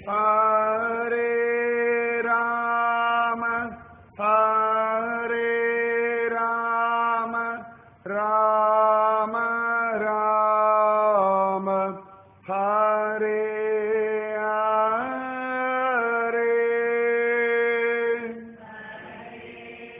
हरे राम हरे राम राम राम हरे हरे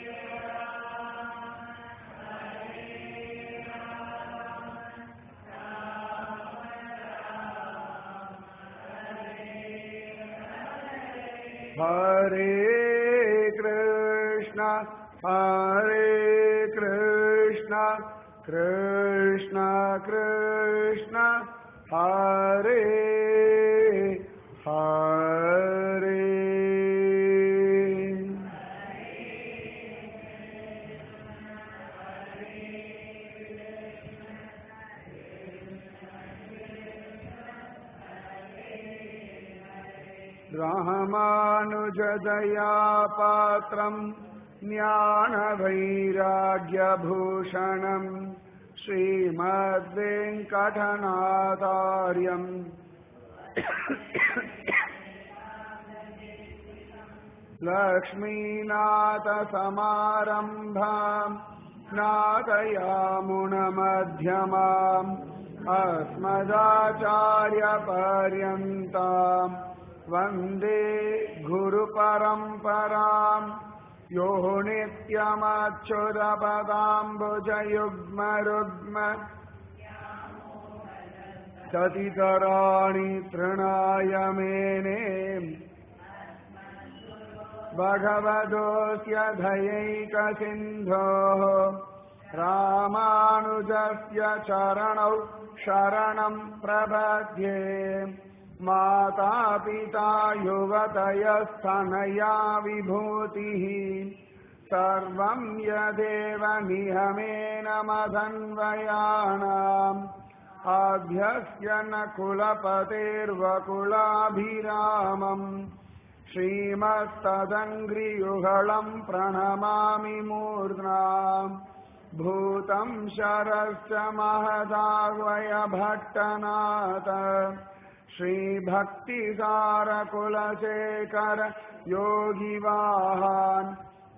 Hare Krishna, Hare Krishna, Krishna Krishna, Hare Hare. रामानुजदया पात्रम् ज्ञानवैराग्यभूषणम् श्रीमद्वेङ्कटनाथार्यम् लक्ष्मीनाथसमारम्भाम् नाथयामुनमध्यमाम् अस्मदाचार्यपर्यन्ताम् वन्दे गुरुपरम्पराम् यो नित्यमच्युतपदाम्बुजयुग्मरुग्म सतितराणि तृणाय मेने भगवतोऽस्य धयैकसिन्धोः रामानुजस्य चरणौ शरणम् प्रपद्ये मातापिता युवतयस्तनया विभूतिः सर्वम् यदेव नियमेन मदन्वयानाम् आभ्यस्य न कुलपतेर्वकुलाभिरामम् श्रीमस्तदङ्घ्रियुगळम् प्रणमामि मूर्ध्नाम् भूतम् शरश्च महदाह्वयभट्टनाथ श्रीभक्तिसारकुलशेखर योगिवाहान्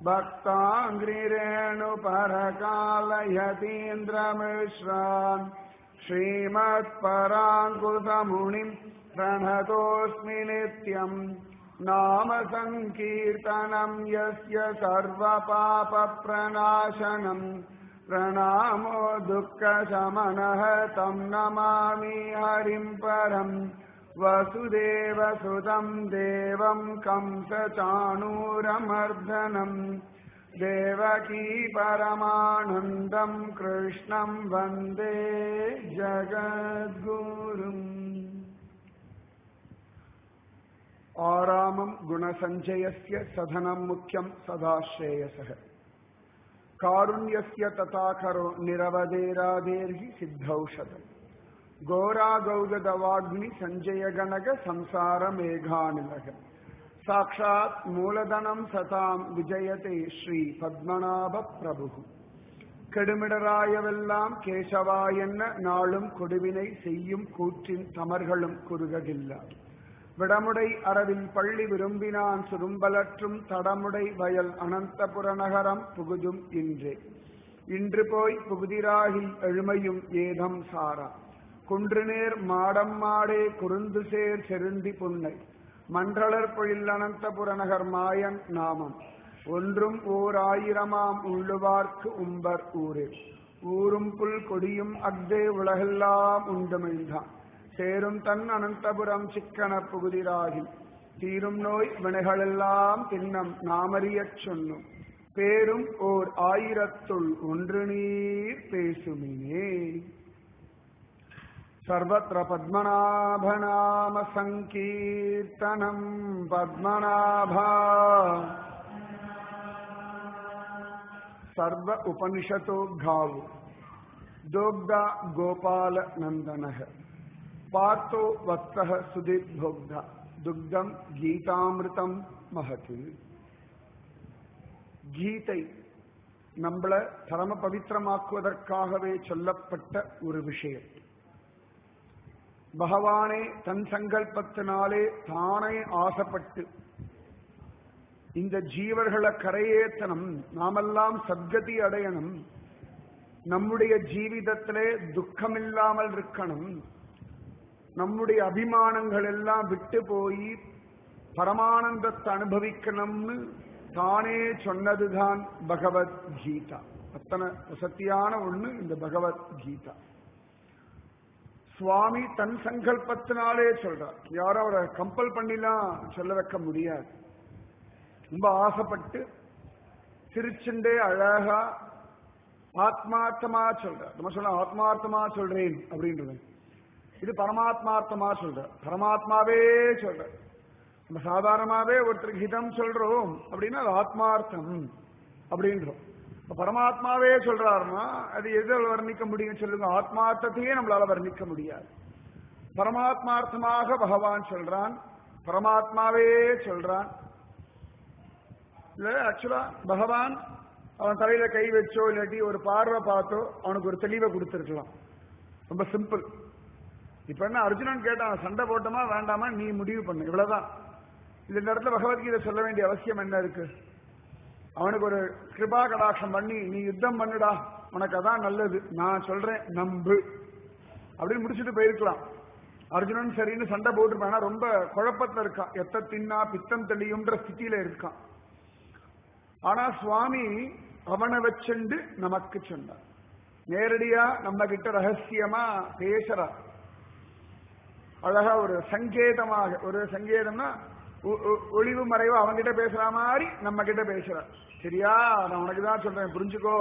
भक्ताङ्घ्रिरेणुपरकालयतीन्द्रमिश्रान् श्रीमत्पराङ्कुशमुनिम् प्रणतोऽस्मि नित्यम् नाम सङ्कीर्तनम् यस्य सर्वपापप्रणाशनम् प्रणामो दुःखशमनः तम् नमामि हरिम् परम् वसुदेवसुतम् देवम् कंसचाणूरमर्दनम् देवकी परमानन्दम् कृष्णम् वन्दे जगद्गुरुम् आरामम् गुणसञ्चयस्य सधनम् मुख्यम् सदा श्रेयसः कारुण्यस्य तथाकरो निरवधेराधेर्हि सिद्धौषधम् घोरागौगदवाग्नि सञ्जय गणक संसार मेघानिलग साक्षात् மூலதனம் சதாம் விஜயதே ஸ்ரீ பத்மநாப பிரபு கெடுமிடராயவெல்லாம் கேசவா என்ன நாளும் கொடுவினை செய்யும் கூற்றின் தமர்களும் குறுககில்ல விடமுடை அரவில் பள்ளி விரும்பினான் சுரும்பலற்றும் தடமுடை வயல் அனந்தபுர நகரம் புகுதும் இன்றே இன்று போய் புகுதிராகி எழுமையும் ஏதம் சாரா குன்றுநேர் மாடம் மாடே குறுந்து சேர் செருந்தி புன்னை மன்றளர் பொழில் அனந்தபுர நகர் மாயன் நாமம் ஒன்றும் ஓர் ஆயிரமாம் உள்ளுவார்க்கு உம்பர் ஊரே ஊரும் புல் கொடியும் அக்தே உலகெல்லாம் உண்டுமிழ்ந்தான் சேரும் தன் அனந்தபுரம் சிக்கன புகுதிராகி தீரும் நோய் வினைகளெல்லாம் தின்னம் நாமறியச் சொன்னோம் பேரும் ஓர் ஆயிரத்துள் ஒன்று நீர் பேசுமினே सर्वत्र पद्मनाभनाम सङ्कीर्तनम् पद्मनाभा सर्व उपनिषतो घावो दोग्धा गोपाल नन्दनः पार्थो वत्सः सुदीर्भोग्धा दुग्धम् கீதாமிருதம் மகத்து கீதை நம்மள பரம பவித்திரமாக்குவதற்காகவே சொல்லப்பட்ட ஒரு விஷயம் பகவானே தன் சங்கல்பத்தினாலே தானே ஆசைப்பட்டு இந்த ஜீவர்களை கரையேத்தனம் நாமெல்லாம் சத்கதி அடையணும் நம்முடைய ஜீவிதத்திலே துக்கமில்லாமல் இருக்கணும் நம்முடைய அபிமானங்கள் எல்லாம் விட்டு போய் பரமானந்தத்தை அனுபவிக்கணும்னு தானே சொன்னதுதான் பகவத்கீதா அத்தனை வசத்தியான ஒண்ணு இந்த பகவத்கீதா சுவாமி தன் சங்கல்பத்தினாலே சொல்றார் யாரும் அவரை கம்பல் பண்ணிலாம் சொல்ல வைக்க முடியாது ரொம்ப ஆசைப்பட்டு சிரிச்சுண்டே அழகா ஆத்மார்த்தமா சொல்ற நம்ம சொல்ல ஆத்மார்த்தமா சொல்றேன் அப்படின்றது இது பரமாத்மார்த்தமா சொல்ற பரமாத்மாவே சொல்ற நம்ம சாதாரணமாவே ஒருத்தருக்கு ஹிதம் சொல்றோம் அப்படின்னா அது ஆத்மார்த்தம் அப்படின்றோம் இப்ப பரமாத்மாவே சொல்றாருன்னா அது எதில் வர்ணிக்க முடியும் சொல்லுங்க ஆத்மார்த்தத்தையே நம்மளால வர்ணிக்க முடியாது பரமாத்மார்த்தமாக பகவான் சொல்றான் பரமாத்மாவே சொல்றான் இல்ல ஆக்சுவலா பகவான் அவன் தலையில கை வச்சோ இல்லாட்டி ஒரு பார்வை பார்த்தோ அவனுக்கு ஒரு தெளிவை கொடுத்துருக்கலாம் ரொம்ப சிம்பிள் இப்ப என்ன அர்ஜுனன் கேட்டான் சண்டை போட்டோமா வேண்டாமா நீ முடிவு பண்ணு இவ்வளவுதான் இது இந்த இடத்துல பகவத்கீதை சொல்ல வேண்டிய அவசியம் என்ன இருக்கு அவனுக்கு ஒரு கிருபா கடாட்சம் பண்ணி நீ யுத்தம் பண்ணுடா உனக்கு அதான் நல்லது நான் சொல்றேன் நம்பு அப்படின்னு முடிச்சுட்டு போயிருக்கலாம் அர்ஜுனன் சரின்னு சண்டை போட்டுருப்பான் ஆனா ரொம்ப குழப்பத்துல இருக்கான் எத்த தின்னா பித்தம் தெளியும்ன்ற ஸ்திதியில இருக்கான் ஆனா சுவாமி அவனை வச்சுண்டு நமக்கு சொன்னார் நேரடியா நம்ம கிட்ட ரகசியமா பேசுறார் அழகா ஒரு சங்கேதமாக ஒரு சங்கேதம்னா ஒ- ஒ- ஒளிவு மறைவு அவன்கிட்ட பேசுற மாதிரி நம்ம கிட்ட பேசுறார் சரியா நான் உனக்கு தான் சொல்றேன் புரிஞ்சுக்கோ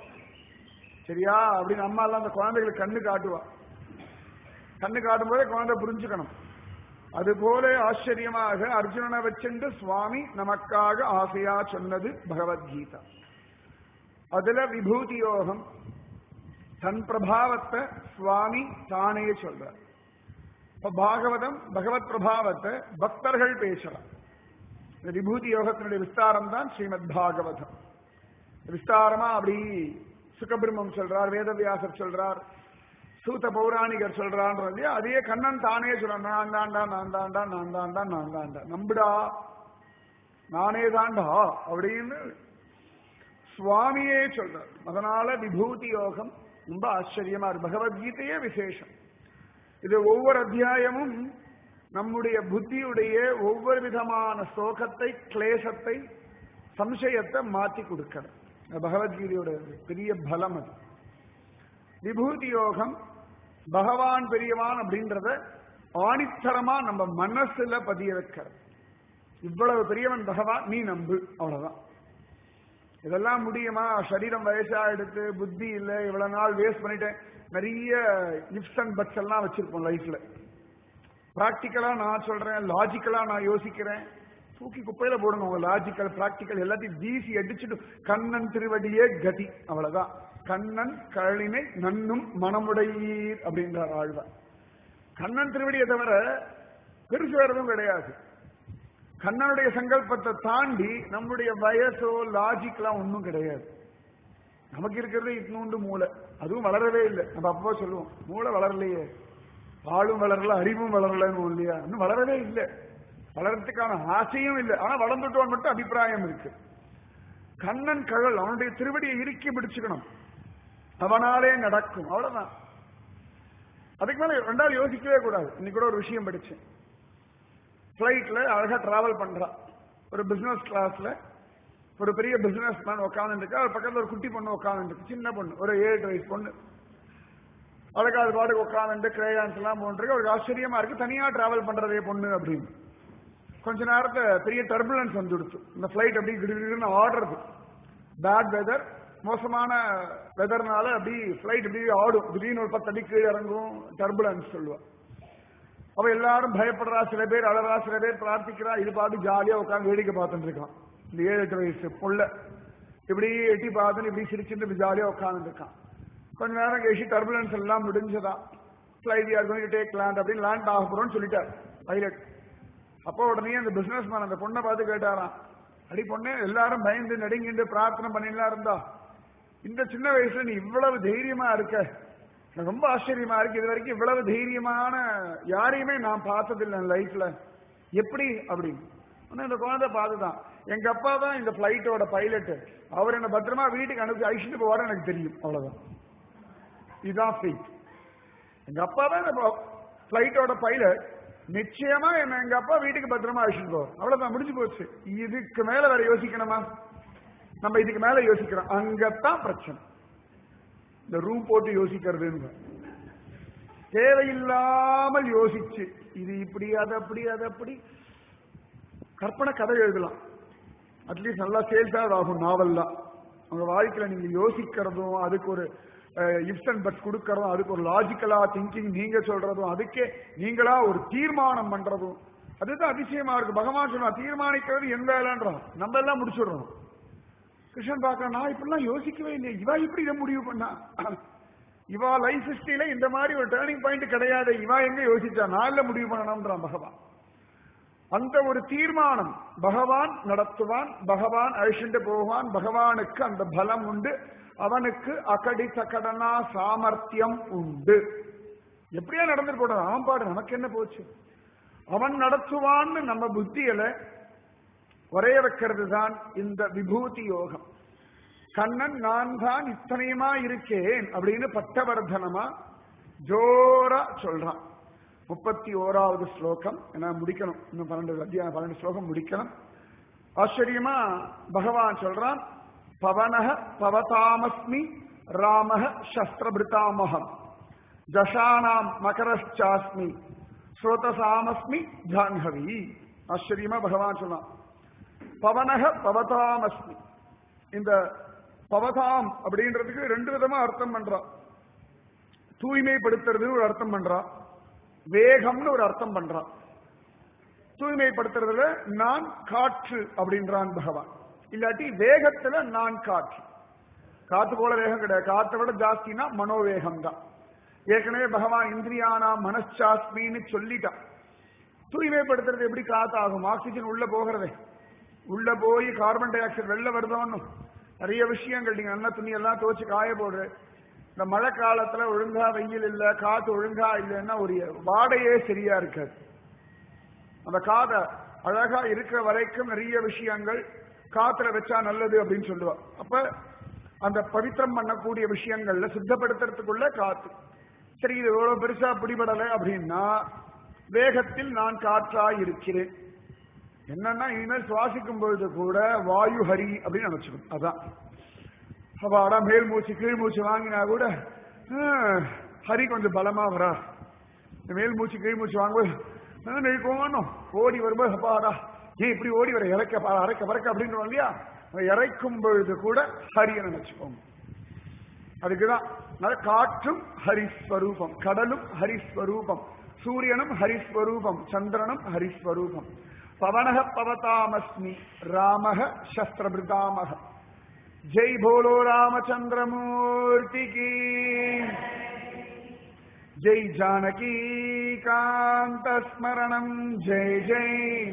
சரியா அப்படின்னு அம்மா எல்லாம் அந்த குழந்தைகளுக்கு கண்ணு காட்டுவா கண்ணு காட்டும் போதே குழந்தை புரிஞ்சுக்கணும் அதுபோல ஆச்சரியமாக அர்ஜுனனை வச்சுண்டு சுவாமி நமக்காக ஆசையா சொன்னது பகவத்கீதா அதுல விபூதி யோகம் தன் பிரபாவத்தை சுவாமி தானே சொல்றார் இப்ப பாகவதம் பகவத் பிரபாவத்தை பக்தர்கள் பேசலாம் இந்த விபூதி யோகத்தினுடைய விஸ்தாரம் தான் ஸ்ரீமத் பாகவதம் விஸ்தாரமா அப்படி சுகபிரம்மம் சொல்றார் வேதவியாசர் சொல்றார் சூத பௌராணிகர் சொல்றான்ற இல்லையா அதையே கண்ணன் தானே சொல்றான் நான் தாண்டா நான் தாண்டா நான் தாண்டா நான் தாண்டா நம்புடா நானே தாண்டா அப்படின்னு சுவாமியே சொல்றார் அதனால விபூதி யோகம் ரொம்ப ஆச்சரியமா இருக்கு பகவத்கீதையே விசேஷம் இது ஒவ்வொரு அத்தியாயமும் நம்முடைய புத்தியுடைய ஒவ்வொரு விதமான சோகத்தை கிளேசத்தை சம்சயத்தை மாத்தி கொடுக்கணும் அது பகவத்கீதையோட பெரிய பலம் அது விபூதி யோகம் பகவான் பெரியவான் அப்படின்றத ஆணித்தரமா நம்ம மனசுல பதிய வைக்கிறது இவ்வளவு பெரியவன் பகவான் நீ நம்பு அவ்வளவுதான் இதெல்லாம் முடியுமா சரீரம் வயசா எடுத்து புத்தி இல்ல இவ்வளவு நாள் வேஸ்ட் பண்ணிட்டேன் நிறைய இப்ஸ் அண்ட் பட்ஸ் எல்லாம் வச்சிருப்போம் லைஃப்ல பிராக்டிக்கலா நான் சொல்றேன் லாஜிக்கலா நான் யோசிக்கிறேன் தூக்கி குப்பையில போடணும் உங்க லாஜிக்கல் பிராக்டிக்கல் எல்லாத்தையும் வீசி அடிச்சுட்டு கண்ணன் திருவடியே கதி அவ்வளவுதான் கண்ணன் கழினை நன்னும் மனமுடையீர் அப்படின்றார் ஆழ்வார் கண்ணன் திருவடியை தவிர பெருசு வேற எதுவும் கிடையாது கண்ணனுடைய சங்கல்பத்தை தாண்டி நம்முடைய வயசோ லாஜிக்லாம் ஒன்றும் கிடையாது நமக்கு இருக்கிறது இட்னூண்டு மூளை அதுவும் வளரவே இல்லை நம்ம அப்போ சொல்லுவோம் மூளை வளரலையே ஆளும் வளரல அறிவும் வளரலன்னு இல்லையா இன்னும் வளரவே இல்லை வளர்றதுக்கான ஆசையும் இல்லை ஆனா வளர்ந்துட்டோம் மட்டும் அபிப்பிராயம் இருக்கு கண்ணன் கழல் அவனுடைய திருவடியை இறுக்கி பிடிச்சுக்கணும் அவனாலே நடக்கும் அவ்வளவுதான் அதுக்கு மேல ரெண்டாவது யோசிக்கவே கூடாது இன்னைக்கு கூட ஒரு விஷயம் படிச்சேன் பிளைட்ல அழகா டிராவல் பண்றா ஒரு பிசினஸ் கிளாஸ்ல ஒரு பெரிய பிசினஸ் மேன் உட்காந்து இருக்கா அவர் பக்கத்துல ஒரு குட்டி பொண்ணு உட்காந்து இருக்கு சின்ன பொண்ணு ஒரு ஏழு வயசு பொண்ணு அழகா அது பாட்டுக்கு உட்காந்து கிரேயான்ஸ் எல்லாம் போன்றிருக்கு அவருக்கு ஆச்சரியமா இருக்கு தனியா டிராவல் பண்றதே பொண்ணு அப்படின்னு கொஞ்ச நேரத்துல பெரிய டர்புலன்ஸ் வந்துடுச்சு இந்த பிளைட் அப்படி கிடுகிடுன்னு ஆடுறது பேட் வெதர் மோசமான வெதர்னால அப்படி பிளைட் இப்படி ஆடும் திடீர்னு ஒரு பத்து அடி கீழே இறங்கும் டர்புலன்ஸ் சொல்லுவா அவ எல்லாரும் பயப்படுறா சில பேர் அழறா சில பேர் பிரார்த்திக்கிறா இது பாட்டு ஜாலியா உட்காந்து வேடிக்கை பார்த்துட்டு இருக்கான் இந்த ஏழு எட்டு வயசு புள்ள இப்படி எட்டி பார்த்துன்னு இப்படி சிரிச்சுட்டு இப்படி ஜாலியா உட்கார்ந்து இருக்கான் கொஞ்ச நேரம் கழிச்சு டர்புலன்ஸ் எல்லாம் முடிஞ்சதா ஃபிளைட் யார் கோயிங் டேக் லேண்ட் அப்படின்னு லேண்ட் ஆக போறோம்னு சொல்லிட்டார் பைலட் அப்போ உடனே அந்த பிசினஸ் மேன் அந்த பொண்ணை பார்த்து கேட்டாராம் அடி பொண்ணு எல்லாரும் பயந்து நடுங்கிட்டு பிரார்த்தனை பண்ணிலாம் இருந்தா இந்த சின்ன வயசுல நீ இவ்வளவு தைரியமா இருக்க எனக்கு ரொம்ப ஆச்சரியமா இருக்கு இது வரைக்கும் இவ்வளவு தைரியமான யாரையுமே நான் பார்த்ததில்லை என் லைஃப்ல எப்படி அப்படின்னு ஆனா இந்த குழந்தை பார்த்துதான் எங்க அப்பா தான் இந்த பிளைட்டோட பைலட் அவர் என்ன பத்திரமா வீட்டுக்கு அனுப்பி அழிச்சுட்டு போவாரு எனக்கு தெரியும் அவ்வளவுதான் இதுதான் ஃபெய்த் எங்க அப்பா தான் இந்த பிளைட்டோட பைலட் நிச்சயமா என்ன எங்க அப்பா வீட்டுக்கு பத்திரமா அழிச்சுட்டு போவார் அவ்வளவுதான் முடிஞ்சு போச்சு இதுக்கு மேல வேற யோசிக்கணுமா நம்ம இதுக்கு மேல யோசிக்கிறோம் அங்கத்தான் பிரச்சனை இந்த ரூம் போட்டு யோசிக்கிறதுன்னு தேவையில்லாமல் யோசிச்சு இது இப்படி அது அப்படி அது அப்படி கற்பனை கதை எழுதலாம் அட்லீஸ்ட் நல்லா சேல்ஸ் ஆகும் நாவல்லாம் உங்க வாழ்க்கையில நீங்க யோசிக்கிறதும் அதுக்கு ஒரு இப்ஸ் அண்ட் பட்ஸ் கொடுக்கறதும் அதுக்கு ஒரு லாஜிக்கலா திங்கிங் நீங்க சொல்றதும் அதுக்கே நீங்களா ஒரு தீர்மானம் பண்றதும் அதுதான் அதிசயமா இருக்கு பகவான் சொன்னா தீர்மானிக்கிறது என் வேலைன்றான் நம்ம எல்லாம் முடிச்சுடுறோம் கிருஷ்ணன் பார்க்க நான் இப்படிலாம் யோசிக்கவே இல்லை இவா இப்படி இதை முடிவு பண்ணா இவா லைஃப் ஹிஸ்டரியில இந்த மாதிரி ஒரு டேர்னிங் பாயிண்ட் கிடையாது இவா எங்க யோசிச்சா நான் இல்ல முடிவு பண்ணணும்ன்றான் பகவான் அந்த ஒரு தீர்மானம் பகவான் நடத்துவான் பகவான் அழிச்சுட்டு போவான் பகவானுக்கு அந்த பலம் உண்டு அவனுக்கு அகடி சகடனா சாமர்த்தியம் உண்டு எப்படியா நடந்துட்டு போடுறான் அவன் பாடு நமக்கு என்ன போச்சு அவன் நடத்துவான்னு நம்ம புத்தியில ஒரே வைக்கிறது தான் இந்த விபூதி யோகம் கண்ணன் நான் தான் இத்தனையுமா இருக்கேன் அப்படின்னு பட்டவர்தனமா ஜோரா சொல்றான் முப்பத்தி ஓராவது ஸ்லோகம் ஏன்னா முடிக்கணும் இன்னும் பன்னெண்டு அத்தியாயம் பன்னெண்டு ஸ்லோகம் முடிக்கணும் ஆச்சரியமா பகவான் சொல்றான் பவனக பவதாமஸ்மி ராமக சஸ்திரபிருதாமகம் ஜஷானாம் மகரச்சாஸ்மி ஸ்ரோதசாமஸ்மி ஜான்ஹவி ஆச்சரியமா பகவான் சொன்னான் பவனக பவதாமஸ்மி இந்த பவதாம் அப்படின்றதுக்கு ரெண்டு விதமா அர்த்தம் பண்றான் தூய்மைப்படுத்துறதுன்னு ஒரு அர்த்தம் பண்றான் வேகம்னு ஒரு அர்த்தம் பண்றான் தூய்மைப்படுத்துறதுல நான் காற்று அப்படின்றான் பகவான் இல்லாட்டி வேகத்துல நான் காற்று காத்து போல வேகம் கிடையாது காத்தை விட ஜாஸ்தினா மனோவேகம் தான் ஏற்கனவே பகவான் இந்திரியானா மனசாஸ்மின்னு சொல்லிட்டான் தூய்மைப்படுத்துறது எப்படி காத்தாகும் ஆக்சிஜன் உள்ள போகிறதே உள்ள போய் கார்பன் டை ஆக்சைடு வெளில வருதோன்னு நிறைய விஷயங்கள் நீங்க நல்ல துணி எல்லாம் துவச்சு காய போடுற இந்த மழை காலத்துல ஒழுங்கா வெயில் இல்ல காத்து ஒழுங்கா இல்லைன்னா ஒரு வாடையே சரியா இருக்காது அந்த காதை அழகா இருக்கிற வரைக்கும் நிறைய விஷயங்கள் காத்துல வச்சா நல்லது அப்படின்னு சொல்லுவா அப்ப அந்த பவித்திரம் பண்ணக்கூடிய விஷயங்கள்ல சுத்தப்படுத்துறதுக்குள்ள காத்து சரி இது எவ்வளவு பெருசா பிடிபடலை அப்படின்னா வேகத்தில் நான் காற்றாய் இருக்கிறேன் என்னன்னா இனிமேல் சுவாசிக்கும் பொழுது கூட வாயு ஹரி அப்படின்னு நினைச்சுக்கணும் அதான் அப்பாடா மேல் மூச்சு கீழ் மூச்சு வாங்கினா கூட ஹரி கொஞ்சம் பலமா வரா இந்த மேல் மூச்சு கீழ் மூச்சு வாங்கும்போது நிற்கணும் ஓடி வரும்போது அப்பாடா ஏன் இப்படி ஓடி வர இறக்க அரைக்க பறக்க அப்படின்னு இல்லையா இறைக்கும் பொழுது கூட ஹரிய நினைச்சுக்கோங்க அதுக்குதான் காற்றும் ஹரிஸ்வரூபம் கடலும் ஹரிஸ்வரூபம் சூரியனும் ஹரிஸ்வரூபம் சந்திரனும் ஹரிஸ்வரூபம் பவனக பவதாமஸ்மி ராமக சஸ்திரபிருதாமக ஜெய் போலோ ராமச்சந்திரமூர்த்தி கீ ஜெய் ஜானகி காந்த ஸ்மரணம் ஜெய் ஜெய்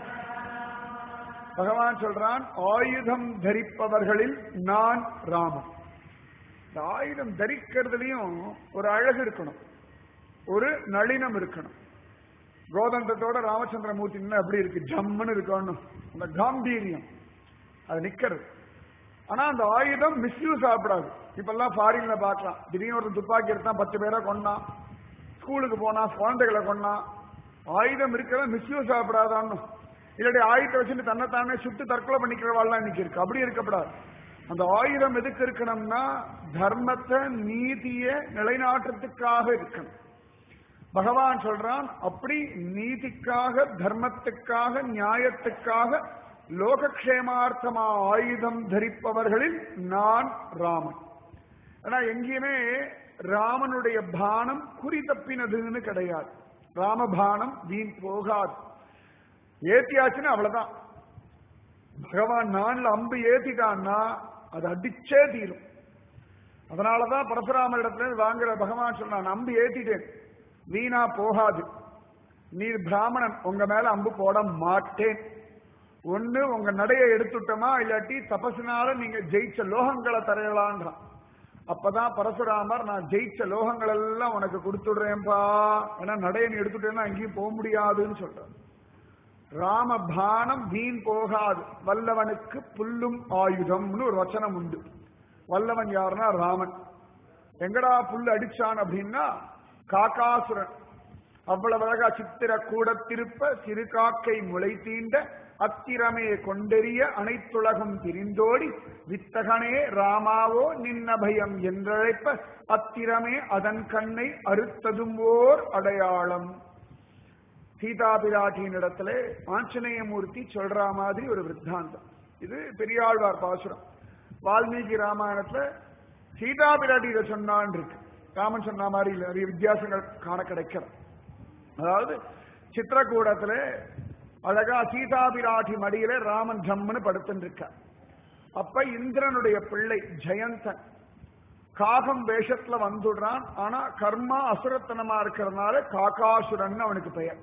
பகவான் சொல்றான் ஆயுதம் தரிப்பவர்களில் நான் ராமன் இந்த ஆயுதம் தரிக்கிறதுலயும் ஒரு அழகு இருக்கணும் ஒரு நளினம் இருக்கணும் கோதண்டத்தோட ராமச்சந்திரமூர்த்தி நின்று அப்படி இருக்கு ஜம்முன்னு இருக்கணும் அந்த காம்பீரியம் அது நிக்கிறது ஆனா அந்த ஆயுதம் மிஸ்யூஸ் ஆகக்கூடாது இப்பெல்லாம் ஃபாரின்ல பார்க்கலாம் திடீர்னு ஒரு துப்பாக்கி எடுத்தா பத்து பேரை கொண்டான் ஸ்கூலுக்கு போனா குழந்தைகளை கொண்டான் ஆயுதம் இருக்கிறத மிஸ்யூஸ் ஆகப்படாதான்னு இல்லாட்டி ஆயுதத்தை வச்சுட்டு தன்னைத்தானே சுட்டு தற்கொலை பண்ணிக்கிறவாள்லாம் இன்னைக்கு இருக்கு அப்படி இருக்கப்படாது அந்த ஆயுதம் எதுக்கு இருக்கணும்னா தர்மத்தை நீதிய நிலைநாட்டுறதுக்காக இருக்கணும் பகவான் சொல்றான் அப்படி நீதிக்காக தர்மத்துக்காக நியாயத்துக்காக லோகக்ஷேமார்த்தமா ஆயுதம் தரிப்பவர்களில் நான் ராமன் ஆனா எங்கேயுமே ராமனுடைய பானம் குறி தப்பினதுன்னு கிடையாது ராமபானம் வீண் போகாது ஏத்தியாச்சுன்னு அவ்வளவுதான் பகவான் நான்ல அம்பு ஏத்திட்டான்னா அது அடிச்சே தீரும் அதனாலதான் பரசுராமர் இடத்துல வாங்குற பகவான் சொன்னான் அம்பு ஏத்திட்டேன் வீணா போகாது நீர் பிராமணன் உங்க மேல அம்பு போட மாட்டேன் ஒண்ணு உங்க நடைய எடுத்துட்டோமா இல்லாட்டி தபசுனால நீங்க ஜெயிச்ச லோகங்களை தரையலான்றான் அப்பதான் பரசுராமர் நான் ஜெயிச்ச லோகங்கள் எல்லாம் உனக்கு கொடுத்துடுறேன்பா ஏன்னா நடையன் எடுத்துட்டேன்னா அங்கேயும் போக முடியாதுன்னு சொல்றார் ராம பானம் வீண் போகாது வல்லவனுக்கு புல்லும் ஆயுதம்னு ஒரு வச்சனம் உண்டு வல்லவன் யாருன்னா ராமன் எங்கடா புல் அடிச்சான் அப்படின்னா காக்காசுரன் அவ்வளவு அழகா சித்திர கூட திருப்ப சிறு காக்கை முளை தீண்ட அத்திரமே கொண்டெறிய அனைத்துலகும் திரிந்தோடி வித்தகனே ராமாவோ நின்ன பயம் என்றழைப்ப அத்திரமே அதன் கண்ணை அறுத்ததும் ஓர் அடையாளம் சீதா பிராட்டியின் இடத்துல ஆஞ்சநேயமூர்த்தி சொல்ற மாதிரி ஒரு விருத்தாந்தம் இது பெரியாழ்வார் பாசுரம் வால்மீகி ராமாயணத்துல சீதா பிராட்டி இதை சொன்னான் இருக்கு ராமன் சொன்ன மாதிரி இல்ல, நிறைய வித்தியாசங்கள் காண கிடைக்கிறது அதாவது சித்திரக்கூடத்துல அழகா சீதா பிராட்டி மடியில ராமன் ஜம்முன்னு படுத்துட்டு இருக்கார் அப்ப இந்திரனுடைய பிள்ளை ஜெயந்தன் காகம் வேஷத்துல வந்துடுறான் ஆனா கர்மா அசுரத்தனமா இருக்கிறதுனால காகாசுரன் அவனுக்கு பெயர்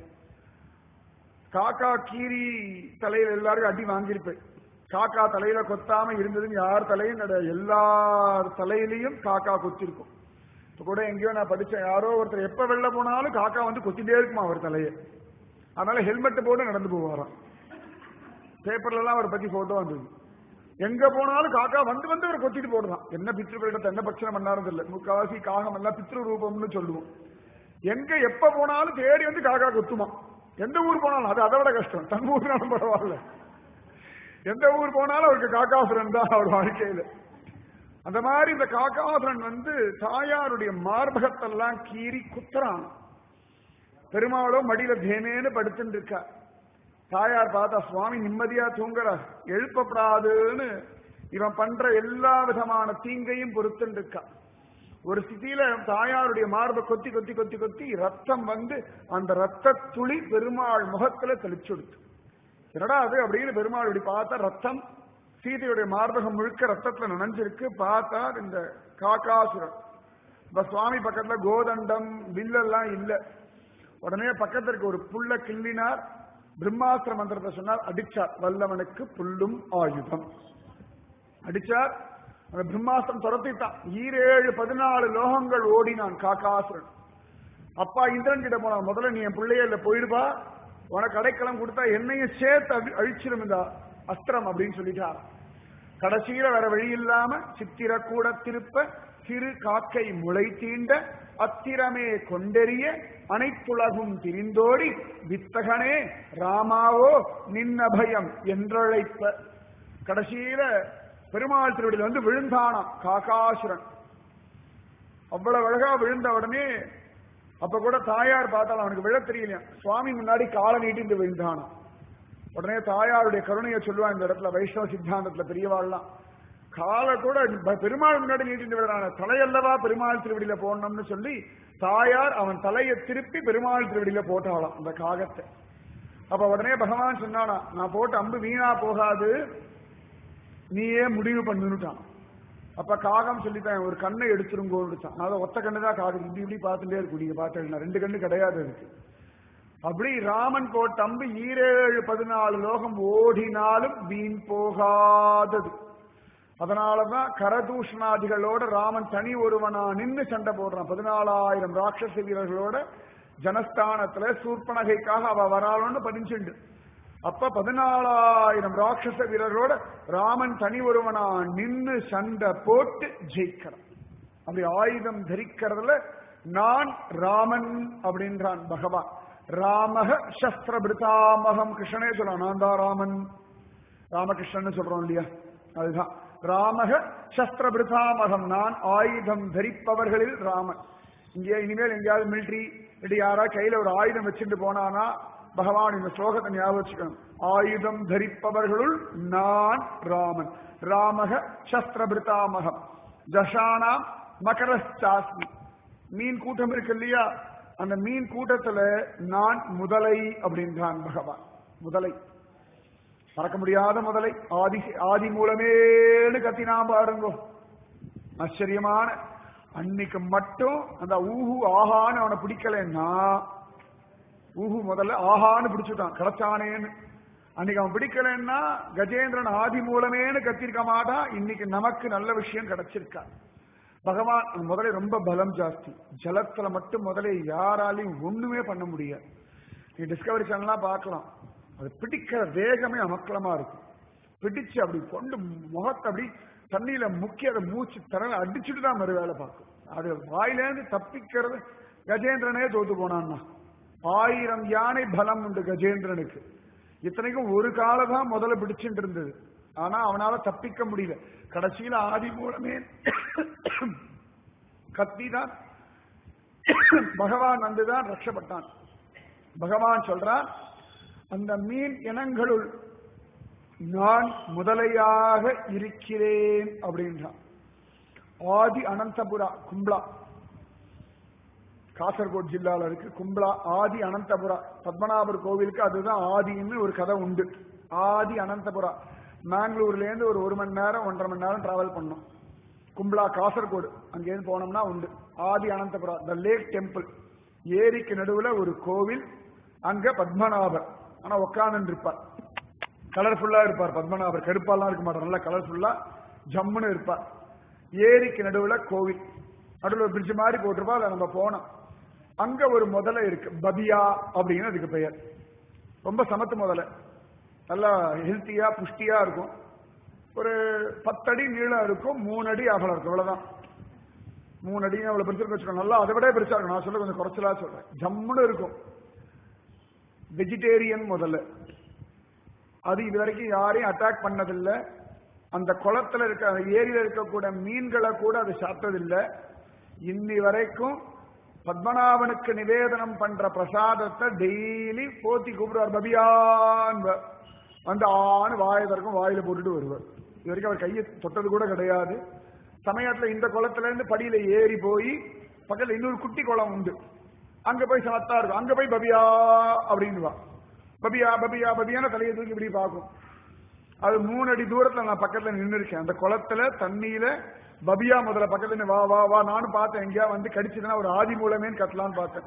காக்கா கீரி தலையில எல்லாரும் அடி வாங்கியிருப்பேன் காக்கா தலையில கொத்தாம இருந்ததுன்னு யார் தலையும் கிடையாது எல்லார் தலையிலையும் காக்கா கொத்திருக்கும் இப்ப கூட எங்கேயோ நான் படிச்சேன் யாரோ ஒருத்தர் எப்ப வெளில போனாலும் காக்கா வந்து கொத்திட்டே இருக்குமா அவர் தலையை அதனால ஹெல்மெட் போட்டு நடந்து போவாராம் பேப்பர்ல எல்லாம் அவரை பத்தி போட்டோ வந்தது எங்க போனாலும் காக்கா வந்து வந்து அவர் கொத்திட்டு போடுறான் என்ன பித்ருக்களிடத்தை என்ன பட்சணம் பண்ணாரும் இல்ல முக்காவாசி காகம் எல்லாம் பித்ரு ரூபம்னு சொல்லுவோம் எங்க எப்ப போனாலும் தேடி வந்து காக்கா கொத்துமா எந்த ஊர் போனாலும் அது அதை விட கஷ்டம் தன் ஊர்னாலும் பரவாயில்ல எந்த ஊர் போனாலும் அவருக்கு காக்காசுரன் தான் அவர் வாழ்க்கையில அந்த மாதிரி இந்த காக்காசுரன் வந்து தாயாருடைய மார்பகத்தெல்லாம் கீறி குத்துறான் பெருமாளோ மடியில தேனேன்னு படுத்துட்டு இருக்கா தாயார் பார்த்தா சுவாமி நிம்மதியா தூங்குறார் எழுப்பப்படாதுன்னு இவன் பண்ற எல்லா விதமான தீங்கையும் பொறுத்துட்டு இருக்கா ஒரு ஸ்திதியில தாயாருடைய மார்பை கொத்தி கொத்தி கொத்தி கொத்தி ரத்தம் வந்து அந்த ரத்த துளி பெருமாள் முகத்துல தெளிச்சுடுத்து என்னடா அது அப்படின்னு பெருமாள் இப்படி பார்த்தா ரத்தம் சீதையுடைய மார்பகம் முழுக்க ரத்தத்துல நனைஞ்சிருக்கு பார்த்தா இந்த காக்காசுரன் இப்ப சுவாமி பக்கத்துல கோதண்டம் வில்லெல்லாம் இல்ல உடனே பக்கத்துல இருக்க ஒரு புல்ல கிள்ளினார் பிரம்மாஸ்திர மந்திரத்தை சொன்னார் அடிச்சார் வல்லவனுக்கு புல்லும் ஆயுதம் அடிச்சார் அந்த பிரம்மாஸ்திரம் துரத்திட்டான் ஈரேழு பதினாலு லோகங்கள் ஓடினான் காக்காசுரன் அப்பா இந்திரன் கிட்ட போனான் முதல்ல நீ என் பிள்ளைய இல்ல போயிடுவா உனக்கு அடைக்கலம் கொடுத்தா என்னையும் சேர்த்து அழி- அழிச்சிரும் இந்த அஸ்திரம் அப்படின்னு சொல்லிட்டார் கடைசியில வேற வழி இல்லாம சித்திர கூட திருப்ப சிறு காக்கை முளை தீண்ட அத்திரமே கொண்டெறிய அனைத்துலகும் திரிந்தோடி வித்தகனே ராமாவோ நின்ன பயம் என்றழைப்ப கடைசியில பெருமாள் திருவடியில வந்து விழுந்தானாம் காகாசுரன் அவ்வளவு அழகா விழுந்த உடனே அப்ப கூட தாயார் பார்த்தாலும் அவனுக்கு விழ தெரியலையா சுவாமி முன்னாடி காலை நீட்டிந்து விழுந்தானாம் உடனே தாயாருடைய கருணையை சொல்லுவா இந்த இடத்துல வைஷ்ணவ சித்தாந்தத்துல பெரியவாள்லாம் காலை கூட ப- பெருமாள் முன்னாடி நீட்டிட்டு விடுறான தலையல்லவா பெருமாள் திருவடியில போடணும்னு சொல்லி தாயார் அவன் தலையை திருப்பி பெருமாள் திருவடியில போட்டாளாம் அந்த காகத்தை அப்ப உடனே பகவான் சொன்னானா நான் போட்ட அம்பு வீணா போகாது நீயே முடிவு பண்ணுட்டான் அப்ப காகம் சொல்லித்தான் ஒரு கண்ணை எடுத்துருங்கோன்னு அதான் ஒத்த கண்ணு தான் காகம் இப்படி இப்படி பார்த்துட்டே இருக்கும் நீங்க பார்த்தீங்கன்னா ரெண்டு கண்ணு கிடையாது அதுக்கு அப்படி ராமன் போட்ட அம்பு ஈரேழு பதினாலு லோகம் ஓடினாலும் வீண் போகாதது அதனாலதான் கரதூஷணாதிகளோட ராமன் தனி ஒருவனா நின்னு சண்டை போடுறான் பதினாலாயிரம் ராட்சச வீரர்களோட ஜனஸ்தானத்துல சூர்பனகைக்காக அவ வராளன்னு பதிஞ்சுண்டு அப்ப பதினாலாயிரம் ராட்சச வீரர்களோட ராமன் தனி ஒருவனா நின்னு சண்டை போட்டு ஜெயிக்கிறான் அப்படி ஆயுதம் தரிக்கிறதுல நான் ராமன் அப்படின்றான் பகவான் ராமக சஸ்திர பிரிதாமகம் கிருஷ்ணனே சொல்றான் நான் தான் ராமன் ராமகிருஷ்ணன் சொல்றோம் இல்லையா அதுதான் ராமக சஸ்திர பிரிதாமகம் நான் ஆயுதம் தரிப்பவர்களில் ராமன் இங்கே இனிமேல் எங்கேயாவது மிலிட்ரி இப்படி யாரா கையில ஒரு ஆயுதம் வச்சுட்டு போனானா பகவான் இந்த ஸ்லோகத்தை ஞாபகம் வச்சுக்கணும் ஆயுதம் தரிப்பவர்களுள் நான் ராமன் ராமக சஸ்திர பிரிதாமகம் ஜஷானாம் மகரஸ்டாஸ்மி மீன் கூட்டம் இருக்கு இல்லையா அந்த மீன் கூட்டத்துல நான் முதலை அப்படின்றான் பகவான் முதலை மறக்க முடியாத முதலை ஆதி ஆதி மூலமேனு கத்தினா பாருங்கோ ஆச்சரியமான அன்னைக்கு மட்டும் அந்த ஊஹு ஆஹான்னு அவனை பிடிக்கலன்னா ஊஹு முதல்ல ஆஹான்னு பிடிச்சுட்டான் கிடைச்சானேன்னு அன்னைக்கு அவன் பிடிக்கலன்னா கஜேந்திரன் ஆதி மூலமேனு கத்திருக்க மாட்டான் இன்னைக்கு நமக்கு நல்ல விஷயம் கிடைச்சிருக்கா பகவான் அந்த முதலை ரொம்ப பலம் ஜாஸ்தி ஜலத்துல மட்டும் முதலை யாராலையும் ஒண்ணுமே பண்ண முடியாது நீ டிஸ்கவரி சேனல்லாம் பார்க்கலாம் அது பிடிக்கிற வேகமே அமக்கலமா இருக்கும் பிடிச்சு அப்படி கொண்டு முகத்தை அப்படி தண்ணியில முக்கி அதை மூச்சு தரல அடிச்சுட்டு தான் மறு வேலை பார்க்கும் அது வாயிலேருந்து தப்பிக்கிறது கஜேந்திரனே தோத்து போனான்னா ஆயிரம் யானை பலம் உண்டு கஜேந்திரனுக்கு இத்தனைக்கும் ஒரு காலை தான் முதல்ல பிடிச்சுட்டு இருந்தது ஆனா அவனால தப்பிக்க முடியல கடைசியில ஆதி மூலமே கத்தி தான் பகவான் வந்துதான் ரட்சப்பட்டான் பகவான் சொல்றான் அந்த மீன் இனங்களுள் நான் முதலையாக இருக்கிறேன் அப்படின்றான் ஆதி அனந்தபுரா கும்ப்ளா காசர்கோட் ஜில்லால இருக்கு கும்ப்ளா ஆதி அனந்தபுரா பத்மநாபர் கோவிலுக்கு அதுதான் ஆதின்னு ஒரு கதை உண்டு ஆதி அனந்தபுரா மேங்களூர்ல இருந்து ஒரு ஒரு மணி நேரம் ஒன்றரை மணி நேரம் டிராவல் பண்ணோம் கும்ப்ளா காசர்கோடு அங்கேருந்து போனோம்னா உண்டு Adi Ananthapura the lake temple ஏரிக்கு நடுவுல ஒரு கோவில் அங்க பத்மநாபர் ஆனா உட்கார்ந்து இருப்பார் கலர்ஃபுல்லா இருப்பார் பத்மநாபர் கருப்பாலாம் இருக்க மாட்டார் நல்லா கலர்ஃபுல்லா ஜம்முன்னு இருப்பார் ஏரிக்கு நடுவுல கோவில் நடுவில் பிரிட்ஜ் மாதிரி போட்டிருப்பா அதை நம்ம போனோம் அங்க ஒரு முதலை இருக்கு பபியா அப்படின்னு அதுக்கு பெயர் ரொம்ப சமத்து முதலை நல்லா ஹெல்த்தியா புஷ்டியா இருக்கும் ஒரு பத்தடி நீளம் இருக்கும் மூணு அடி அகலம் இருக்கும் இவ்வளவுதான் மூணு அடி அவ்வளவு பெருசு இருக்கு வச்சுக்கோங்க நல்லா அதை விட பெருசா இருக்கும் நான் சொல்ல கொஞ்சம் குறைச்சலா சொல்றேன் ஜம்முன்னு இருக்கும் வெஜிடேரியன் முதல்ல அது இது வரைக்கும் யாரையும் அட்டாக் பண்ணதில்லை அந்த குளத்துல இருக்க அந்த ஏரியில இருக்கக்கூடிய மீன்களை கூட அது சாப்பிட்டதில்லை இன்னி வரைக்கும் பத்மநாபனுக்கு நிவேதனம் பண்ற பிரசாதத்தை டெய்லி போத்தி கூப்பிடுவார் பபியான் வந்து ஆண் வாயதற்கும் வாயில போட்டுட்டு வருவார் இது வரைக்கும் அவர் கையை தொட்டது கூட கிடையாது சமயத்துல இந்த குளத்துல இருந்து படியில ஏறி போய் பக்கத்துல இன்னொரு குட்டி குளம் உண்டு அங்க போய் சமத்தா இருக்கும் அங்க போய் பபியா அப்படின்னுவா பபியா பபியா பபியான தலையை தூக்கி இப்படி பார்க்கும் அது மூணு அடி தூரத்துல நான் பக்கத்துல நின்று இருக்கேன் அந்த குளத்துல தண்ணியில பபியா முதல்ல பக்கத்துல நின்னு, வா வா வா நானும் பார்த்தேன் எங்கேயா வந்து கடிச்சதுன்னா ஒரு ஆதி மூலமேன்னு கட்டலான்னு பார்த்தேன்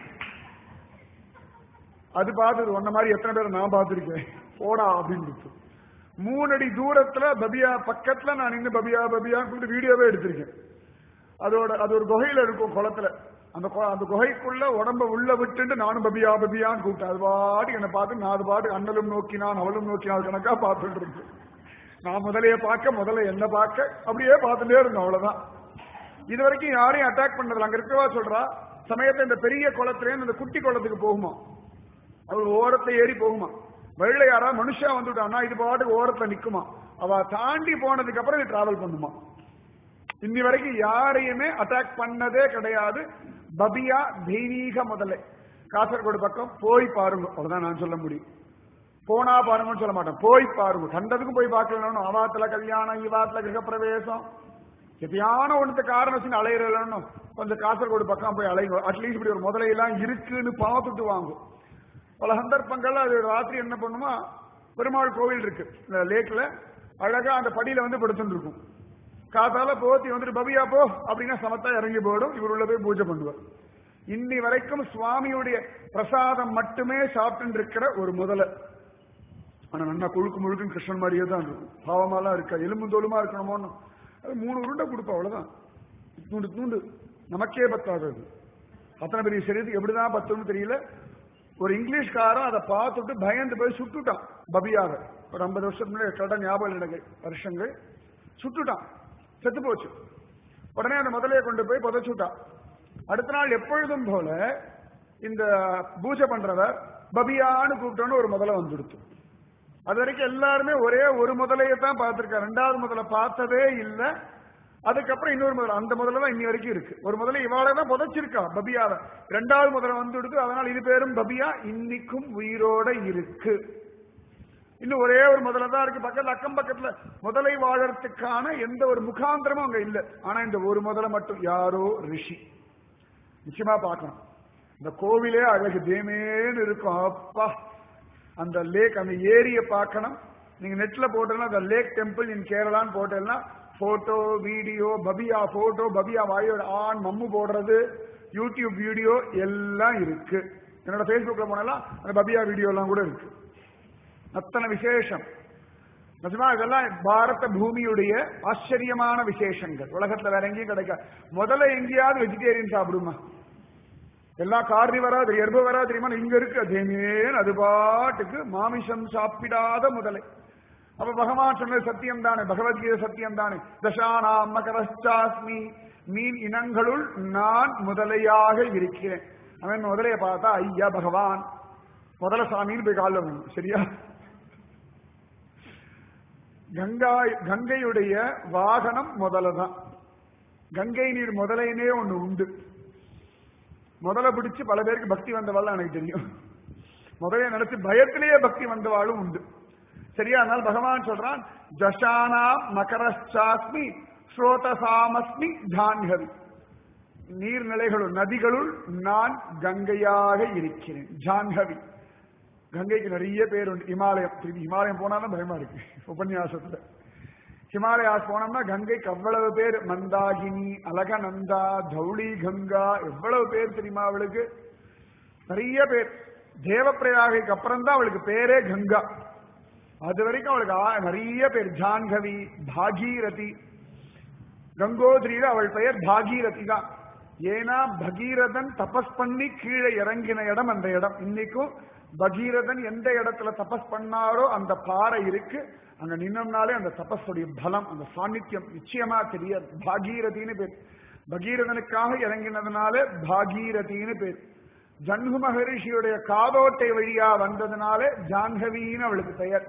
அது பார்த்தது ஒன்ன மாதிரி எத்தனை பேர் நான் பார்த்திருக்கேன் போடா அப்படின்னு இருக்கு. மூணு அடி தூரத்துல பபியா பக்கத்துல நான் நின்று பபியா பபியா கூப்பிட்டு வீடியோவே எடுத்திருக்கேன் அதோட அது ஒரு குகையில இருக்கும் குளத்துல அந்த கொ- அந்த குகைக்குள்ள உடம்ப உள்ள விட்டுட்டு நானும் பபியா பபியான்னு கூப்பிட்டேன் அது பாட்டுக்கு என்ன பார்த்து நான் அது பாட்டு அண்ணலும் நோக்கினான் அவளும் நோக்கினாள் கணக்கா பார்த்துட்டு இருந்தேன் நான் முதலைய பார்க்க முதல்ல என்ன பார்க்க அப்படியே பார்த்துட்டே இருந்தேன் அவ்வளவுதான் இது வரைக்கும் யாரையும் அட்டாக் பண்ணதில்ல அங்க இருக்கவா சொல்றா சமயத்தை இந்த பெரிய குளத்துல இருந்து இந்த குட்டி குளத்துக்கு போகுமா அவர் ஓரத்துல ஏறி போகுமா வெள்ளை யாரா மனுஷன் வந்துட்டான்னா இது பாட்டுக்கு ஓரத்துல நிக்குமா அவ தாண்டி போனதுக்கு அப்புறம் இது டிராவல் பண்ணுமா இன்னி வரைக்கும் யாரையுமே அட்டாக் பண்ணதே கிடையாது பபியா தெய்வீக முதலை காசர்கோடு பக்கம் போய் பாருங்க அவ்வளவுதான் நான் சொல்ல முடியும் போனா பாருங்கன்னு சொல்ல மாட்டேன் போய் பாருங்க கண்டதுக்கும் போய் பார்க்கலன்னு அவாத்துல கல்யாணம் இவாத்துல கிரகப்பிரவேசம் எப்பயான ஒண்ணுத்த காரணம் வச்சு அலையிறலன்னு கொஞ்சம் காசர்கோடு பக்கம் போய் அலைங்க அட்லீஸ்ட் இப்படி ஒரு முதலையெல்லாம் இருக்குன்னு பார்த்துட்டு வாங்கும் பல சந்தர்ப்பங்கள்ல அது ராத்திரி என்ன பண்ணுமா பெருமாள் கோவில் இருக்கு இந்த லேக்ல அழகா அந்த படியில வந்து படுத்துட்டு இருக்கும் காத்தால போத்தி வந்துட்டு பபியா போ அப்படின்னா சமத்தா இறங்கி போயிடும் இவர் உள்ள போய் பூஜை பண்ணுவார் இன்னி வரைக்கும் சுவாமியுடைய பிரசாதம் மட்டுமே சாப்பிட்டு இருக்கிற ஒரு முதலை ஆனா நல்லா கொழுக்கு முழுக்கும் கிருஷ்ணன் மாதிரியே தான் இருக்கும் பாவமாலாம் இருக்கா எலும்பு தோலுமா இருக்கணுமோன்னு அது மூணு உருண்டை கொடுப்பா அவ்வளவுதான் தூண்டு தூண்டு நமக்கே பத்தாது அது அத்தனை பெரிய சரீரத்துக்கு எப்படிதான் பத்துன்னு தெரியல ஒரு இங்கிலீஷ்காரன் அதை பார்த்துட்டு பயந்து போய் சுட்டுட்டான் பபியாவை ஒரு ஐம்பது வருஷத்துக்கு முன்னாடி கரெக்டாக ஞாபகம் இல்லை எனக்கு வருஷங்கள் சுட்டுட்டான் செத்து போச்சு உடனே அந்த முதலையை கொண்டு போய் புதைச்சுட்டான் அடுத்த நாள் எப்பொழுதும் போல இந்த பூஜை பண்றவர் பபியான்னு கூப்பிட்டோன்னு ஒரு முதலை வந்துடுத்து அது வரைக்கும் எல்லாருமே ஒரே ஒரு முதலையை தான் பார்த்திருக்காங்க ரெண்டாவது முதல்ல பார்த்ததே இல்ல அதுக்கப்புறம் இன்னொரு முதல்ல அந்த முதல்ல தான் இன்னி வரைக்கும் இருக்கு ஒரு முதல்ல இவாளை தான் புதைச்சிருக்கா பபியாவை ரெண்டாவது முதல்ல வந்து எடுத்து அதனால இது பேரும் பபியா இன்னிக்கும் உயிரோட இருக்கு இன்னும் ஒரே ஒரு முதல்ல தான் இருக்கு பக்கத்துல அக்கம் பக்கத்துல முதலை வாழறதுக்கான எந்த ஒரு முகாந்திரமும் அங்க இல்ல ஆனா இந்த ஒரு முதல்ல மட்டும் யாரோ ரிஷி நிச்சயமா பார்க்கணும் இந்த கோவிலே அழகு தேமேன்னு இருக்கும் அப்பா அந்த லேக் அந்த ஏரியை பார்க்கணும் நீங்க நெட்ல போட்டோம்னா அந்த லேக் டெம்பிள் இன் கேரளான்னு போட்டேன்னா போட்டோ வீடியோ பபியா போட்டோ பபியா வாயோட ஆண் மம்மு போடுறது யூடியூப் வீடியோ எல்லாம் இருக்கு என்னோட ஃபேஸ்புக்ல போனெல்லாம் அந்த பபியா வீடியோ எல்லாம் கூட இருக்கு அத்தனை விசேஷம் நிஜமா இதெல்லாம் பாரத பூமியுடைய ஆச்சரியமான விசேஷங்கள் உலகத்துல வேற எங்கேயும் கிடைக்காது முதல்ல எங்கேயாவது வெஜிடேரியன் சாப்பிடுமா எல்லா கார்னிவரா தெரியும் எர்பவரா தெரியுமா இங்க இருக்கு அதேமேன் அது பாட்டுக்கு மாமிசம் சாப்பிடாத முதலை அப்ப பகவான் சொன்னது சத்தியம் தானே பகவத்கீதை சத்தியம் தானே தசானாம் மகரஸ்டாஸ்மி மீன் இனங்களுள் நான் முதலையாக இருக்கிறேன் அவன் முதலைய பார்த்தா ஐயா பகவான் முதல சாமின்னு போய் காலில் விழணும் சரியா கங்கா கங்கையுடைய வாகனம் முதல தான் கங்கை நீர் முதலைனே ஒண்ணு உண்டு முதல பிடிச்சு பல பேருக்கு பக்தி வந்தவாள் எனக்கு தெரியும் முதலைய நினைச்சு பயத்திலேயே பக்தி வந்தவாளும் உண்டு சரியா அதனால பகவான் சொல்றான் ஜஷானா மகரச்சாஸ்மி ஸ்ரோதசாமஸ்மி ஜான்ஹவி நீர்நிலைகளுள் நதிகளுள் நான் கங்கையாக இருக்கிறேன் ஜான்ஹவி கங்கைக்கு நிறைய பேர் உண்டு இமாலயம் திருப்பி இமாலயம் போனாலும் பயமா இருக்கு உபன்யாசத்துல ஹிமாலயாஸ் போனோம்னா கங்கைக்கு அவ்வளவு பேர் மந்தாகினி அலகநந்தா தௌளி கங்கா எவ்வளவு பேர் தெரியுமா அவளுக்கு நிறைய பேர் தேவப்பிரயாகைக்கு அப்புறம் தான் அவளுக்கு பேரே கங்கா அது வரைக்கும் அவளுக்கு ஆ- நிறைய பேர் ஜான்கவி பாகீரதி கங்கோத்ரியில அவள் பெயர் பாகீரதி தான் ஏன்னா பகீரதன் தபஸ் பண்ணி கீழே இறங்கின இடம் அந்த இடம் இன்னைக்கும் பகீரதன் எந்த இடத்துல தபஸ் பண்ணாரோ அந்த பாறை இருக்கு அங்க நின்னோம்னாலே அந்த தபஸுடைய பலம் அந்த சாநித்தியம் நிச்சயமா தெரிய பாகீரதின்னு பேர் பகீரதனுக்காக இறங்கினதுனால பாகீரதின்னு பேர் ஜன்கு மகரிஷியுடைய காதோட்டை வழியா வந்ததுனால ஜான்கவின்னு அவளுக்கு பெயர்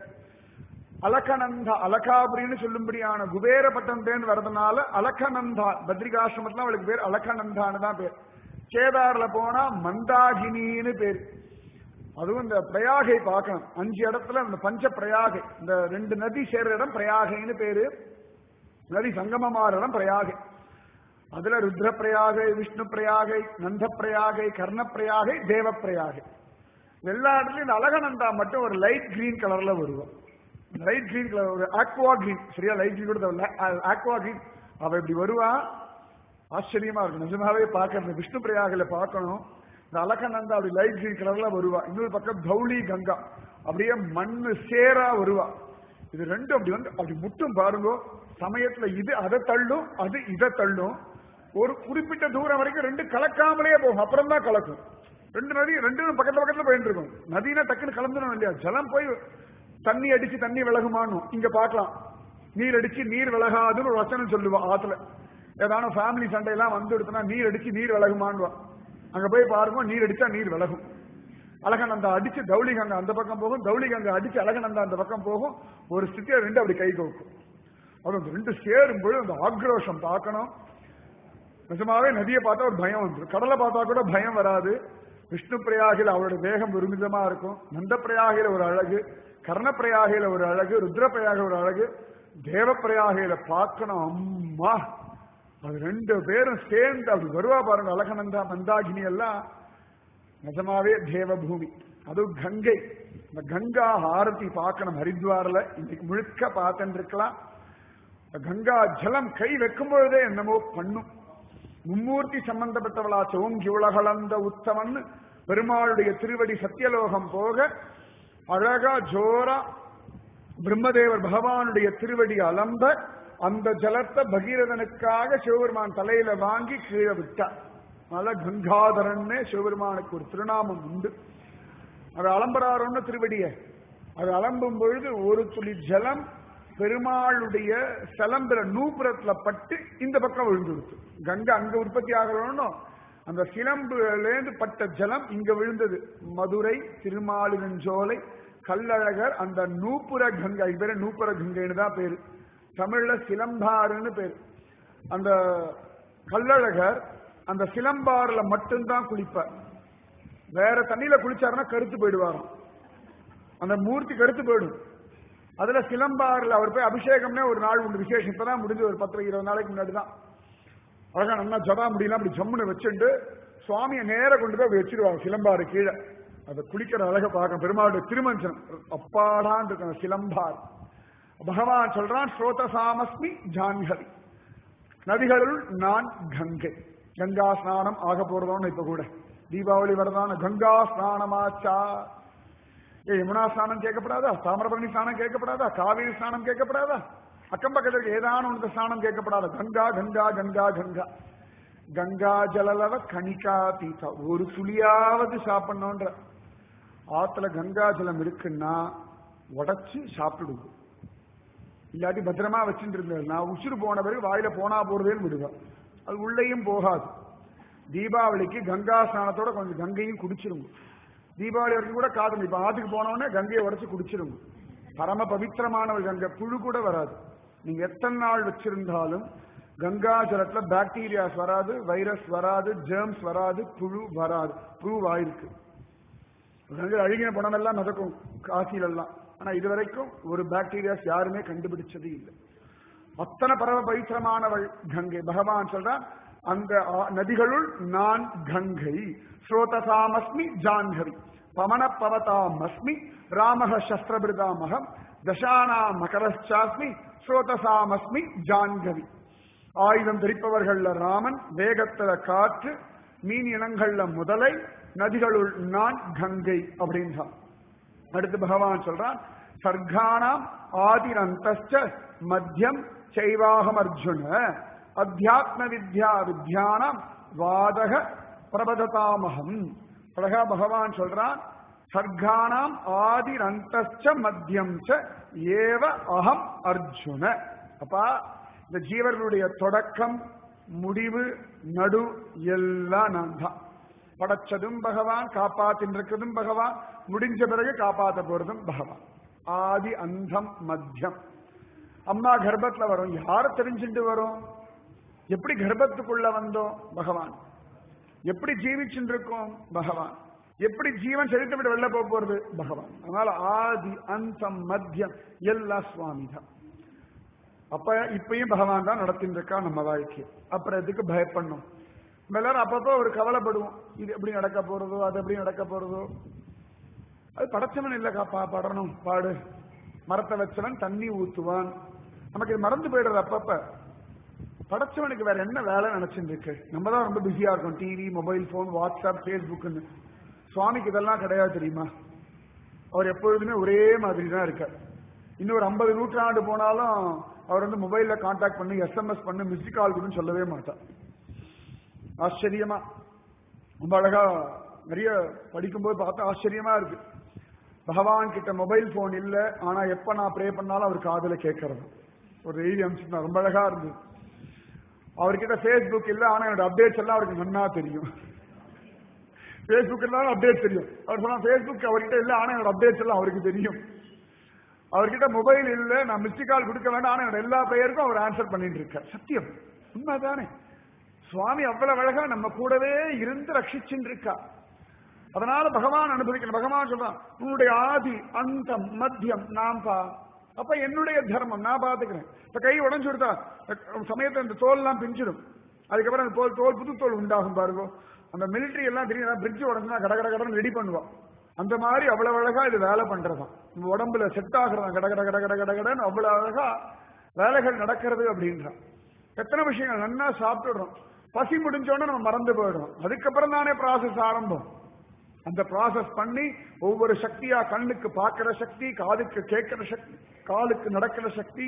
அலகநந்தா அலகாபுரின்னு சொல்லும்படியான குபேரப்பட்டம் தேர்ந்து வரதுனால அலகநந்தா பத்ரிகாசிரமத்துல அவளுக்கு பேர் அலகநந்தான்னு தான் பேர் கேதார்ல போனா மந்தாகினின்னு பேர் அதுவும் இந்த பிரயாகை பார்க்கணும் அஞ்சு இடத்துல இந்த பஞ்ச பிரயாகை இந்த ரெண்டு நதி சேர்ற இடம் பிரயாகைன்னு பேரு நதி சங்கமமாற இடம் பிரயாகை அதுல ருத்ர பிரயாகை விஷ்ணு பிரயாகை நந்த பிரயாகை கர்ண பிரயாகை தேவ பிரயாகை எல்லா இடத்துலயும் இந்த அழகநந்தா மட்டும் ஒரு லைட் கிரீன் கலர்ல வருவோம் லைட் கிரீன் கலர் ஒரு ஆக்வா கிரீன் சரியா லைட் கிரீன் கூட ஆக்வா கிரீன் அவ இப்படி வருவா ஆச்சரியமா இருக்கும் நிஜமாவே பார்க்கறது விஷ்ணு பிரயாகில பார்க்கணும் இந்த அலகநந்தா அப்படி லைட் கிரீன் கலர்ல வருவா இன்னொரு பக்கம் தௌளி கங்கா அப்படியே மண்ணு சேரா வருவா இது ரெண்டும் அப்படி வந்து அப்படி முட்டும் பாருங்க சமயத்துல இது அதை தள்ளும் அது இதை தள்ளும் ஒரு குறிப்பிட்ட தூரம் வரைக்கும் ரெண்டு கலக்காமலே போகும் அப்புறம் தான் கலக்கும் ரெண்டு நதி ரெண்டு பக்கத்துல பக்கத்துல போயிட்டு இருக்கும் நதினா டக்குன்னு கலந்துடும் இல்லையா ஜலம் போய் தண்ணி அடிச்சு தண்ணி விலகுமான்னு இங்க பார்க்கலாம் நீர் அடிச்சு நீர் விலகாதுன்னு ஒரு வசனம் சொல்லுவா ஆத்துல ஏதான ஃபேமிலி சண்டையெல்லாம் வந்து எடுத்தனா நீர் அடிச்சு நீர் விலகுமான்வா அங்க போய் பாருங்க நீர் அடிச்சா நீர் விலகும் அழகநந்தா அடிச்சு தௌளி கங்கா அந்த பக்கம் போகும் தௌளி கங்கா அடிச்சு அழகநந்தா அந்த பக்கம் போகும் ஒரு ஸ்தித்தியா ரெண்டு அப்படி கை கோக்கும் அது அந்த ரெண்டு சேரும் பொழுது அந்த ஆக்ரோஷம் பார்க்கணும் நிஜமாவே நதியை பார்த்தா ஒரு பயம் வந்துடும் கடலை பார்த்தா கூட பயம் வராது விஷ்ணு பிரயாகில அவரோட வேகம் விரும்பிதமா இருக்கும் நந்த பிரயாகில ஒரு அழகு கர்ண பிரயாகில ஒரு அழகு ருத்ர பிரயாக ஒரு அழகு தேவ பிரயாகில பார்க்கணும் அம்மா அது ரெண்டு பேரும் சேர்ந்து அப்படி வருவா பாருங்க அழகநந்தா மந்தாகினி எல்லாம் நிஜமாவே தேவபூமி அதுவும் கங்கை இந்த கங்கா ஆரத்தி பார்க்கணும் ஹரித்வார்ல இன்னைக்கு முழுக்க பார்த்துட்டு இருக்கலாம் இந்த கங்கா ஜலம் கை வைக்கும் பொழுதே என்னமோ பண்ணும் மும்மூர்த்தி சம்பந்தப்பட்டவளா ஓங்கி உலகளந்த உத்தமன் பெருமாளுடைய திருவடி சத்தியலோகம் போக அழகா ஜோரா பிரம்மதேவர் பகவானுடைய திருவடி அலம்ப அந்த ஜலத்தை பகீரதனுக்காக சிவபெருமான் தலையில வாங்கி கீழே விட்டார் அதனால கங்காதரன்னு சிவபெருமானுக்கு ஒரு திருநாமம் உண்டு அது அலம்பராரோன்னு திருவடிய அது அலம்பும் பொழுது ஒரு துளி ஜலம் பெருமாளுடைய சிலம்புற நூபுரத்துல பட்டு இந்த பக்கம் விழுந்து கொடுத்து கங்கை அங்க உற்பத்தி ஆகணும்னு அந்த சிலம்புலேருந்து பட்ட ஜலம் இங்க விழுந்தது மதுரை திருமாலிருஞ்சோலை கல்லழகர் அந்த நூப்புர கங்கை இது பேரு நூப்புர கங்கைன்னு தான் பேரு தமிழ்ல சிலம்பாறுன்னு பேரு அந்த கல்லழகர் அந்த சிலம்பாறுல மட்டும்தான் குளிப்பார் வேற தண்ணியில குளிச்சாருன்னா கருத்து போயிடுவாராம் அந்த மூர்த்தி கருத்து போயிடும் அதுல சிலம்பாறுல அவர் போய் அபிஷேகம்னே ஒரு நாள் உண்டு விசேஷம் இப்பதான் முடிஞ்சு ஒரு பத்து இருபது நாளைக்கு முன்னாடி தான் அழகா நல்லா ஜடா முடியலாம் அப்படி ஜம்முன்னு வச்சுட்டு சுவாமியை நேர கொண்டு போய் அப்படி வச்சிருவாங்க சிலம்பாறு கீழே அதை குளிக்கிற அழக பார்க்க பெருமாளுடைய திருமஞ்சனம் அப்பாடான் இருக்கும் அந்த சிலம்பார் பகவான் சொல்றான் ஸ்ரோதசாமஸ்மி ஜான்ஹரி நதிகளுள் நான் கங்கை கங்கா ஸ்நானம் ஆக போறதோன்னு இப்ப கூட தீபாவளி வரதான கங்கா ஸ்நானமாச்சா ஏ யமுனா ஸ்நானம் கேட்கப்படாதா தாமிரபரணி ஸ்நானம் கேட்கப்படாதா காவிரி ஸ்நானம் கேட்கப்படாதா அக்கம் பக்கத்தில் ஏதான ஒன்று ஸ்நானம் கேட்கப்படாதா கங்கா கங்கா கங்கா கங்கா கங்கா ஜலலவ கணிகா தீசா ஒரு துளியாவது சாப்பிடணுன்ற ஆத்துல கங்கா ஜலம் இருக்குன்னா உடைச்சு சாப்பிடுவோம் இல்லாட்டி பத்திரமா வச்சுட்டு இருந்தேன் நான் உசுறு போன பிறகு வாயில போனா போறதேன்னு விடுவேன் அது உள்ளேயும் போகாது தீபாவளிக்கு கங்கா ஸ்நானத்தோட கொஞ்சம் கங்கையும் குடிச்சிருங்க தீபாவளி வரைக்கும் கூட காதல் இப்ப ஆத்துக்கு போனோடனே கங்கையை உடைச்சு குடிச்சிருங்க பரம பவித்திரமான ஒரு கங்கை புழு கூட வராது நீங்க எத்தனை நாள் வச்சிருந்தாலும் கங்கா ஜலத்துல பாக்டீரியாஸ் வராது வைரஸ் வராது ஜெர்ம்ஸ் வராது புழு வராது ப்ரூவ் ஆயிருக்கு கங்கை அழுகின பணம் எல்லாம் மிதக்கும் காசில எல்லாம் ஆனா இது வரைக்கும் ஒரு பாக்டீரியாஸ் யாருமே கண்டுபிடிச்சது இல்லை அத்தனை பரம பவித்திரமானவள் கங்கை பகவான் சொல்றான் அந்த ஆ- நதிகளுள் நான் கங்கை ஸ்ரோதசாமஸ்மி ஜான்ஹவி பவன பவதாமஸ்மி ராமக சஸ்திரபிரதாமகம் தசானா மகரச்சாஸ்மி ஸ்ரோதசாமஸ்மி ஜான்கவி ஆயுதம் தரிப்பவர்கள்ல ராமன் வேகத்துல காற்று மீன் இனங்கள்ல முதலை நதிகளுள் நான் கங்கை அப்படின்றான் அடுத்து பகவான் சொல்றான் சர்க்கானாம் ஆதிரந்தச்ச மத்தியம் சைவாகம் அர்ஜுன அத்தியாத்ம வித்யா வித்யானாம் வாதக பிரபததாமகம் அழகா பகவான் சொல்றான் சர்க்கானாம் ஆதிரந்தச்ச மத்தியம் ச ஏவ அகம் அர்ஜுன அப்பா இந்த ஜீவர்களுடைய தொடக்கம் முடிவு நடு எல்லாம் நான் தான் படைச்சதும் பகவான் காப்பாத்தின் இருக்கிறதும் பகவான் முடிஞ்ச பிறகு காப்பாத்த போறதும் பகவான் ஆதி அந்தம் மத்தியம் அம்மா கர்ப்பத்துல வரும் யார் தெரிஞ்சுட்டு வரும் எப்படி கர்ப்பத்துக்குள்ள வந்தோம் பகவான் எப்படி ஜீவிச்சுட்டு இருக்கோம் பகவான் எப்படி ஜீவன் செலுத்த விட்டு வெளில போக போறது பகவான் அதனால ஆதி அந்தம் மத்தியம் எல்லாம் சுவாமி தான் அப்ப இப்பயும் பகவான் தான் நடத்திட்டு இருக்கா நம்ம வாழ்க்கை அப்புறம் எதுக்கு பயப்படணும் நம்ம எல்லாரும் அப்பப்போ ஒரு கவலைப்படுவோம் இது எப்படி நடக்க போறதோ அது எப்படி நடக்க போறதோ அது படைச்சவன் இல்லக்கா பா படணும் பாடு மரத்தை வச்சவன் தண்ணி ஊத்துவான் நமக்கு இது மறந்து போயிடுறது அப்பப்ப படைச்சவனுக்கு வேற என்ன வேலை நினைச்சுட்டு இருக்கு நம்ம தான் ரொம்ப பிஸியா இருக்கோம் டிவி மொபைல் போன் வாட்ஸ்அப் ஃபேஸ்புக்னு சுவாமிக்கு இதெல்லாம் கிடையாது தெரியுமா அவர் எப்பொழுதுமே ஒரே மாதிரி தான் இருக்கார் இன்னும் ஒரு ஐம்பது நூற்றாண்டு போனாலும் அவர் வந்து மொபைல்ல கான்டாக்ட் பண்ணி எஸ்எம்எஸ் பண்ணி மிஸ்டு கால் கொடுன்னு சொல்லவே மாட்டார் ஆச்சரியமா ரொம்ப அழகா நிறைய படிக்கும்போது பார்த்தா ஆச்சரியமா இருக்கு பகவான் கிட்ட மொபைல் போன் இல்ல ஆனா எப்ப நான் ப்ரே பண்ணாலும் அவர் காதுல கேட்கறது ஒரு செய்தி அனுப்பிச்சு ரொம்ப அழகா இருந்தது அவர்கிட்ட ஃபேஸ்புக் இல்ல ஆனா என்னோட அப்டேட்ஸ் எல்லாம் அவருக்கு நன்னா தெரியும் ஃபேஸ்புக் இருந்தாலும் அப்டேட் தெரியும் அவர் சொன்னா ஃபேஸ்புக் அவர்கிட்ட இல்ல ஆனா என்னோட அப்டேட்ஸ் எல்லாம் அவருக்கு தெரியும் அவர்கிட்ட மொபைல் இல்ல நான் மிஸ்டு கால் கொடுக்க வேண்டாம் ஆனா என்னோட எல்லா பெயருக்கும் அவர் ஆன்சர் பண்ணிட்டு இருக்கார் சத்தியம் உண்மைதானே சுவாமி அவ்வளவு அழகா நம்ம கூடவே இருந்து ரட்சிச்சுட்டு இருக்கா அதனால பகவான் அனுபவிக்கணும் பகவான் சொல்றான் உன்னுடைய ஆதி அந்தம் மத்தியம் நான் பா அப்ப என்னுடைய தர்மம் நான் பாத்துக்கிறேன் இப்ப கை உடஞ்சு கொடுத்தா சமயத்துல இந்த தோல் எல்லாம் பிஞ்சிடும் அதுக்கப்புறம் அந்த தோல் தோல் புது தோல் உண்டாகும் பாருங்க அந்த மிலிட்டரி எல்லாம் தெரியும் பிரிட்ஜ் உடஞ்சுனா கட கட கடன்னு ரெடி பண்ணுவான் அந்த மாதிரி அவ்வளவு அழகா இது வேலை பண்றதாம் நம்ம உடம்புல செட் ஆகுறதா கட கட கட கட கட கடன்னு அவ்வளவு அழகா வேலைகள் நடக்கிறது அப்படின்றான் எத்தனை விஷயங்கள் நன்னா சாப்பிட்டுடுறோம் பசி முடிஞ்சோடனே நம்ம மறந்து போயிடும் அதுக்கப்புறம் தானே ப்ராசஸ் ஆரம்பம் அந்த ப்ராசஸ் பண்ணி ஒவ்வொரு சக்தியா கண்ணுக்கு பார்க்கிற சக்தி காதுக்கு கேட்கிற சக்தி காலுக்கு நடக்கிற சக்தி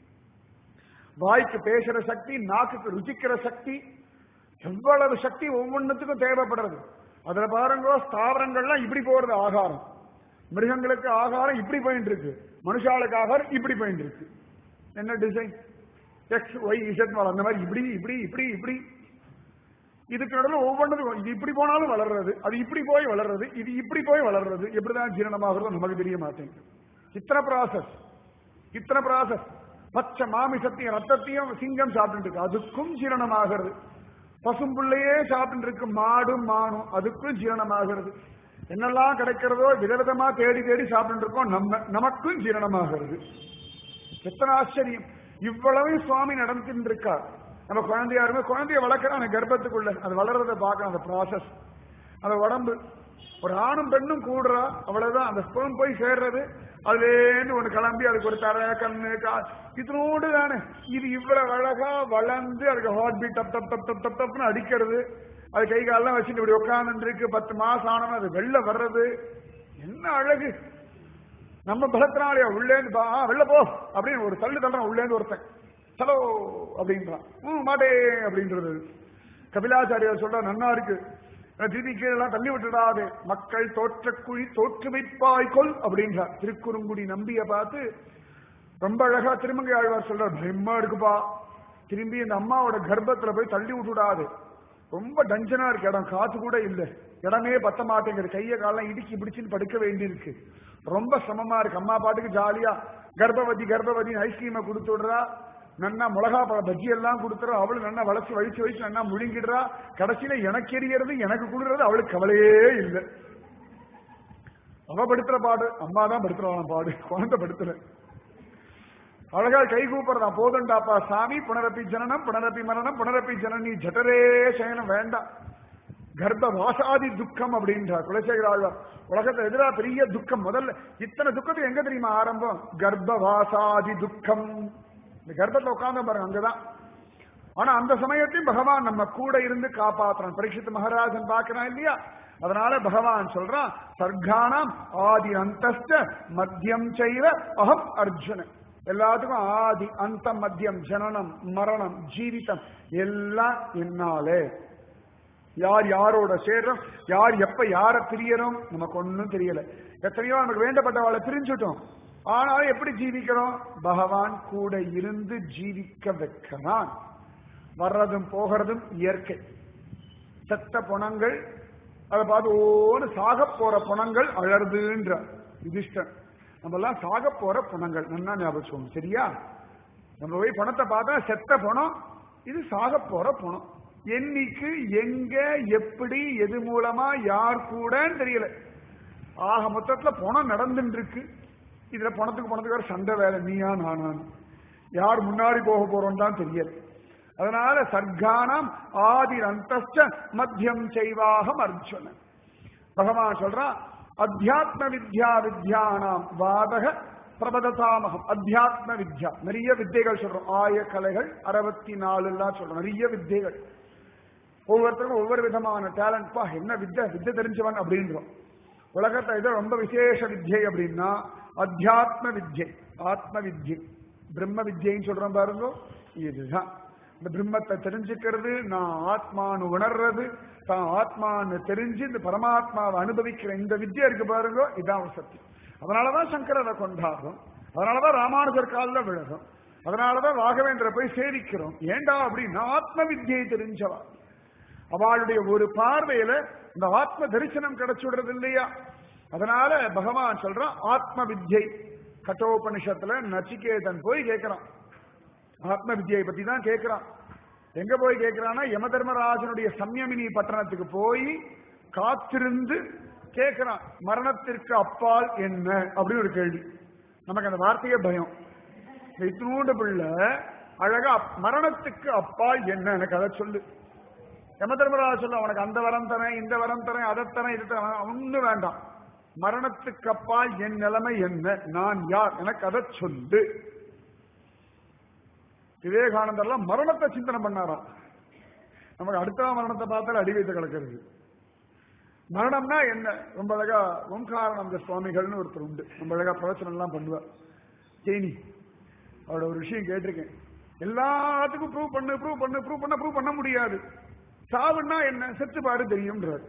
வாய்க்கு பேசுற சக்தி நாக்குக்கு ருச்சிக்கிற சக்தி எவ்வளவு சக்தி ஒவ்வொன்றுத்துக்கும் தேவைப்படுறது அதுல பாருங்க ஸ்தாவரங்கள்லாம் இப்படி போறது ஆகாரம் மிருகங்களுக்கு ஆகாரம் இப்படி போயிட்டு இருக்கு மனுஷாளுக்கு ஆகாரம் இப்படி போயிட்டு இருக்கு என்ன டிசைன் எக்ஸ் ஒய் இசட் அந்த மாதிரி இப்படி இப்படி இப்படி இப்படி இதுக்கு நடுவில் ஒவ்வொன்றுக்கும் இது இப்படி போனாலும் வளர்றது அது இப்படி போய் வளர்றது இது இப்படி போய் வளர்றது எப்படிதான் ஜீரணமாகிறதோ நமக்கு தெரிய மாட்டேங்குது இத்தனை ப்ராசஸ் இத்தனை ப்ராசஸ் பச்சை மாமிசத்தையும் ரத்தத்தையும் சிங்கம் சாப்பிட்டு இருக்கு அதுக்கும் ஜீரணமாகிறது பசும்புள்ளையே சாப்பிட்டு இருக்கு மாடும் மானும் அதுக்கும் ஜீரணமாகிறது என்னெல்லாம் கிடைக்கிறதோ விதவிதமா தேடி தேடி சாப்பிட்டு இருக்கோம் நம்ம நமக்கும் ஜீரணமாகிறது எத்தனை ஆச்சரியம் இவ்வளவு சுவாமி நடந்துட்டு இருக்கார் நம்ம குழந்தையா இருக்கும் குழந்தைய வளர்க்கிறோம் அந்த கர்ப்பத்துக்குள்ள அது வளர்றதை பார்க்கணும் அந்த ப்ராசஸ் அந்த உடம்பு ஒரு ஆணும் பெண்ணும் கூடுறா அவ்வளவுதான் அந்த ஸ்பெர்ம் போய் சேர்றது அதுலேருந்து ஒண்ணு கிளம்பி அதுக்கு ஒரு தர கண்ணு கா இதனோடு தானே இது இவ்வளவு அழகா வளர்ந்து அதுக்கு heart beat dub dub dub dub dub டப்னு அடிக்கிறது அது கை காலெல்லாம் வச்சுட்டு இப்படி உட்கார்ந்து இருக்கு பத்து மாசம் ஆனவன் அது வெளில வர்றது என்ன அழகு நம்ம பலத்தினாலே உள்ளேந்து பா, ஆ, வெளில போ அப்படின்னு ஒரு தள்ளு தள்ளுறான் உள்ளேந்து ஒருத்தன் சலோ அப்படின்றான் ம் மாட்டே அப்படின்றது கபிலாச்சாரியார் சொல்ற நன்னா இருக்கு திதி கீழெல்லாம் தள்ளி விட்டுடாது மக்கள் தோற்றக்குழி தோற்றுவிப்பாய் கொள் அப்படின்றார் திருக்குறுங்குடி நம்பிய பார்த்து ரொம்ப அழகா திருமங்கை ஆழ்வார் சொல்றார் பிரம்மா இருக்குப்பா திரும்பி இந்த அம்மாவோட கர்ப்பத்துல போய் தள்ளி விட்டுடாது ரொம்ப டஞ்சனா இருக்கு இடம் காத்து கூட இல்ல இடமே பத்த மாட்டேங்குது கைய காலம் இடுக்கி பிடிச்சுன்னு படுக்க வேண்டியிருக்கு ரொம்ப சிரமமா இருக்கு அம்மா பாட்டுக்கு ஜாலியா கர்ப்பவதி கர்ப்பவதி ஐஸ்கிரீமை கொடுத்து விடுறா நன்னா மிளகா பழ பஜ்ஜி எல்லாம் கொடுத்துறா அவளு நன்னா வளர்ச்சி வழிச்சு வழிச்சு நன்னா முழுங்கிடுறா கடைசியில எனக்கு எரியறது எனக்கு குளிர்றது அவளுக்கு கவலையே இல்லை அவ படுத்துற பாடு அம்மா தான் படுத்துறான் பாடு குழந்தை படுத்துற அழகா கை கூப்பிடுறான் போதுண்டாப்பா சாமி புனரப்பி ஜனனம் புனரப்பி மரணம் புனரப்பி ஜனனி ஜட்டரே சயனம் வேண்டாம் கர்ப்ப வாசாதி துக்கம் அப்படின்றார் குலசேகர ஆழ்வார் உலகத்துல எதிரா பெரிய துக்கம் முதல்ல இத்தனை துக்கத்துக்கு எங்க தெரியுமா ஆரம்பம் கர்ப்ப வாசாதி துக்கம் இந்த கர்ப்பத்துல உட்கார்ந்து பாருங்க அங்கதான் ஆனா அந்த சமயத்தையும் பகவான் நம்ம கூட இருந்து காப்பாத்துறான் பரீட்சித் மகாராஜன் பாக்குறான் இல்லையா அதனால பகவான் சொல்றான் சர்க்கானாம் ஆதி அந்தஸ்த மத்தியம் செய்வ அகம் அர்ஜுன எல்லாத்துக்கும் ஆதி அந்த மத்தியம் ஜனனம் மரணம் ஜீவிதம் எல்லாம் என்னாலே யார் யாரோட சேர்றோம் யார் எப்ப யார பிரியறோம் நமக்கு ஒன்னும் தெரியல எத்தனையோ நமக்கு வேண்டப்பட்டவாளை பிரிஞ்சுட்டோம் ஆனாலும் எப்படி ஜீவிக்கிறோம் பகவான் கூட இருந்து ஜீவிக்க வைக்கிறான் வர்றதும் போகிறதும் இயற்கை செத்த புணங்கள் அதை பார்த்து ஓன்னு சாக போற புணங்கள் அழறுதுன்ற யுதிஷ்டன் நம்ம எல்லாம் சாக போற புணங்கள் நல்லா ஞாபகம் சரியா நம்ம போய் பணத்தை பார்த்தா செத்த பணம் இது சாக போற பணம் என்னைக்கு எங்க எப்படி எது மூலமா யார் கூடன்னு தெரியல ஆக மொத்தத்துல பணம் நடந்துட்டு இருக்கு இதுல பணத்துக்கு பணத்துக்கு வேற சண்டை வேலை நீயா நானான்னு யார் முன்னாடி போக போறோம் தான் தெரியல அதனால சர்க்கானம் ஆதி அந்தஸ்ட மத்தியம் செய்வாகம் அர்ஜுன பகவான் சொல்றான் அத்தியாத்ம வித்யா வித்யானாம் வாதக பிரபததாமகம் அத்தியாத்ம வித்யா நிறைய வித்தைகள் சொல்றோம் ஆய கலைகள் அறுபத்தி நாலு எல்லாம் சொல்றோம் நிறைய வித்தைகள் ஒவ்வொருத்தருக்கும் ஒவ்வொரு விதமான டேலண்ட் பா என்ன வித்தை வித்தை தெரிஞ்சவன் அப்படின்றோம் உலகத்தை இது ரொம்ப விசேஷ வித்யை அப்படின்னா அத்தியாத்ம வித்யை ஆத்ம வித்யை பிரம்ம வித்யைன்னு சொல்றோம் பாருங்க இதுதான் இந்த பிரம்மத்தை தெரிஞ்சுக்கிறது நான் ஆத்மான்னு உணர்றது தான் ஆத்மான்னு தெரிஞ்சு இந்த பரமாத்மாவை அனுபவிக்கிற இந்த வித்யா இருக்கு பாருங்க இதான் ஒரு சத்தியம் அதனாலதான் சங்கரரை கொண்டாடுறோம் அதனாலதான் ராமானுஜர் காலில் விழுகும் அதனாலதான் ராகவேந்திர போய் சேவிக்கிறோம் ஏண்டா அப்படின்னா ஆத்ம வித்யை தெரிஞ்சவா அவளுடைய ஒரு பார்வையில இந்த ஆத்ம தரிசனம் கிடைச்சுடுறது இல்லையா அதனால பகவான் சொல்றான் ஆத்ம வித்யை கட்டோபனிஷத்துல நச்சிகேதன் போய் கேட்கிறான் ஆத்ம வித்யை பத்தி தான் கேட்கிறான் எங்க போய் கேட்கிறான்னா யம தர்மராஜனுடைய சம்யமினி பட்டணத்துக்கு போய் காத்திருந்து கேட்கிறான் மரணத்திற்கு அப்பால் என்ன அப்படின்னு ஒரு கேள்வி நமக்கு அந்த வார்த்தையே பயம் இந்த இத்தினூண்டு பிள்ளை அழகா மரணத்துக்கு அப்பால் என்ன எனக்கு அதை சொல்லு யம தர்மராஜ் சொல்ல உனக்கு அந்த வரம் தரேன் இந்த வரம் தரேன் அதை தரேன் இது தரேன் ஒன்னும் வேண்டாம் மரணத்துக்கு அப்பால் என் நிலைமை என்ன நான் யார் எனக்கு அதை சொல்லு விவேகானந்தர்லாம் மரணத்தை சிந்தனை பண்ணாராம் நமக்கு அடுத்த மரணத்தை பார்த்தாலே அடி வைத்து கிடக்கிறது மரணம்னா என்ன ரொம்ப அழகா ஓம்காரானந்த சுவாமிகள்னு ஒருத்தர் உண்டு ரொம்ப அழகா பிரவச்சனம் எல்லாம் பண்ணுவார் தேனி அவரோட ஒரு விஷயம் கேட்டிருக்கேன் எல்லாத்துக்கும் ப்ரூவ் பண்ணு ப்ரூவ் பண்ணு ப்ரூவ் பண்ண ப்ரூவ் பண்ண முடியாது சாவுன்னா என்ன செத்து பாரு தெரியும்ன்றார்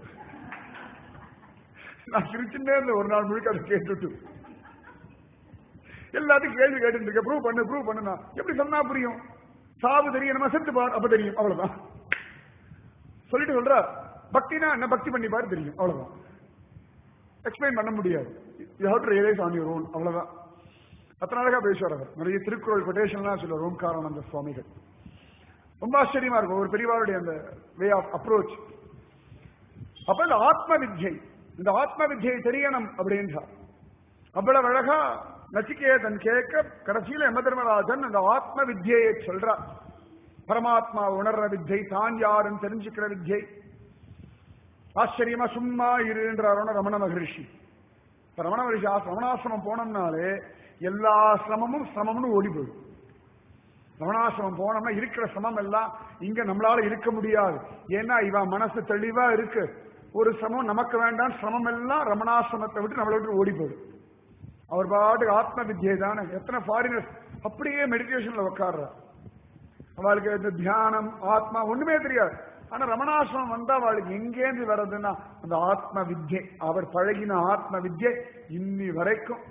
நான் சிரிச்சுட்டே இருந்த ஒரு நாள் முழுக்க அதை கேட்டுட்டு எல்லாத்துக்கும் கேள்வி கேட்டு இருக்க ப்ரூவ் பண்ணு ப்ரூவ் பண்ணுனா எப்படி சொன்னா புரியும் சாவு தெரியும் நம்ம செத்து பார் அப்ப தெரியும் அவ்வளவுதான் சொல்லிட்டு சொல்றா பக்தினா என்ன பக்தி பண்ணி பாரு தெரியும் அவ்வளவுதான் எக்ஸ்பிளைன் பண்ண முடியாது you have to realise on your own அவ்வளவுதான் அத்தனை அழகா பேசுவார் அவர் நிறைய திருக்குறள் கொட்டேஷன்லாம் சொல்லுவார் ஓம்காரானந்த சுவாமிகள் ரொம்ப ஆச்சரியமா இருக்கும் ஒரு பெரியவாருடைய அந்த வே ஆஃப் அப்ரோச் அப்ப இந்த ஆத்ம வித்யை இந்த ஆத்ம வித்யை தெரியணும் அப்படின்றார் அவ்வளவு அழகா நச்சிகேதன் கேட்க கடைசியில யம தர்மராஜன் அந்த ஆத்ம வித்யை சொல்றார் பரமாத்மா உணர்ற வித்யை தான் யாருன்னு தெரிஞ்சுக்கிற வித்யை ஆச்சரியமா சும்மா இருன்றாரோன ரமண மகரிஷி இப்ப ரமண மகரிஷி ஆ- ரமணாசிரமம் போனோம்னாலே எல்லா சிரமமும் சிரமம்னு ஓடி போயிடும் ரமணாசிரமம் போனோம்னா இருக்கிற சிரமம் எல்லாம் இங்க நம்மளால இருக்க முடியாது ஏன்னா இவன் மனசு தெளிவா இருக்கு ஒரு சிரமம் நமக்கு வேண்டாம் சிரமம் எல்லாம் ரமணாசிரமத்தை விட்டு நம்மளை விட்டு ஓடி போயிடும் அவர் பாட்டுக்கு ஆத்ம வித்யை தானே எத்தனை ஃபாரினர்ஸ் அப்படியே மெடிடேஷன்ல உட்கார்றார் அவளுக்கு இந்த தியானம் ஆத்மா ஒண்ணுமே தெரியாது ஆனா ரமணாசிரமம் வந்தா அவளுக்கு எங்கேருந்து வர்றதுன்னா அந்த ஆத்ம வித்யை அவர் பழகின ஆத்ம வித்யை இன்னி வரைக்கும்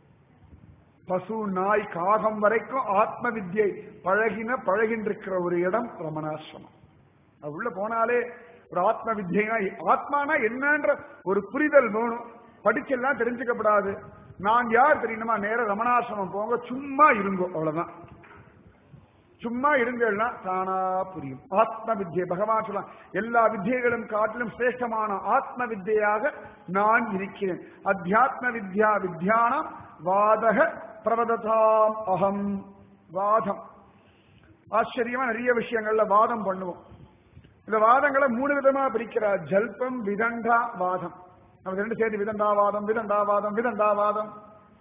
பசு நாய் காகம் வரைக்கும் ஆத்ம வித்யை பழகின பழகின்றிருக்கிற ஒரு இடம் ரமணாசிரமம் அது உள்ள போனாலே ஒரு ஆத்ம வித்யா ஆத்மானா என்னன்ற ஒரு புரிதல் வேணும் படிச்செல்லாம் தெரிஞ்சுக்கப்படாது நான் யார் தெரியணுமா நேர ரமணாசிரமம் போங்க சும்மா இருங்கோ அவ்வளவுதான் சும்மா இருங்கன்னா தானா புரியும் ஆத்ம வித்யை பகவான் சொல்லலாம் எல்லா வித்தியைகளும் காட்டிலும் சிரேஷ்டமான ஆத்ம வித்யாக நான் இருக்கிறேன் அத்தியாத்ம வித்யா வித்யானம் வாதக பிரவததாம் அகம் வாதம் ஆச்சரியமா நிறைய விஷயங்கள்ல வாதம் பண்ணுவோம் இந்த வாதங்களை மூணு விதமா பிரிக்கிறார் ஜல்பம் விதண்டா வாதம் நம்ம ரெண்டு சேர்த்து விதண்டாவாதம் விதண்டாவாதம் விதண்டாவாதம்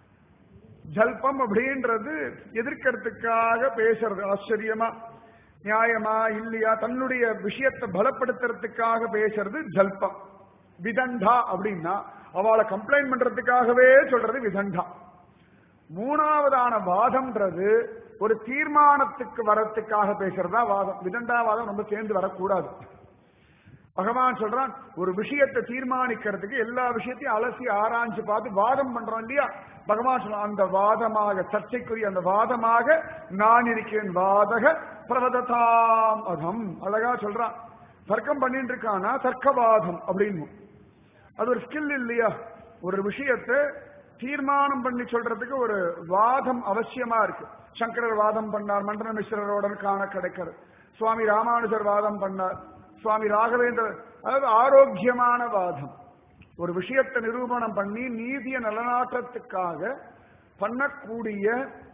ஜல்பம் அப்படின்றது எதிர்க்கிறதுக்காக பேசுறது ஆச்சரியமா நியாயமா இல்லையா தன்னுடைய விஷயத்தை பலப்படுத்துறதுக்காக பேசுறது ஜல்பம் விதண்டா அப்படின்னா அவளை கம்ப்ளைண்ட் பண்றதுக்காகவே சொல்றது விதண்டா மூணாவதான வாதம்ன்றது ஒரு தீர்மானத்துக்கு வரத்துக்காக பேசுறதா வாதம் விதண்டாவாதம் ரொம்ப சேர்ந்து வரக்கூடாது பகவான் சொல்றான் ஒரு விஷயத்தை தீர்மானிக்கிறதுக்கு எல்லா விஷயத்தையும் அலசி ஆராய்ஞ்சு பார்த்து வாதம் பண்றோம் இல்லையா பகவான் சொல்றான் அந்த வாதமாக சர்ச்சைக்குரிய அந்த வாதமாக நான் இருக்கிறேன் வாதக பிரவததாம் அகம் அழகா சொல்றான் தர்க்கம் பண்ணிட்டு இருக்கானா தர்க்கவாதம் அப்படின்னு அது ஒரு ஸ்கில் இல்லையா ஒரு விஷயத்தை தீர்மானம் பண்ணி சொல்றதுக்கு ஒரு வாதம் அவசியமா இருக்கு சங்கரர் வாதம் பண்ணார் மண்டன மிஸ்ரரோட காண கிடைக்கிறது சுவாமி ராமானுஜர் வாதம் பண்ணார் சுவாமி ராகவேந்திரர் அதாவது ஆரோக்கியமான வாதம் ஒரு விஷயத்தை நிரூபணம் பண்ணி நீதிய நலநாட்டத்துக்காக பண்ணக்கூடிய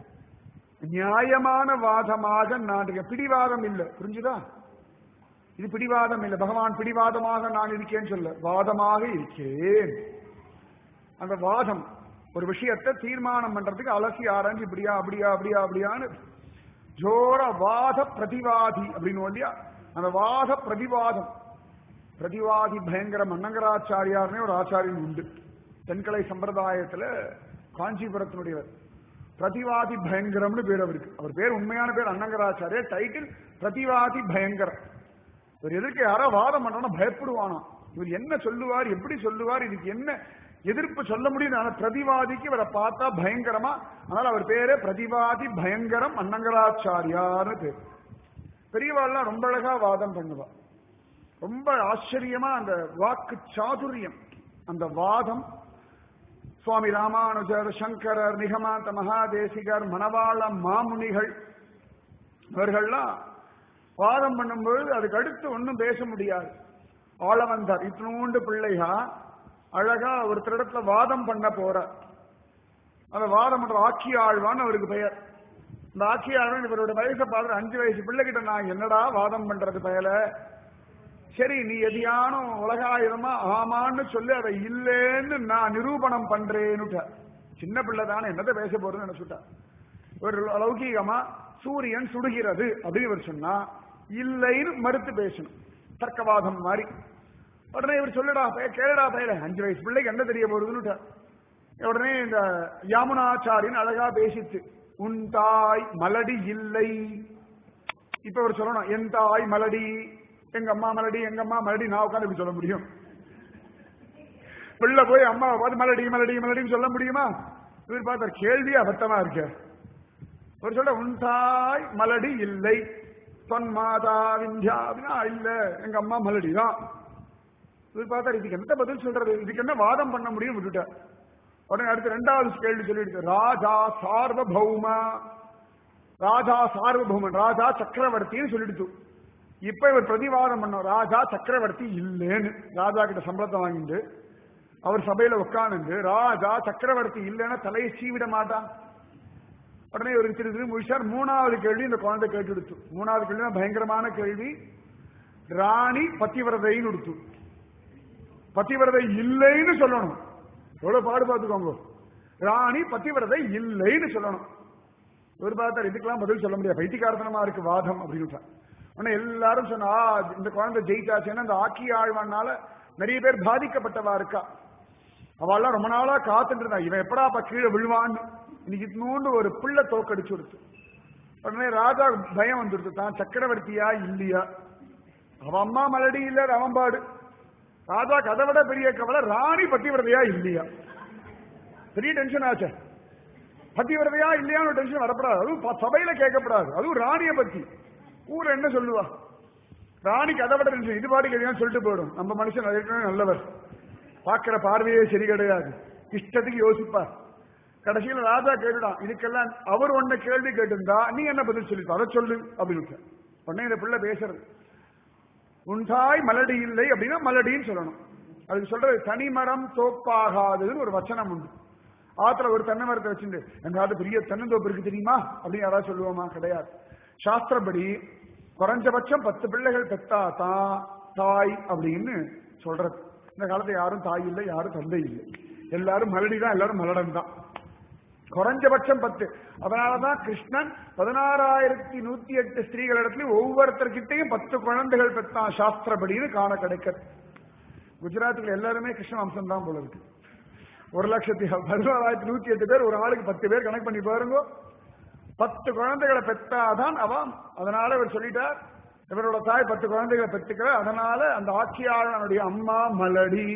நியாயமான வாதமாக நான் பிடிவாதம் இல்லை புரிஞ்சுதா இது பிடிவாதம் இல்லை பகவான் பிடிவாதமாக நான் இருக்கேன்னு சொல்ல வாதமாக இருக்கேன் அந்த வாதம் ஒரு விஷயத்தை தீர்மானம் பண்றதுக்கு அலசி ஆராய்ஞ்சு இப்படியா அப்படியா அப்படியா அப்படியான்னு ஜோர வாத பிரதிவாதி அப்படின்னு இல்லையா அந்த வாத பிரதிவாதம் பிரதிவாதி பயங்கர மன்னங்கராச்சாரியார்னே ஒரு ஆச்சாரியன் உண்டு தென்கலை சம்பிரதாயத்துல காஞ்சிபுரத்தினுடையவர் பிரதிவாதி பயங்கரம்னு பேர் அவருக்கு அவர் பேர் உண்மையான பேர் அன்னங்கராச்சாரியர் டைட்டில் பிரதிவாதி பயங்கரம் இவர் எதுக்கு யாரோ வாதம் பண்றோம்னா பயப்படுவானா இவர் என்ன சொல்லுவார் எப்படி சொல்லுவார் இதுக்கு என்ன எதிர்ப்பு சொல்ல முடியும் ஆனா பிரதிவாதிக்கு இவரை பார்த்தா பயங்கரமா அதனால அவர் பேரு பிரதிவாதி பயங்கரம் அன்னங்கராச்சாரியார்னு பேர் பெரியவாள்லாம் ரொம்ப அழகா வாதம் பண்ணுவா ரொம்ப ஆச்சரியமா அந்த வாக்கு சாதுரியம் அந்த வாதம் சுவாமி ராமானுஜர் சங்கரர் நிகமாந்த மகாதேசிகர் மணவாள மாமுனிகள் இவர்கள்லாம் வாதம் பண்ணும்பொழுது அதுக்கு அடுத்து ஒன்றும் பேச முடியாது ஆளவந்தார் இத்தினூண்டு பிள்ளையா அழகா ஒருத்தரிடத்துல வாதம் பண்ண போற அந்த வாதம் பண்ற ஆட்சி ஆழ்வான்னு அவருக்கு பெயர் இந்த ஆட்சி ஆழ்வான் இவரோட வயசை பார்த்து அஞ்சு வயசு பிள்ளைகிட்ட நான் என்னடா வாதம் பண்றது பயல சரி நீ எதையானும் உலகாயுதமா ஆமான்னு சொல்லி அதை இல்லேன்னு நான் நிரூபணம் பண்றேன்னுட்ட சின்ன பிள்ளை தானே என்னதை பேச போறதுன்னு நினைச்சுட்டா ஒரு லௌகீகமா சூரியன் சுடுகிறது அப்படின்னு இவர் சொன்னா இல்லைன்னு மறுத்து பேசணும் தர்க்கவாதம் மாதிரி உடனே இவர் சொல்லுடா பய கேளுடா பயல அஞ்சு வயசு பிள்ளைக்கு என்ன தெரிய போறதுன்னு உடனே இந்த யாமுனாச்சாரின் அழகா பேசித்து உன் தாய் மலடி இல்லை இப்ப அவர் சொல்லணும் என் தாய் மலடி எங்க அம்மா மலடி எங்க அம்மா மலடி நான் உட்காந்து இப்படி சொல்ல முடியும் பிள்ளை போய் அம்மாவை பார்த்து மலடி மலடி மலடின்னு சொல்ல முடியுமா இவர் பார்த்தார் கேள்வி அபத்தமா இருக்க ஒரு சொல்ல உன் தாய் மலடி இல்லை தொன் மாதா விந்தியா அப்படின்னா இல்ல எங்க அம்மா மலடி தான் இவர் பார்த்தார் இதுக்கு என்ன பதில் சொல்றது இதுக்கு என்ன வாதம் பண்ண முடியும் விட்டுட்டார் உடனே அடுத்து ரெண்டாவது கேள்வி சொல்லிட்டு ராஜா சார்வபௌமா ராஜா சார்வபௌமன் ராஜா சக்கரவர்த்தின்னு சொல்லிடுத்து இப்ப இவர் பிரதிவாதம் பண்ண ராஜா சக்கரவர்த்தி இல்லைன்னு ராஜா கிட்ட சம்பளத்தை வாங்கிட்டு அவர் சபையில உட்காந்து ராஜா சக்கரவர்த்தி இல்லைன்னா தலையை சீவிட மாட்டான் உடனே ஒரு திரு திரு முடிச்சார் மூணாவது கேள்வி இந்த குழந்தை கேட்டு எடுத்து மூணாவது கேள்வி பயங்கரமான கேள்வி ராணி பத்திவிரதைன்னு கொடுத்து பத்திவிரதை இல்லைன்னு சொல்லணும் எவ்வளவு பாடு பார்த்துக்கோங்க ராணி பத்திவிரதை இல்லைன்னு சொல்லணும் இவர் பார்த்தார் இதுக்கெல்லாம் பதில் சொல்ல முடியாது பைத்தியகாரத்தனமா இருக்கு வாதம் அப்படின்னு உடனே எல்லாரும் சொன்னா "ஆ, இந்த குழந்தை ஜெயிச்சாச்சுன்னா அந்த ஆக்கி ஆழ்வானால நிறைய பேர் பாதிக்கப்பட்டவா இருக்கா அவள்லாம் ரொம்ப நாளா காத்துட்டு இருந்தா இவன் எப்படா அப்ப கீழே விழுவான்னு இன்னைக்கு இன்னொன்று ஒரு பிள்ளை தோக்கடிச்சு கொடுத்து உடனே ராஜா பயம் வந்துடுது தான் சக்கரவர்த்தியா இல்லையா அவன் அம்மா மலடி இல்ல ரவம்பாடு ராஜா கதை விட பெரிய கவலை ராணி பத்திவிரதையா இல்லையா பெரிய டென்ஷன் ஆச்சு பத்திவிரதையா இல்லையான்னு ஒரு டென்ஷன் வரப்படாது அதுவும் ப- சபையில கேட்கப்படாது அதுவும் ராணிய பத்தி ஊர் என்ன சொல்லுவா ராணிக்கு அதை விட டென்ஷன் இது பாட்டுக்கு எதையும் சொல்லிட்டு போயிடும் நம்ம மனுஷன் அதற்கே நல்லவர் பார்க்கிற பார்வையே சரி கிடையாது இஷ்டத்துக்கு யோசிப்பார் கடைசியில ராஜா கேட்டுடான் இதுக்கெல்லாம் அவர் ஒன்ன கேள்வி கேட்டிருந்தா நீ என்ன பதில் சொல்லிட்டு அதை சொல்லு அப்படின்னு விட்டார். உடனே இந்த பிள்ளை பேசுறது உண்டாய் மலடி இல்லை அப்படின்னா மலடின்னு சொல்லணும் அதுக்கு சொல்றது தனிமரம் தோப்பாகாதுன்னு ஒரு வச்சனம் உண்டு ஆத்துல ஒரு தென்னை மரத்தை வச்சுட்டு எங்காவது பெரிய தென்னந்தோப்பு இருக்கு தெரியுமா அப்படின்னு யாராவது சொல்லுவோமா கிடையாது சாஸ்திரப்படி குறைஞ்சபட்சம் பத்து பிள்ளைகள் பெத்தா தான் தாய் அப்படின்னு சொல்றது இந்த காலத்துல யாரும் தாய் இல்லை யாரும் தந்தை இல்லை எல்லாரும் மலடி தான் எல்லாரும் மலடன் தான் குறைஞ்சபட்சம் பத்து அதனாலதான் கிருஷ்ணன் பதினாறாயிரத்தி நூத்தி எட்டு ஸ்திரீகளிடத்துலயும் ஒவ்வொருத்தர்கிட்டையும் பத்து குழந்தைகள் பெற்றான் சாஸ்திரப்படின்னு காண கிடைக்கிறது குஜராத்தில் எல்லாருமே கிருஷ்ண வம்சம் தான் போல இருக்கு ஒரு லட்சத்தி பதினாறாயிரத்தி நூத்தி எட்டு பேர் ஒரு ஆளுக்கு பத்து பேர் கணக்கு பண்ணி பாருங்க பத்து குழந்தைகளை பெற்றாதான் அவன் அதனால இவர் சொல்லிட்டார் இவரோட தாய் பத்து குழந்தைகளை பெற்றுக்கிற அதனால அந்த ஆட்சியாளனுடைய அம்மா மலடி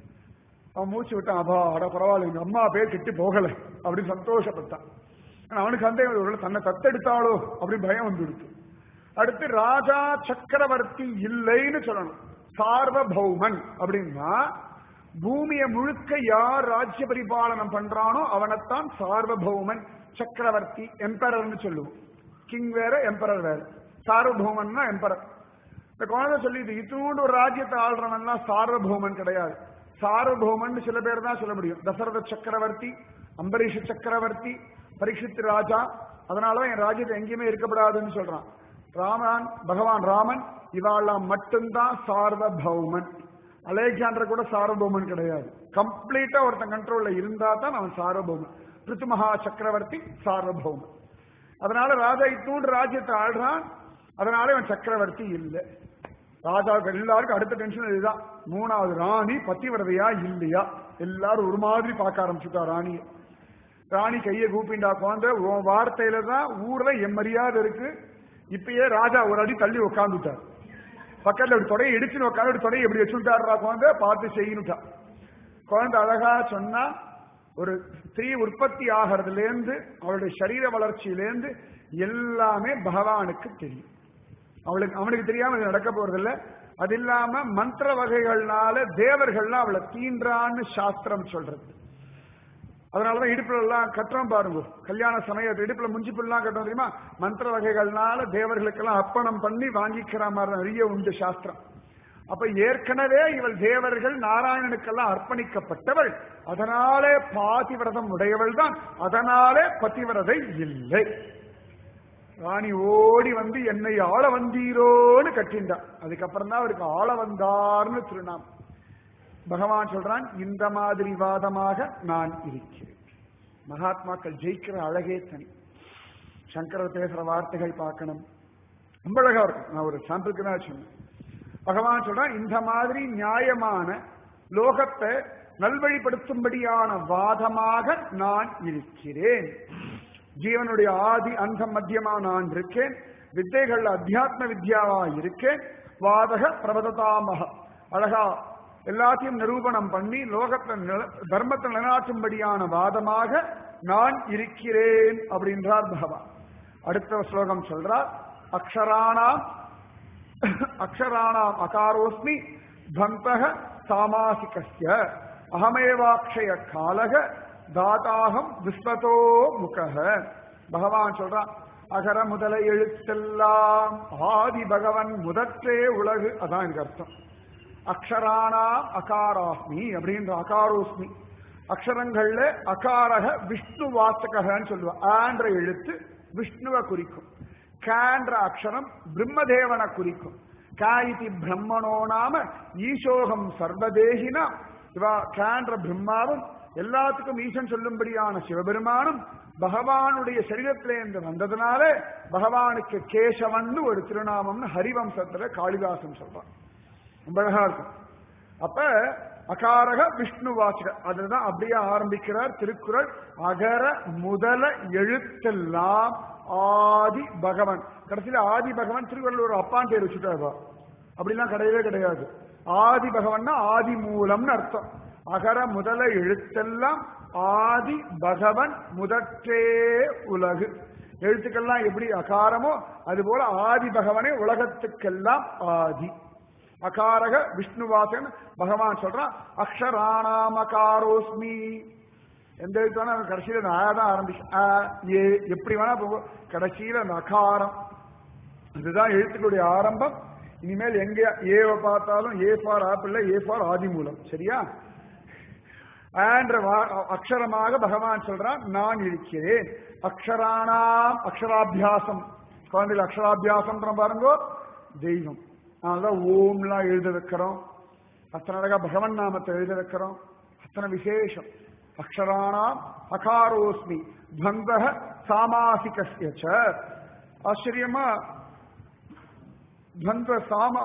அவன் மூச்சு விட்டான் அப்பா அட பரவாயில்ல எங்க அம்மா பேர் கெட்டு போகல அப்படின்னு சந்தோஷப்பட்டான் ஆனா அவனுக்கு சந்தேகம் ஒருவேளை தன்னை தத்தெடுத்தாளோ அப்படின்னு பயம் வந்துடுச்சு அடுத்து ராஜா சக்கரவர்த்தி இல்லைன்னு சொல்லணும் சார்வபௌமன் அப்படின்னா பூமியை முழுக்க யார் ராஜ்ய பரிபாலனம் பண்றானோ அவனைத்தான் சார்வபௌமன் சக்கரவர்த்தி எம்பரர்னு சொல்லுவோம் கிங் வேற எம்பரர் வேற சார்வபௌமன்னா எம்பரர் இந்த குழந்தை சொல்லிது இத்தனோண்டு ஒரு ராஜ்யத்தை ஆள்றவன்லாம் சார்வபௌமன் கிடையாது சார்வபௌமன் சில பேர் தான் சொல்ல முடியும் தசரத சக்கரவர்த்தி அம்பரீஷ சக்கரவர்த்தி பரீட்சித் ராஜா அதனாலதான் என் ராஜ்யத்தை எங்கேயுமே இருக்கப்படாதுன்னு சொல்றான் ராமன் பகவான் ராமன் இவாளெல்லாம் மட்டும்தான் சார்வபௌமன் அலெக்சாண்டர் கூட சார்வபௌமன் கிடையாது கம்ப்ளீட்டா ஒருத்தன் கண்ட்ரோல்ல இருந்தா தான் அவன் சார்வபௌமன் பிருத்துமகா சக்கரவர்த்தி சார்வபௌமன் அதனால ராஜா இத்தூண்டு ராஜ்யத்தை ஆள்றான் அதனால இவன் சக்கரவர்த்தி இல்லை ராஜாவுக்கு எல்லாருக்கும் அடுத்த டென்ஷன் இதுதான் மூணாவது ராணி பத்திவிரதையா இல்லையா எல்லாரும் ஒரு மாதிரி பார்க்க ஆரம்பிச்சுட்டா ராணிய ராணி கையை கூப்பிண்டா குழந்தை உன் வார்த்தையில தான் ஊர்ல என் மரியாதை இருக்கு இப்பயே ராஜா ஒரு அடி தள்ளி உட்காந்துட்டார் பக்கத்துல ஒரு தொடையை இடிச்சுன்னு உட்காந்து ஒரு தொடையை எப்படி வச்சுட்டாருடா குழந்தை பார்த்து செய்யணுட்டா குழந்தை அழகா சொன்னா ஒரு ஸ்திரீ உற்பத்தி ஆகிறதுல இருந்து அவளுடைய சரீர வளர்ச்சியிலேருந்து எல்லாமே பகவானுக்கு தெரியும் அவளுக்கு அவனுக்கு தெரியாம இது நடக்க போறதில்ல அது இல்லாம மந்திர வகைகள்னால தேவர்கள்லாம் அவளை தீன்றான்னு சாஸ்திரம் சொல்றது அதனாலதான் இடுப்புல எல்லாம் கட்டுறோம் பாருங்க கல்யாண சமயத்து இடுப்புல முஞ்சிப்புலாம் கட்டுறோம் தெரியுமா மந்திர வகைகள்னால தேவர்களுக்கெல்லாம் அர்ப்பணம் பண்ணி வாங்கிக்கிற மாதிரி நிறைய உண்டு சாஸ்திரம் அப்ப ஏற்கனவே இவள் தேவர்கள் நாராயணனுக்கெல்லாம் அர்ப்பணிக்கப்பட்டவள் அதனாலே பாதிவிரதம் உடையவள் தான் அதனாலே பதிவிரதை இல்லை ராணி ஓடி வந்து என்னை ஆள வந்தீரோன்னு கட்டின்றான் அதுக்கப்புறம் தான் அவருக்கு ஆள வந்தார்னு திருநாம் பகவான் சொல்றான் இந்த மாதிரி வாதமாக நான் இருக்கிறேன் மகாத்மாக்கள் ஜெயிக்கிற அழகே தனி சங்கரர் பேசுற வார்த்தைகள் பார்க்கணும் ரொம்ப அழகா இருக்கும் நான் ஒரு சாம்பிளுக்கு தான் சொன்னேன் பகவான் சொல்றான் இந்த மாதிரி நியாயமான லோகத்தை நல்வழிப்படுத்தும்படியான வாதமாக நான் இருக்கிறேன் ஜீவனுடைய ஆதி அந்த மத்தியமா நான் இருக்கேன் வித்தைகள் அத்தியாத்ம வித்யாவா இருக்கேன் வாதக பிரபததாமக அழகா எல்லாத்தையும் நிரூபணம் பண்ணி லோகத்தை நில- தர்மத்தை நிலைநாட்டும்படியான வாதமாக நான் இருக்கிறேன் அப்படின்றார் பகவான் அடுத்த ஸ்லோகம் சொல்றார் அக்ஷராணாம் அக்ஷராணாம் அகாரோஸ்மி துவந்தக சாமாசிகஸ்ய அகமேவாக்ஷய காலக தாதாகம் விஸ்வதோ முகக பகவான் சொல்றான் அகர முதல எழுத்தெல்லாம் ஆதி பகவன் முதற்றே உலகு அதான் எனக்கு அர்த்தம் அக்ஷராணாம் அகாராஸ்மி அப்படின்ற அகாரோஸ்மி அக்ஷரங்கள்ல அகாரக விஷ்ணு வாசகன்னு சொல்லுவா ஆன்ற எழுத்து விஷ்ணுவை குறிக்கும் கான்ற அக்ஷரம் பிரம்மதேவனை குறிக்கும் காயிதி பிரம்மணோ நாம ஈசோகம் சர்வதேகினா இவா கான்ற பிரம்மாவும் எல்லாத்துக்கும் ஈசன் சொல்லும்படியான சிவபெருமானும் பகவானுடைய சரீரத்திலேருந்து வந்ததுனால பகவானுக்கு கேசவன் ஒரு திருநாமம்னு ஹரிவம்சத்துல காளிதாசன் சொல்றான் ரொம்ப அழகா இருக்கும் அப்ப அகாரக விஷ்ணு வாசக அதுதான் அப்படியே ஆரம்பிக்கிறார் திருக்குறள் அகர முதல எழுத்தெல்லாம் ஆதி பகவன் கடைசியில ஆதி பகவன் திருக்குறள் ஒரு அப்பான் பேர் வச்சுட்டாருவா அப்படிலாம் கிடையவே கிடையாது ஆதி பகவன்னா ஆதி மூலம்னு அர்த்தம் அகர முதல எழுத்தெல்லாம் ஆதி பகவன் முதற்றே உலகு எழுத்துக்கெல்லாம் எப்படி அகாரமோ அதுபோல ஆதி பகவனே உலகத்துக்கெல்லாம் ஆதி அகாரக விஷ்ணுவாசன் பகவான் சொல்றான் அக்ஷராணாம் அகாரோஸ்மி எந்த எழுத்தான கடைசியில அந்த ஆ தான் ஆரம்பிச்சு ஆ ஏ எப்படி வேணா போகும் கடைசியில அந்த அகாரம் இதுதான் எழுத்துக்களுடைய ஆரம்பம் இனிமேல் எங்க ஏவை பார்த்தாலும் A for apple A for ஆதி மூலம் சரியா என்ற அக்ஷரமாக பகவான் சொல்றான் நான் இருக்கிறேன் அக்ஷராணாம் அக்ஷராபியாசம் குழந்தைகள் அக்ஷராபியாசம் பாருங்கோ தெய்வம் அதனாலதான் ஓம்லாம் எழுத வைக்கிறோம் அத்தனை அழகா பகவன் நாமத்தை எழுத வைக்கிறோம் அத்தனை விசேஷம் அக்ஷராணாம் அகாரோஸ்மி துவந்தக சாமாசிகஸ்ய ச. ஆச்சரியமா துவந்த சாமா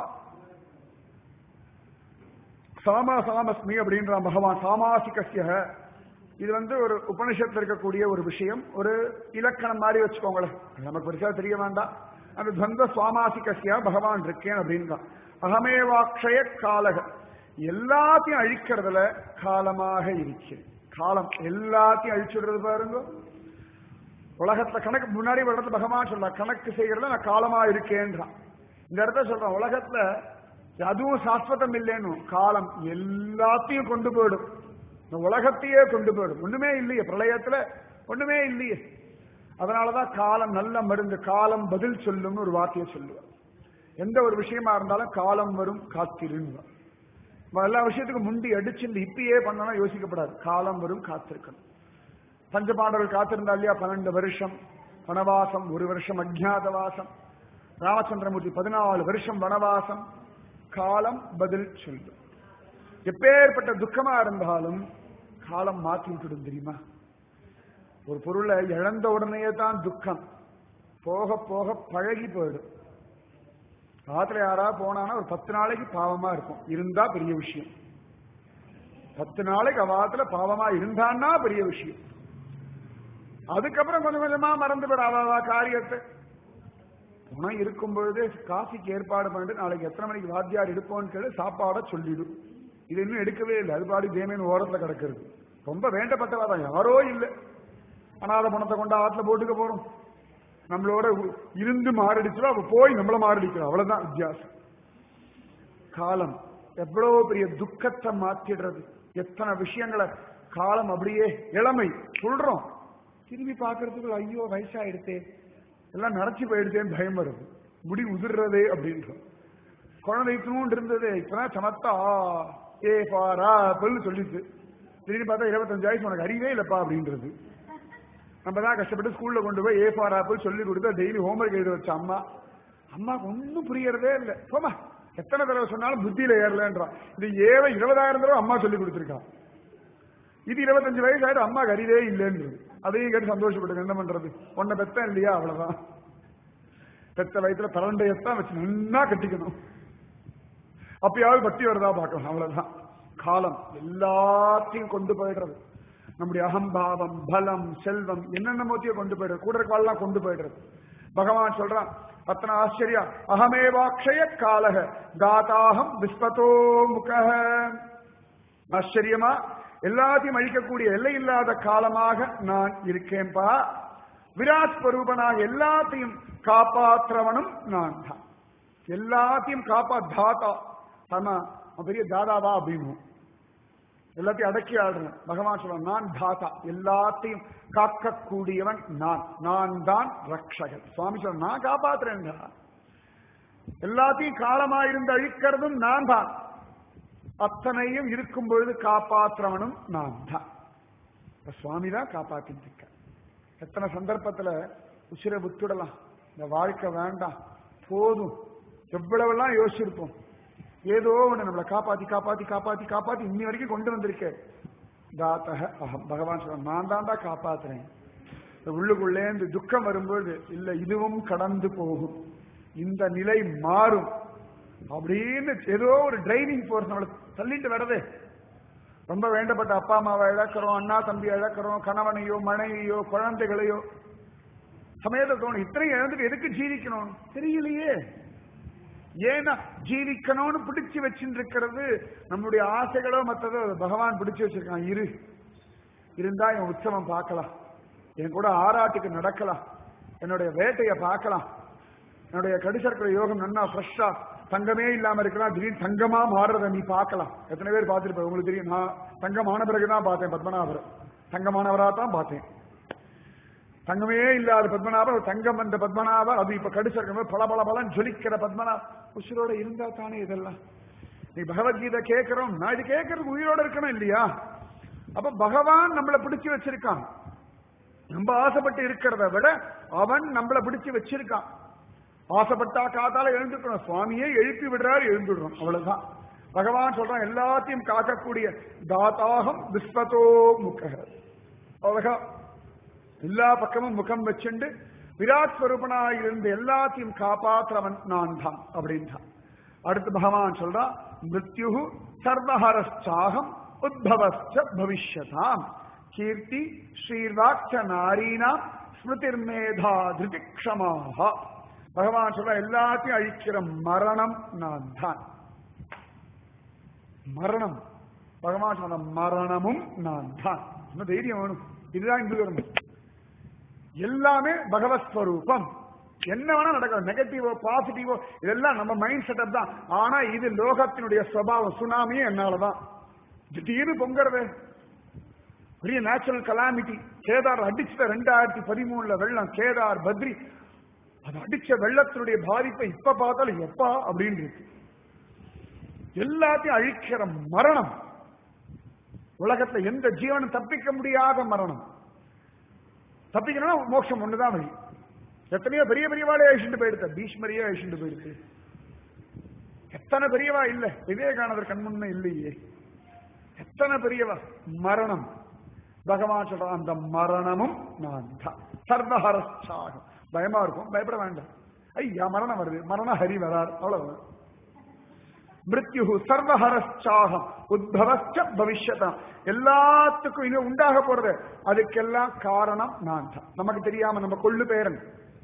சாமா சாமஸ்மி அப்படின்ற பகவான் சாமாசிகஸ்ய இது வந்து ஒரு உபனிஷத்துல இருக்கக்கூடிய ஒரு விஷயம் ஒரு இலக்கணம் மாதிரி வச்சுக்கோங்களேன் அது நமக்கு பெருசா தெரிய வேண்டாம் அந்த துவந்த சுவாமாசிகசியா பகவான் இருக்கேன் அப்படின்றான் அகமேவாட்சய காலக எல்லாத்தையும் அழிக்கிறதுல காலமாக இருக்கிறேன் காலம் எல்லாத்தையும் அழிச்சுடுறது பாருங்க உலகத்துல கணக்கு முன்னாடி ஒரு இடத்துல பகவான் சொல்ல கணக்கு செய்யறதுல நான் காலமா இருக்கேன்றான் இந்த இடத்துல சொல்றான் உலகத்துல அதுவும் சாஸ்வதம் இல்லைன்னு காலம் எல்லாத்தையும் கொண்டு போயிடும் இந்த உலகத்தையே கொண்டு போயிடும் ஒண்ணுமே இல்லையே பிரளயத்துல ஒண்ணுமே இல்லையே அதனாலதான் காலம் நல்ல மருந்து காலம் பதில் சொல்லும்னு ஒரு வார்த்தையை சொல்லுவார் எந்த ஒரு விஷயமா இருந்தாலும் காலம் வரும் காத்திருன்னு எல்லா விஷயத்துக்கும் முண்டி அடிச்சு இந்த இப்பயே பண்ணணும் யோசிக்கப்படாது காலம் வரும் காத்திருக்கணும் பஞ்சபாண்டவர்கள் காத்திருந்தா இல்லையா பன்னெண்டு வருஷம் வனவாசம் ஒரு வருஷம் அஜ்ஞாதவாசம் ராமச்சந்திரமூர்த்தி பதினாலு வருஷம் வனவாசம் காலம் பதில் சொல்லும் எப்பேற்பட்ட துக்கமா இருந்தாலும் காலம் மாற்றி விட்டுடும் தெரியுமா ஒரு பொருளை இழந்த உடனேயே தான் துக்கம் போக போக பழகி போயிடும் ஆத்துல யாரா போனானா ஒரு பத்து நாளைக்கு பாவமா இருக்கும் இருந்தா பெரிய விஷயம் பத்து நாளைக்கு அவாத்துல பாவமா இருந்தான்னா பெரிய விஷயம் அதுக்கப்புறம் கொஞ்சம் கொஞ்சமா மறந்து போயிடும் அவ அவ காரியத்தை பணம் இருக்கும் பொழுது காஃபிக்கு ஏற்பாடு பண்ணிட்டு நாளைக்கு எத்தனை மணிக்கு வாத்தியார் எடுப்போம்னு கேட்டு சாப்பாட சொல்லிடும் இது இன்னும் எடுக்கவே இல்லை அது பாடி தேமேன்னு ஓரத்துல கிடக்கிறது ரொம்ப வேண்டப்பட்டவா தான் யாரோ இல்லை அனாத பணத்தை கொண்டு ஆத்துல போட்டுக்க போறோம் நம்மளோட இருந்து மாரடிச்சோ அவ போய் நம்மள மாரடிக்கிறோம் அவ்வளவுதான் வித்தியாசம் காலம் எவ்வளவு பெரிய துக்கத்தை மாத்திடுறது எத்தனை விஷயங்களை காலம் அப்படியே இளமை சொல்றோம் திரும்பி பார்க்கறதுக்கு ஐயோ வயசாயிடுத்தே எல்லாம் நடத்தி போயிடுதேன்னு பயம் வருது முடி உதிர்றதே அப்படின்றோம் குழந்தை தூண்டு இருந்தது இப்பதான் சமத்தா ஏ பாரா பொல்லு சொல்லிச்சு திடீர்னு பார்த்தா இருபத்தஞ்சு வயசு உனக்கு அறிவே இல்லப்பா அப்படின்றது நம்ம தான் கஷ்டப்பட்டு ஸ்கூல்ல கொண்டு போய் ஏ ஃபார் ஆப்பிள் சொல்லி கொடுத்தா டெய்லி ஹோம்ஒர்க் எழுத வச்ச அம்மா அம்மாவுக்கு ஒன்றும் புரியறதே இல்லை போமா எத்தனை தடவை சொன்னாலும் புத்தியில ஏறலன்றான் இது ஏவை இருபதாயிரம் தடவை அம்மா சொல்லி கொடுத்துருக்கா இது இருபத்தஞ்சு வயசு ஆயிடும் அம்மாவுக்கு அறிவே இல்லைன்றது அதையும் கேட்டு சந்தோஷப்பட்டு என்ன பண்றது உன்னை பெத்தம் இல்லையா அவ்வளவுதான் பெத்த வயசுல பரண்டையத்தான் வச்சு நின்னா கட்டிக்கணும் அப்பயாவது பத்தி வருதா பார்க்கலாம் அவ்வளவுதான் காலம் எல்லாத்தையும் கொண்டு போயிடுறது நம்முடைய அகம்பாவம் பலம் செல்வம் என்னென்ன மோத்திய கொண்டு போயிடுறது கூட இருக்கவாள்லாம் கொண்டு போயிடுறது பகவான் சொல்றான் அத்தனை ஆச்சரியா அகமேவாட்சய காலக தாத்தாகம் விஸ்வதோ முக ஆச்சரியமா எல்லாத்தையும் அழிக்கக்கூடிய எல்லை இல்லாத காலமாக நான் இருக்கேன்பா விராட் ஸ்வரூபனாக எல்லாத்தையும் காப்பாற்றவனும் நான் தான் எல்லாத்தையும் காப்பா தாத்தா ஆமா அவன் பெரிய தாதாவா அப்படின்னு எல்லாத்தையும் அடக்கி ஆடுறேன் பகவான் சொல்றான் நான் தாத்தா எல்லாத்தையும் காக்கக்கூடியவன் நான் நான் தான் ரக்ஷகன் சுவாமி சொல்ற நான் காப்பாத்துறேன்டா எல்லாத்தையும் காலமாயிருந்து அழிக்கிறதும் நான் தான் அத்தனையும் இருக்கும் பொழுது காப்பாற்றுறவனும் நான் தான் சுவாமி தான் காப்பாத்திட்டு இருக்க எத்தனை சந்தர்ப்பத்துல உசிரை விட்டுடலாம் இந்த வாழ்க்கை வேண்டாம் போதும் எவ்வளவெல்லாம் யோசிச்சிருப்போம் ஏதோ ஒண்ணு நம்மளை காப்பாத்தி காப்பாத்தி காப்பாத்தி காப்பாத்தி இன்னி வரைக்கும் கொண்டு வந்திருக்கேன் தாத்தக அகம் பகவான் சொல்ற நான் தாண்டா காப்பாத்துறேன் இந்த உள்ளுக்குள்ளே இந்த துக்கம் வரும்போது இல்ல இதுவும் கடந்து போகும் இந்த நிலை மாறும் அப்படின்னு ஏதோ ஒரு டிரைவிங் போர்ஸ் நம்மளை தள்ளிட்டு வரதே ரொம்ப வேண்டப்பட்ட அப்பா அம்மாவை இழக்கிறோம் அண்ணா தம்பியை இழக்கிறோம் கணவனையோ மனைவியோ குழந்தைகளையோ சமயத்தில் தோணும் இத்தனையும் இழந்துட்டு எதுக்கு ஜீவிக்கணும் தெரியலையே ஏன்னா ஜீவிக்கணும்னு பிடிச்சு வச்சுட்டு இருக்கிறது நம்முடைய ஆசைகளோ மற்றதோ அது பகவான் பிடிச்சு வச்சிருக்கான் இரு இருந்தா என் உற்சவம் பார்க்கலாம் என் கூட ஆராட்டுக்கு நடக்கலாம் என்னுடைய வேட்டையை பார்க்கலாம் என்னுடைய கடிசர்க்கிற யோகம் நன்னா ஃப்ரெஷ்ஷா தங்கமே இல்லாம இருக்கலாம் திடீர்னு தங்கமா மாறுறத நீ பார்க்கலாம் எத்தனை பேர் பார்த்துருப்ப உங்களுக்கு தெரியும் நான் தங்கமான பிறகுதான் பார்த்தேன் பத்மநாபர் தங்கமானவரா தான் பார்த்தேன் தங்கமே இல்லாத பத்மநாபர் தங்கம் என்ற பத்மநாபர் அது இப்ப கடிசர்க்கிற பல பல பலன் ஜொலிக்கிற பத்மநாப உசிரோட இருந்தா தானே இதெல்லாம் நீ பகவத்கீதை கேட்கிறோம் நான் இது கேட்கறது உயிரோட இருக்கணும் இல்லையா அப்ப பகவான் நம்மளை பிடிச்சு வச்சிருக்கான் நம்ம ஆசைப்பட்டு இருக்கிறத விட அவன் நம்மளை பிடிச்சு வச்சிருக்கான் ஆசைப்பட்டா காத்தால எழுந்துக்கணும் சுவாமியே எழுப்பி விடுறாரு எழுந்துடுறோம் அவ்வளவுதான் பகவான் சொல்றான் எல்லாத்தையும் காக்கக்கூடிய தாத்தாகம் விஸ்வதோ முக அழகா எல்லா பக்கமும் முகம் வச்சுண்டு விராட் ஸ்வரூபனாய் இருந்து எல்லாத்தையும் காப்பாற்றுறவன் நான் தான் அப்படின்றான் அடுத்து பகவான் சொல்றான் மிருத்யு சர்வஹரஸ்சாகம் உத்பவஸ்ச பவிஷ்யதாம் கீர்த்தி ஸ்ரீர்வாக்ச நாரீனாம் ஸ்மிருதிர்மேதா திருதிக்ஷமாக பகவான் சொல்ற எல்லாத்தையும் அழிக்கிற மரணம் நான் தான் மரணம் பகவான் சொன்ன மரணமும் நான் தான் இன்னும் தைரியம் வேணும் இதுதான் இந்து தர்மம் எல்லாமே பகவத் ஸ்வரூபம் என்ன வேணா நடக்கும் நெகட்டிவோ பாசிட்டிவோ இதெல்லாம் நம்ம மைண்ட் செட்டப் தான் ஆனா இது லோகத்தினுடைய சுவாவம் சுனாமியே என்னாலதான் திடீர்னு பொங்குறது பெரிய நேச்சுரல் கலாமிட்டி கேதார் அடிச்ச ரெண்டாயிரத்தி பதிமூணுல வெள்ளம் கேதார் பத்ரி அது அடிச்ச வெள்ளத்தினுடைய பாதிப்பை இப்ப பார்த்தாலும் எப்பா அப்படின்னு இருக்கு எல்லாத்தையும் அழிக்கிற மரணம் உலகத்துல எந்த ஜீவனும் தப்பிக்க முடியாத மரணம் தப்பிக்கணும்னா மோட்சம் ஒண்ணுதான் வழி எத்தனையோ பெரிய பெரியவாளே அழிச்சுட்டு போயிடுத்த பீஷ்மரியே அழிச்சுட்டு போயிடுது எத்தனை பெரியவா இல்ல விவேகானந்தர் கண்முன்ன இல்லையே எத்தனை பெரியவா மரணம் பகவான் சொல்றான் அந்த மரணமும் நான் தான் சர்வஹரஸ்தாகம் பயமா இருக்கும் பயப்பட வேண்டாம் ஐயா மரணம் வருது மரண ஹரி வரார் அவ்வளவு மிருத்யு சர்வஹரஸ்தாகம் உத்பவச்ச பவிஷ்யதாம் எல்லாத்துக்கும் இன்னும் உண்டாக போறது அதுக்கெல்லாம் காரணம் நான் தான் நமக்கு தெரியாம நம்ம கொள்ளு பேரன்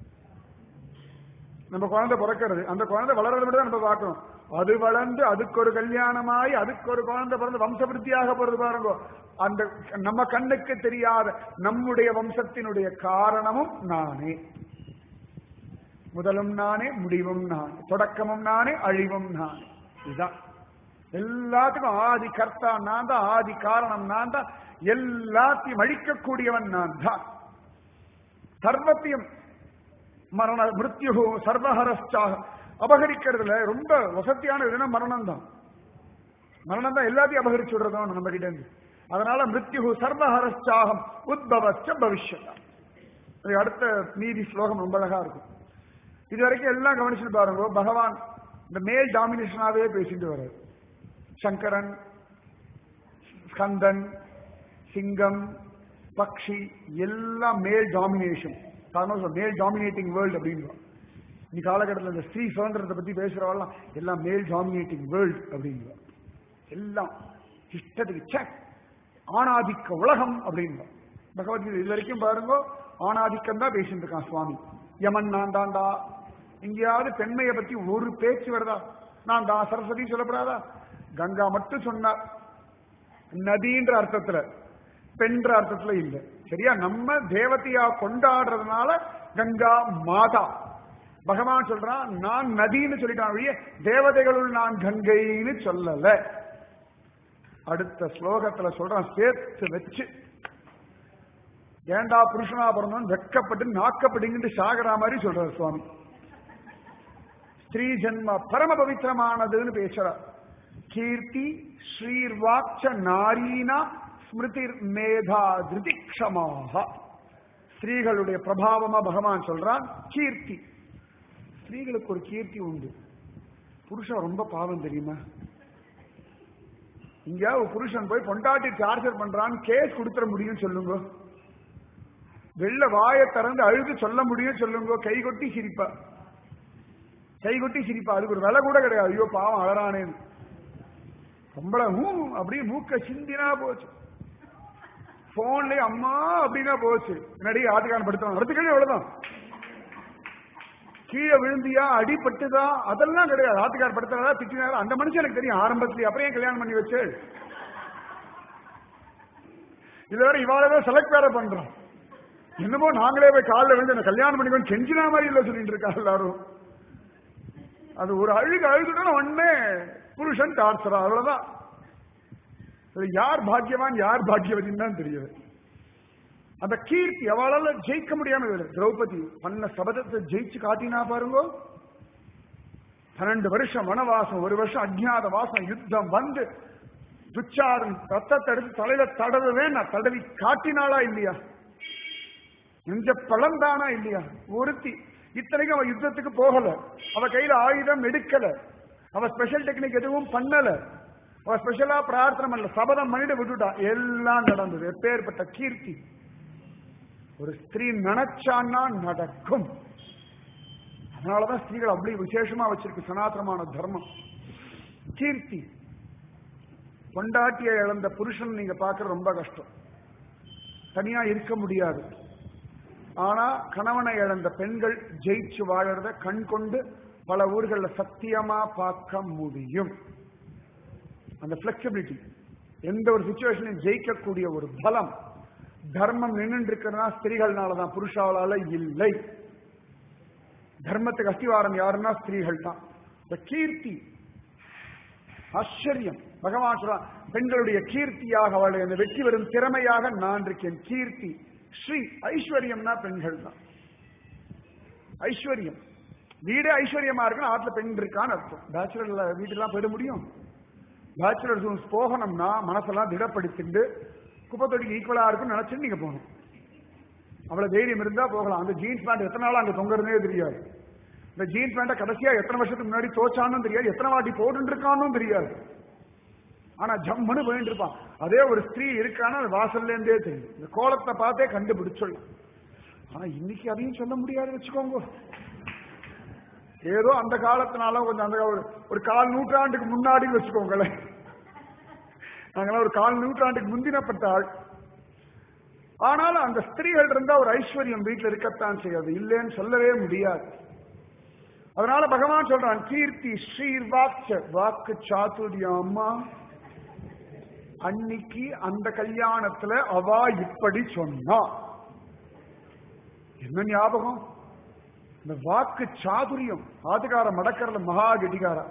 நம்ம குழந்தை பிறக்கிறது அந்த குழந்தை வளர்றது மட்டும் தான் நம்ம பார்க்கணும் அது வளர்ந்து அதுக்கு ஒரு கல்யாணமாய் அதுக்கு ஒரு குழந்தை பிறந்து வம்சபிருத்தியாக போறது பாருங்க அந்த நம்ம கண்ணுக்கு தெரியாத நம்முடைய வம்சத்தினுடைய காரணமும் நானே முதலும் நானே முடிவும் நானே தொடக்கமும் நானே அழிவும் நானே இதுதான் எல்லாத்துக்கும் ஆதி கர்த்தா நான் தான் ஆதி காரணம் நான் தான் எல்லாத்தையும் அழிக்கக்கூடியவன் நான் தான் சர்வத்தையும் மரண மிருத்யு சர்வஹரஸ்டாக அபகரிக்கிறதுல ரொம்ப வசதியான இதுனா மரணம் தான் மரணம் தான் எல்லாத்தையும் அபகரிச்சு விடுறதும் நம்ம கிட்ட இருந்து அதனால மிருத்யு சர்வஹரஸ்டாகம் உத்பவச்ச பவிஷ்யதா இது அடுத்த மீதி ஸ்லோகம் ரொம்ப அழகா இருக்கும் இது வரைக்கும் எல்லாம் கவனிச்சுட்டு பாருங்க பகவான் இந்த மேல் டாமினேஷனாவே பேசிட்டு வர்றாரு சங்கரன் ஸ்கந்தன் சிங்கம் பக்ஷி எல்லாம் மேல் டாமினேஷன் காரணம் மேல் டாமினேட்டிங் வேர்ல்டு அப்படின்னு நீ காலகட்டத்தில் இந்த ஸ்ரீ சுதந்திரத்தை பத்தி பேசுறவெல்லாம் எல்லாம் மேல் டாமினேட்டிங் வேர்ல்டு அப்படின்னு எல்லாம் இஷ்டத்துக்கு சே ஆணாதிக்க உலகம் அப்படின்னு பகவத்கீதை இது வரைக்கும் பாருங்க ஆணாதிக்கம் தான் பேசிட்டு இருக்கான் சுவாமி யமன் நான் தாண்டா எங்கேயாவது பெண்மையை பத்தி ஒரு பேச்சு வருதா நான் தான் சரஸ்வதி சொல்லப்படாதா கங்கா மட்டும் சொன்னார் நதின்ற அர்த்தத்துல பெண்ற அர்த்தத்துல இல்ல சரியா நம்ம தேவதையா கொண்டாடுறதுனால கங்கா மாதா பகவான் சொல்றான் நான் நதின்னு சொல்லிட்டான் வழிய தேவதைகளுள் நான் கங்கைன்னு சொல்லல அடுத்த ஸ்லோகத்துல சொல்றான் சேர்த்து வச்சு ஏண்டா புருஷனா பிறந்தோம் வெக்கப்பட்டு நாக்கப்படுங்கிட்டு சாகரா மாதிரி சொல்றார் சுவாமி ஸ்ரீ ஜென்ம பரம பவித்திரமானதுன்னு பேசுறார் கீர்த்தி ஸ்ரீர்வாக்ச நாரீனா ஸ்மிருதிர் மேதா திருதிக்ஷமாக ஸ்திரீகளுடைய பிரபாவமா பகவான் சொல்றான் கீர்த்தி ஸ்திரீகளுக்கு ஒரு கீர்த்தி உண்டு புருஷன் ரொம்ப பாவம் தெரியுமா இங்க ஒரு புருஷன் போய் பொண்டாட்டி டார்ச்சர் பண்றான்னு கேஸ் கொடுத்துட முடியும் சொல்லுங்க வெள்ள வாயை திறந்து அழுது சொல்ல முடியும் சொல்லுங்க கை கொட்டி சிரிப்பா கை கொட்டி சிரிப்பா அதுக்கு ஒரு விலை கூட கிடையாது ஐயோ பாவம் அழறானேன்னு பொம்பளை ஹூ அப்படியே மூக்க சிந்தினா போச்சு போன்லயே அம்மா அப்படின்னா போச்சு முன்னாடி ஆட்டுக்காரன் படுத்துவாங்க அடுத்துக்கே அவ்வளவுதான் கீழே விழுந்தியா அடிபட்டுதா அதெல்லாம் கிடையாது ஆட்டுக்கார படுத்துறதா திட்டினாரா அந்த மனுஷன் எனக்கு தெரியும் ஆரம்பத்திலேயே அப்புறம் ஏன் கல்யாணம் பண்ணி வச்சு இதுல வேற இவாளவே செலக்ட் வேற பண்றோம் என்னமோ நாங்களே போய் காலில் விழுந்து என்ன கல்யாணம் பண்ணிக்கணும் கெஞ்சினா மாதிரி இல்ல சொல்லிட்டு இருக்கா எல்லாரும் அது ஒரு அழுகு அழுதுட்டா உடனே புருஷன் டார்ச்சரா அவ்வளவுதான் இது யார் பாக்கியவான் யார் பாக்கியவதின்னு தான் தெரியுது அந்த கீர்த்தி அவளால ஜெயிக்க முடியாம இருக்கு. திரௌபதி பண்ண சபதத்தை ஜெயிச்சு காட்டினா பாருங்க பன்னெண்டு வருஷம் வனவாசம் ஒரு வருஷம் அஜ்ஞாத வாசம் யுத்தம் வந்து துச்சாரன் ரத்தத்தை எடுத்து தலையில தடவவே நான் தடவி காட்டினாளா இல்லையா நெஞ்ச பழந்தானா இல்லையா ஒருத்தி இத்தனைக்கும் அவ யுத்தத்துக்கு போகல அவ கையில ஆயுதம் எடுக்கல அவ ஸ்பெஷல் டெக்னிக் எதுவும் பண்ணல அவ ஸ்பெஷலா பிரார்த்தனை பண்ணல சபதம் பண்ணிட்டு விட்டுட்டா எல்லாம் நடந்தது எப்பேற்பட்ட கீர்த்தி ஒரு ஸ்திரீ நினைச்சான்னா நடக்கும் அதனாலதான் ஸ்திரீகள் அப்படி விசேஷமா வச்சிருக்கு சனாதனமான தர்மம் கீர்த்தி பொண்டாட்டியை இழந்த புருஷன் நீங்க பார்க்கறது ரொம்ப கஷ்டம் தனியா இருக்க முடியாது ஆனா கணவனை இழந்த பெண்கள் ஜெயிச்சு வாழறத கண் கொண்டு பல ஊர்கள்ல சத்தியமா பார்க்க முடியும் அந்த பிளெக்சிபிலிட்டி எந்த ஒரு சுச்சுவேஷனையும் ஜெயிக்கக்கூடிய ஒரு பலம் தர்மம் நின்று இருக்கிறதா ஸ்திரீகள்னாலதான் புருஷாலால இல்லை தர்மத்துக்கு அஸ்திவாரம் யாருன்னா ஸ்திரீகள் தான் இந்த கீர்த்தி ஆச்சரியம் பகவான் சொல்றான் பெண்களுடைய கீர்த்தியாக அவளை அந்த வெற்றி வரும் திறமையாக நான் இருக்கேன் கீர்த்தி ஸ்ரீ ஐஸ்வர்யம்னா பெண்கள் தான் ஐஸ்வர்யம் வீடே ஐஸ்வர்யமா இருக்குன்னு ஆத்துல பெண் இருக்கான்னு அர்த்தம் பேச்சுலர்ல வீட்டுலாம் போயிட முடியும் பேச்சுலர் ரூம்ஸ் போகணும்னா மனசெல்லாம் திடப்படுத்திட்டு குப்பத்தொடிக்கு ஈக்குவலா இருக்கும்னு நினைச்சுட்டு நீங்க போகணும் அவ்வளவு தைரியம் இருந்தா போகலாம் அந்த ஜீன்ஸ் பேண்ட் எத்தனை நாள் அங்க தொங்குறதே தெரியாது இந்த ஜீன்ஸ் பேண்ட கடைசியா எத்தனை வருஷத்துக்கு முன்னாடி தோச்சானும் தெரியாது எத்தனை வாட்டி போட்டு இருக்கானும் தெரியாது ஆனா ஜம்முன்னு போயிட்டு இருப்பான் அதே ஒரு ஸ்திரீ இருக்கான வாசல்ல இருந்தே தெரியும் இந்த கோலத்தை பார்த்தே கண்டுபிடிச்சொல்லும் ஆனா இன்னைக்கு அதையும் சொல்ல முடியாது வச்சுக்கோங்க ஏதோ அந்த காலத்தினால கொஞ்சம் அந்த ஒரு ஒரு கால் நூற்றாண்டுக்கு முன்னாடி வச்சுக்கோங்களேன் நாங்களாம் ஒரு கால் நூற்றாண்டுக்கு முந்தினப்பட்ட ஆள் ஆனாலும் அந்த ஸ்திரீகள் இருந்தா ஒரு ஐஸ்வர்யம் வீட்டில் இருக்கத்தான் செய்யாது இல்லைன்னு சொல்லவே முடியாது அதனால பகவான் சொல்றான் கீர்த்தி ஸ்ரீர் வாக்கு வாக்கு சாத்துரியம் அம்மா அன்னைக்கு அந்த கல்யாணத்துல அவா இப்படி சொன்னா என்ன ஞாபகம் இந்த வாக்கு சாதுரியம் ஆதுகார மடக்கரல மகா கெட்டிகாரா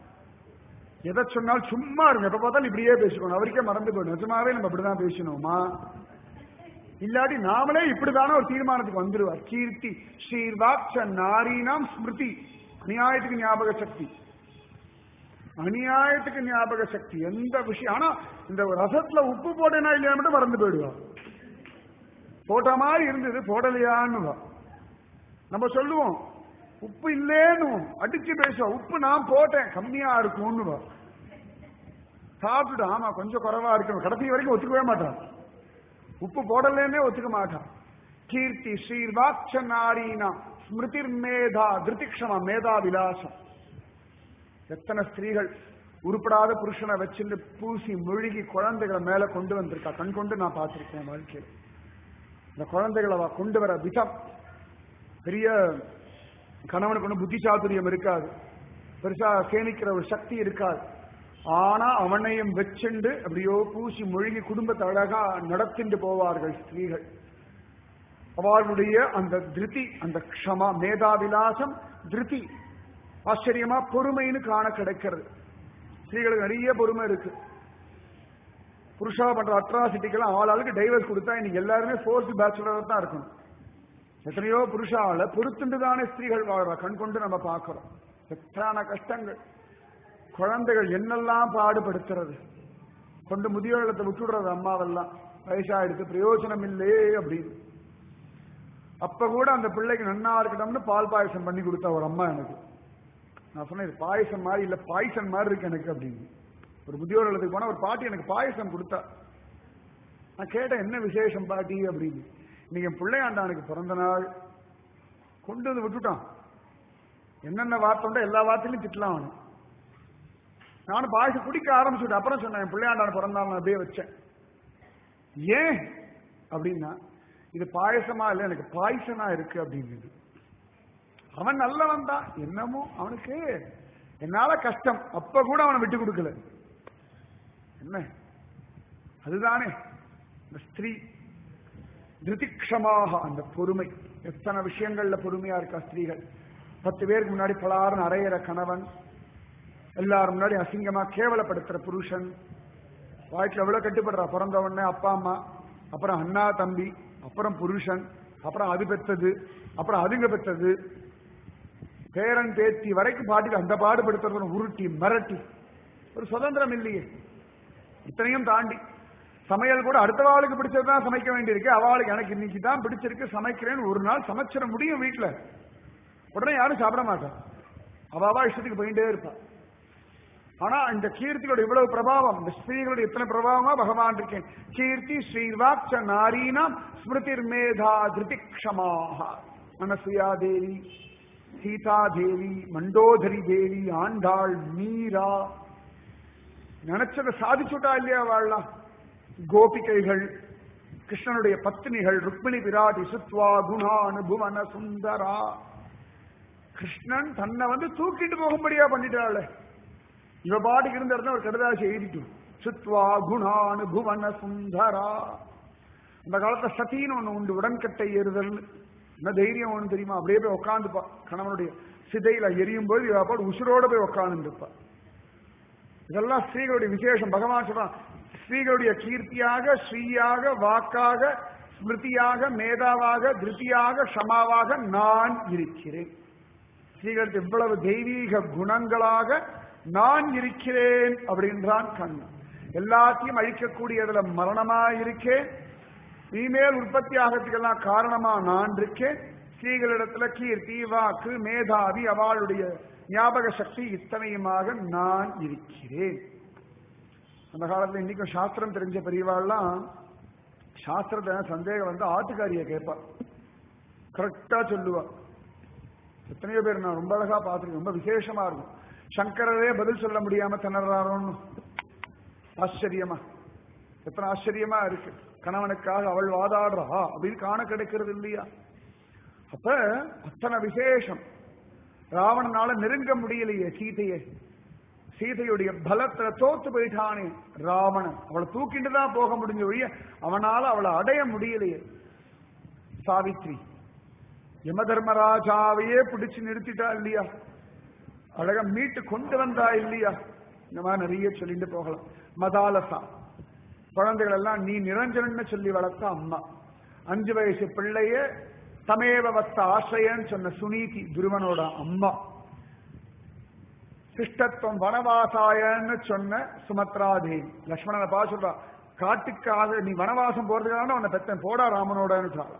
எதை சொன்னாலும் சும்மா இருங்க எப்ப பார்த்தாலும் இப்படியே பேசிக்கணும் அவருக்கே மறந்து போயிடும் நிஜமாவே நம்ம இப்படிதான் பேசணுமா இல்லாட்டி நாமளே இப்படிதானே ஒரு தீர்மானத்துக்கு வந்துருவார் கீர்த்தி ஸ்ரீர்வாக்ஷ நாரீனாம் ஸ்மிருதி அநியாயத்துக்கு ஞாபக சக்தி அநியாயத்துக்கு ஞாபக சக்தி எந்த விஷயம் ஆனா இந்த ரசத்துல உப்பு போட்டேனா இல்லையா மட்டும் மறந்து போயிடுவா போட்ட மாதிரி இருந்தது போடலையான்னு நம்ம சொல்லுவோம் உப்பு இல்லேன்னு அடிச்சு பேசுவோம் உப்பு நான் போட்டேன் கம்மியா இருக்கும்னு சாப்பிட்டுட்டு ஆமா கொஞ்சம் குறைவா இருக்கணும் கடைசி வரைக்கும் ஒத்துக்கவே மாட்டான் உப்பு போடலன்னே ஒத்துக்க மாட்டான் கீர்த்தி ஸ்ரீர்வாட்ச நாரீனா ஸ்மிருதிர் மேதா திருத்திக்ஷமா மேதா விலாசம் எத்தனை ஸ்திரீகள் உருப்படாத புருஷனை வச்சுட்டு பூசி முழுகி குழந்தைகளை மேல கொண்டு வந்திருக்கா கண் கொண்டு நான் பார்த்திருக்கேன் வாழ்க்கையில் இந்த குழந்தைகளை அவ கொண்டு வர விதம் பெரிய கணவனுக்கு ஒன்றும் புத்தி சாதுரியம் இருக்காது பெருசா சேமிக்கிற ஒரு சக்தி இருக்காது ஆனா அவனையும் வச்சுண்டு அப்படியோ பூசி மொழிகி குடும்பத்தை அழகா நடத்திண்டு போவார்கள் ஸ்திரீகள் அவர்களுடைய அந்த திருதி அந்த க்ஷமா மேதாவிலாசம் திருதி ஆச்சரியமா பொறுமைன்னு காண கிடைக்கிறது ஸ்திரீகளுக்கு நிறைய பொறுமை இருக்கு புருஷா பண்ற அட்ராசிட்டிக்கெல்லாம் ஆளாளுக்கு டைவர்ஸ் கொடுத்தா இன்னைக்கு எல்லாருமே ஃபோர்ஸ் பேச்சுலர் தான் இருக்கணும் எத்தனையோ புருஷால பொறுத்துண்டு தானே ஸ்திரீகள் வாழ்றா கண் கொண்டு நம்ம பார்க்கிறோம் எத்தனை கஷ்டங்கள் குழந்தைகள் என்னெல்லாம் பாடுபடுத்துறது கொண்டு முதியோரத்தை விட்டுடுறது அம்மாவெல்லாம் வயசாயிடுத்து பிரயோஜனம் இல்லையே அப்படின்னு அப்ப கூட அந்த பிள்ளைக்கு நன்னா இருக்கட்டும்னு பால் பாயசம் பண்ணி கொடுத்தா ஒரு அம்மா எனக்கு நான் சொன்னேன் இது பாயசம் மாதிரி இல்ல பாயசம் மாதிரி இருக்கு எனக்கு அப்படின்னு ஒரு முதியோர் இல்லத்துக்கு போனா ஒரு பாட்டி எனக்கு பாயசம் கொடுத்தா நான் கேட்டேன் என்ன விசேஷம் பாட்டி அப்படின்னு இன்னைக்கு என் பிள்ளையாண்டானுக்கு பிறந்த நாள் கொண்டு வந்து விட்டுட்டான் என்னென்ன வார்த்தை உண்டோ எல்லா வார்த்தையிலும் திட்டலாம் அவனு நானும் பாயசம் குடிக்க ஆரம்பிச்சுட்டு அப்புறம் சொன்னேன் என் பிள்ளையாண்டான பிறந்தாள் நான் அப்படியே வச்சேன் ஏன் அப்படின்னா இது பாயசமா இல்லை எனக்கு பாயசனா இருக்கு அப்படின்னு அவன் நல்லவன் தான் என்னமோ அவனுக்கு என்னால கஷ்டம் அப்ப கூட அவனை விட்டு கொடுக்கல என்ன அதுதானே இந்த ஸ்திரீ திருதிக்ஷமாக அந்த பொறுமை எத்தனை விஷயங்கள்ல பொறுமையா இருக்கா ஸ்திரீகள் பத்து பேருக்கு முன்னாடி பலாரும் அறையிற கணவன் எல்லாரும் முன்னாடி அசிங்கமா கேவலப்படுத்துற புருஷன் வாழ்க்கையில் எவ்வளவு கட்டுப்படுறா பிறந்த உடனே அப்பா அம்மா அப்புறம் அண்ணா தம்பி அப்புறம் புருஷன் அப்புறம் அது பெற்றது அப்புறம் அதுங்க பெற்றது பேரன் பேத்தி வரைக்கும் பாட்டுக்கு அந்த பாடுபடுத்துறது உருட்டி மிரட்டி ஒரு சுதந்திரம் இல்லையே இத்தனையும் தாண்டி சமையல் கூட அடுத்த வாளுக்கு பிடிச்சதுதான் சமைக்க வேண்டியிருக்கு அவளுக்கு எனக்கு இன்னைக்கு தான் பிடிச்சிருக்கு சமைக்கிறேன்னு ஒரு நாள் சமைச்சிட முடியும் வீட்டுல உடனே யாரும் சாப்பிட மாட்டான் அவாவா இஷ்டத்துக்கு போயிட்டே இருப்பா ஆனா இந்த கீர்த்தியோட இவ்வளவு பிரபாவம் இந்த ஸ்திரீகளுடைய எத்தனை பிரபாவமா பகவான் இருக்கேன் கீர்த்தி ஸ்ரீவாக்ச நாரீனாம் ஸ்மிருதிர் மேதா திருதிக்ஷமாக மனசுயா தேவி சீதா தேவி மண்டோதரி தேவி ஆண்டாள் மீரா நினைச்சதை சாதிச்சுட்டா இல்லையா வாழலாம் கோபிகைகள் கிருஷ்ணனுடைய பத்னிகள் ருக்மிணி பிராட்டி சுத்வா குணா அனுபுவன சுந்தரா கிருஷ்ணன் தன்னை வந்து தூக்கிட்டு போகும்படியா பண்ணிட்டாள் இவ பாட்டுக்கு இருந்த இடத்துல ஒரு கடுதாசி எழுதிட்டு சுத்வா குணா அனுபுவன சுந்தரா அந்த காலத்துல சத்தின்னு ஒண்ணு உண்டு உடன்கட்டை ஏறுதல் என்ன தைரியம் ஒண்ணு தெரியுமா அப்படியே போய் உட்காந்துப்பா கணவனுடைய சிதையில எரியும் போது இவ பாட்டு உசுரோட போய் உட்கார்ந்து இருப்பா இதெல்லாம் ஸ்ரீகளுடைய விசேஷம் பகவான் சொல்றான் ஸ்ரீகளுடைய கீர்த்தியாக ஸ்ரீயாக வாக்காக ஸ்மிருதியாக மேதாவாக திருத்தியாக ஷமாவாக நான் இருக்கிறேன் ஸ்ரீகளுக்கு இவ்வளவு தெய்வீக குணங்களாக நான் இருக்கிறேன் அப்படின்றான் கண்ணன் எல்லாத்தையும் அழிக்கக்கூடியதுல மரணமா இருக்கேன் இனிமேல் உற்பத்தி ஆகிறதுக்கெல்லாம் காரணமா நான் இருக்கேன் ஸ்ரீகளிடத்துல கீர்த்தி வாக்கு மேதாவி அவளுடைய ஞாபக சக்தி இத்தனையுமாக நான் இருக்கிறேன் அந்த காலத்துல இன்னைக்கும் சாஸ்திரம் தெரிஞ்ச பெரியவாள்லாம் சாஸ்திரத்தை சந்தேகம் வந்து ஆட்டுக்காரிய கேட்பா கரெக்டா சொல்லுவா எத்தனையோ பேர் நான் ரொம்ப அழகா பார்த்துருக்கேன் ரொம்ப விசேஷமா இருக்கும் சங்கரரே பதில் சொல்ல முடியாம திணறாரோன்னு ஆச்சரியமா எத்தனை ஆச்சரியமா இருக்கு கணவனுக்காக அவள் வாதாடுறா அப்படின்னு காண கிடைக்கிறது இல்லையா அப்ப அத்தனை விசேஷம் ராவணனால நெருங்க முடியலையே சீதையை சீதையுடைய பலத்துல தோத்து போயிட்டானே ராவணன் அவளை தூக்கிட்டு தான் போக முடிஞ்ச ஒழிய அவனால அவளை அடைய முடியலையே சாவித்ரி யம தர்மராஜாவையே பிடிச்சு நிறுத்திட்டா இல்லையா அழகா மீட்டு கொண்டு வந்தா இல்லையா இந்த மாதிரி நிறைய சொல்லிட்டு போகலாம் மதாலசா குழந்தைகள் எல்லாம் நீ நிரஞ்சனன்னு சொல்லி வளர்த்த அம்மா அஞ்சு வயசு பிள்ளைய தமேவ வத்த ஆசிரியன்னு சொன்ன சுனீதி துருவனோட அம்மா சிஷ்டத்துவம் வனவாசாயன்னு சொன்ன சுமத்ரா தேவி லக்ஷ்மணனை பா சொல்றா காட்டுக்காக நீ வனவாசம் போறதுக்காக அவனை பெத்தன் போடா ராமனோடன்னு சொல்றா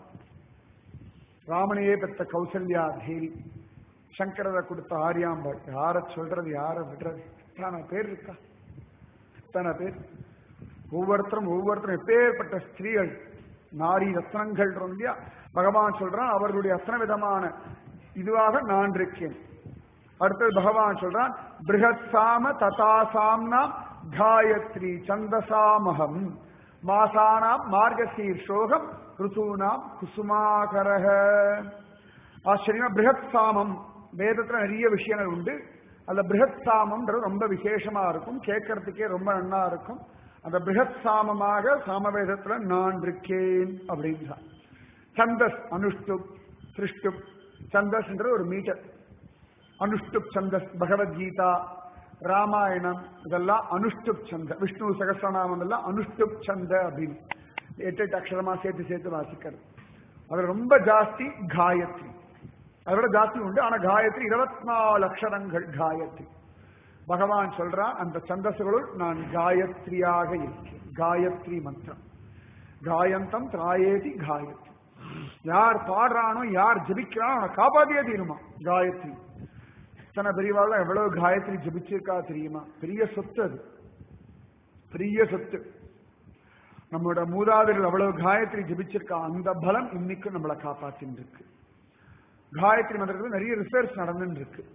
ராமனையே பெத்த கௌசல்யா தேவி சங்கரரை கொடுத்த ஆரியாம்பாள் யார சொல்றது யார விடுறது எத்தனை பேர் இருக்கா எத்தனை பேர் ஒவ்வொருத்தரும் ஒவ்வொருத்தரும் எப்பேற்பட்ட ஸ்திரீகள் நாரி ரத்னங்கள் இல்லையா பகவான் சொல்றான் அவர்களுடைய அத்தனை விதமான இதுவாக நான் இருக்கேன் அடுத்தது பகவான் சொல்றான் பிருகத் சாம ததாசாம்னா காயத்ரி சந்தசாமகம் மாசானாம் மார்கசீர்ஷோகம் ருதூனாம் குசுமாகரக ஆச்சரியமா பிருகத் சாமம் வேதத்துல நிறைய விஷயங்கள் உண்டு அந்த பிருகத் சாமம்ன்றது ரொம்ப விசேஷமா இருக்கும் கேட்கறதுக்கே ரொம்ப நன்னா இருக்கும் அந்த பிருகத் சாமமாக சாமவேதத்துல நான் இருக்கேன் அப்படின்றான் சந்தஸ் அனுஷ்டுப் திருஷ்டுப் சந்தஸ்ன்றது ஒரு மீட்டர் அனுஷ்டுப் சந்தஸ் பகவத்கீதா ராமாயணம் இதெல்லாம் அனுஷ்டுப் சந்த விஷ்ணு சகசிரநாமம் எல்லாம் அனுஷ்டுப் சந்த அப்படின்னு எட்டு எட்டு அக்ஷரமா சேர்த்து சேர்த்து வாசிக்கிறது அது ரொம்ப ஜாஸ்தி காயத்ரி அதோட ஜாஸ்தி உண்டு ஆனா காயத்ரி இருபத்தி நாலு அக்ஷரங்கள் காயத்ரி பகவான் சொல்றான் அந்த சந்தசுகளுள் நான் காயத்ரியாக இருக்கேன் காயத்ரி மந்திரம் காயந்தம் திராயேதி காயத்ரி யார் பாடுறானோ யார் ஜபிக்கிறானோ அவனை காப்பாத்தியே தீருமா காயத்ரி எத்தனை பெரியவாள் எவ்வளவு காயத்ரி ஜபிச்சிருக்கா தெரியுமா பெரிய சொத்து அது பெரிய சொத்து நம்மளோட மூதாதைகள் அவ்வளவு காயத்ரி ஜபிச்சிருக்கா அந்த பலம் இன்னைக்கு நம்மளை காப்பாத்தின்னு இருக்கு காயத்ரி மந்திரத்துல நிறைய ரிசர்ச் நடந்துட்டு இருக்கு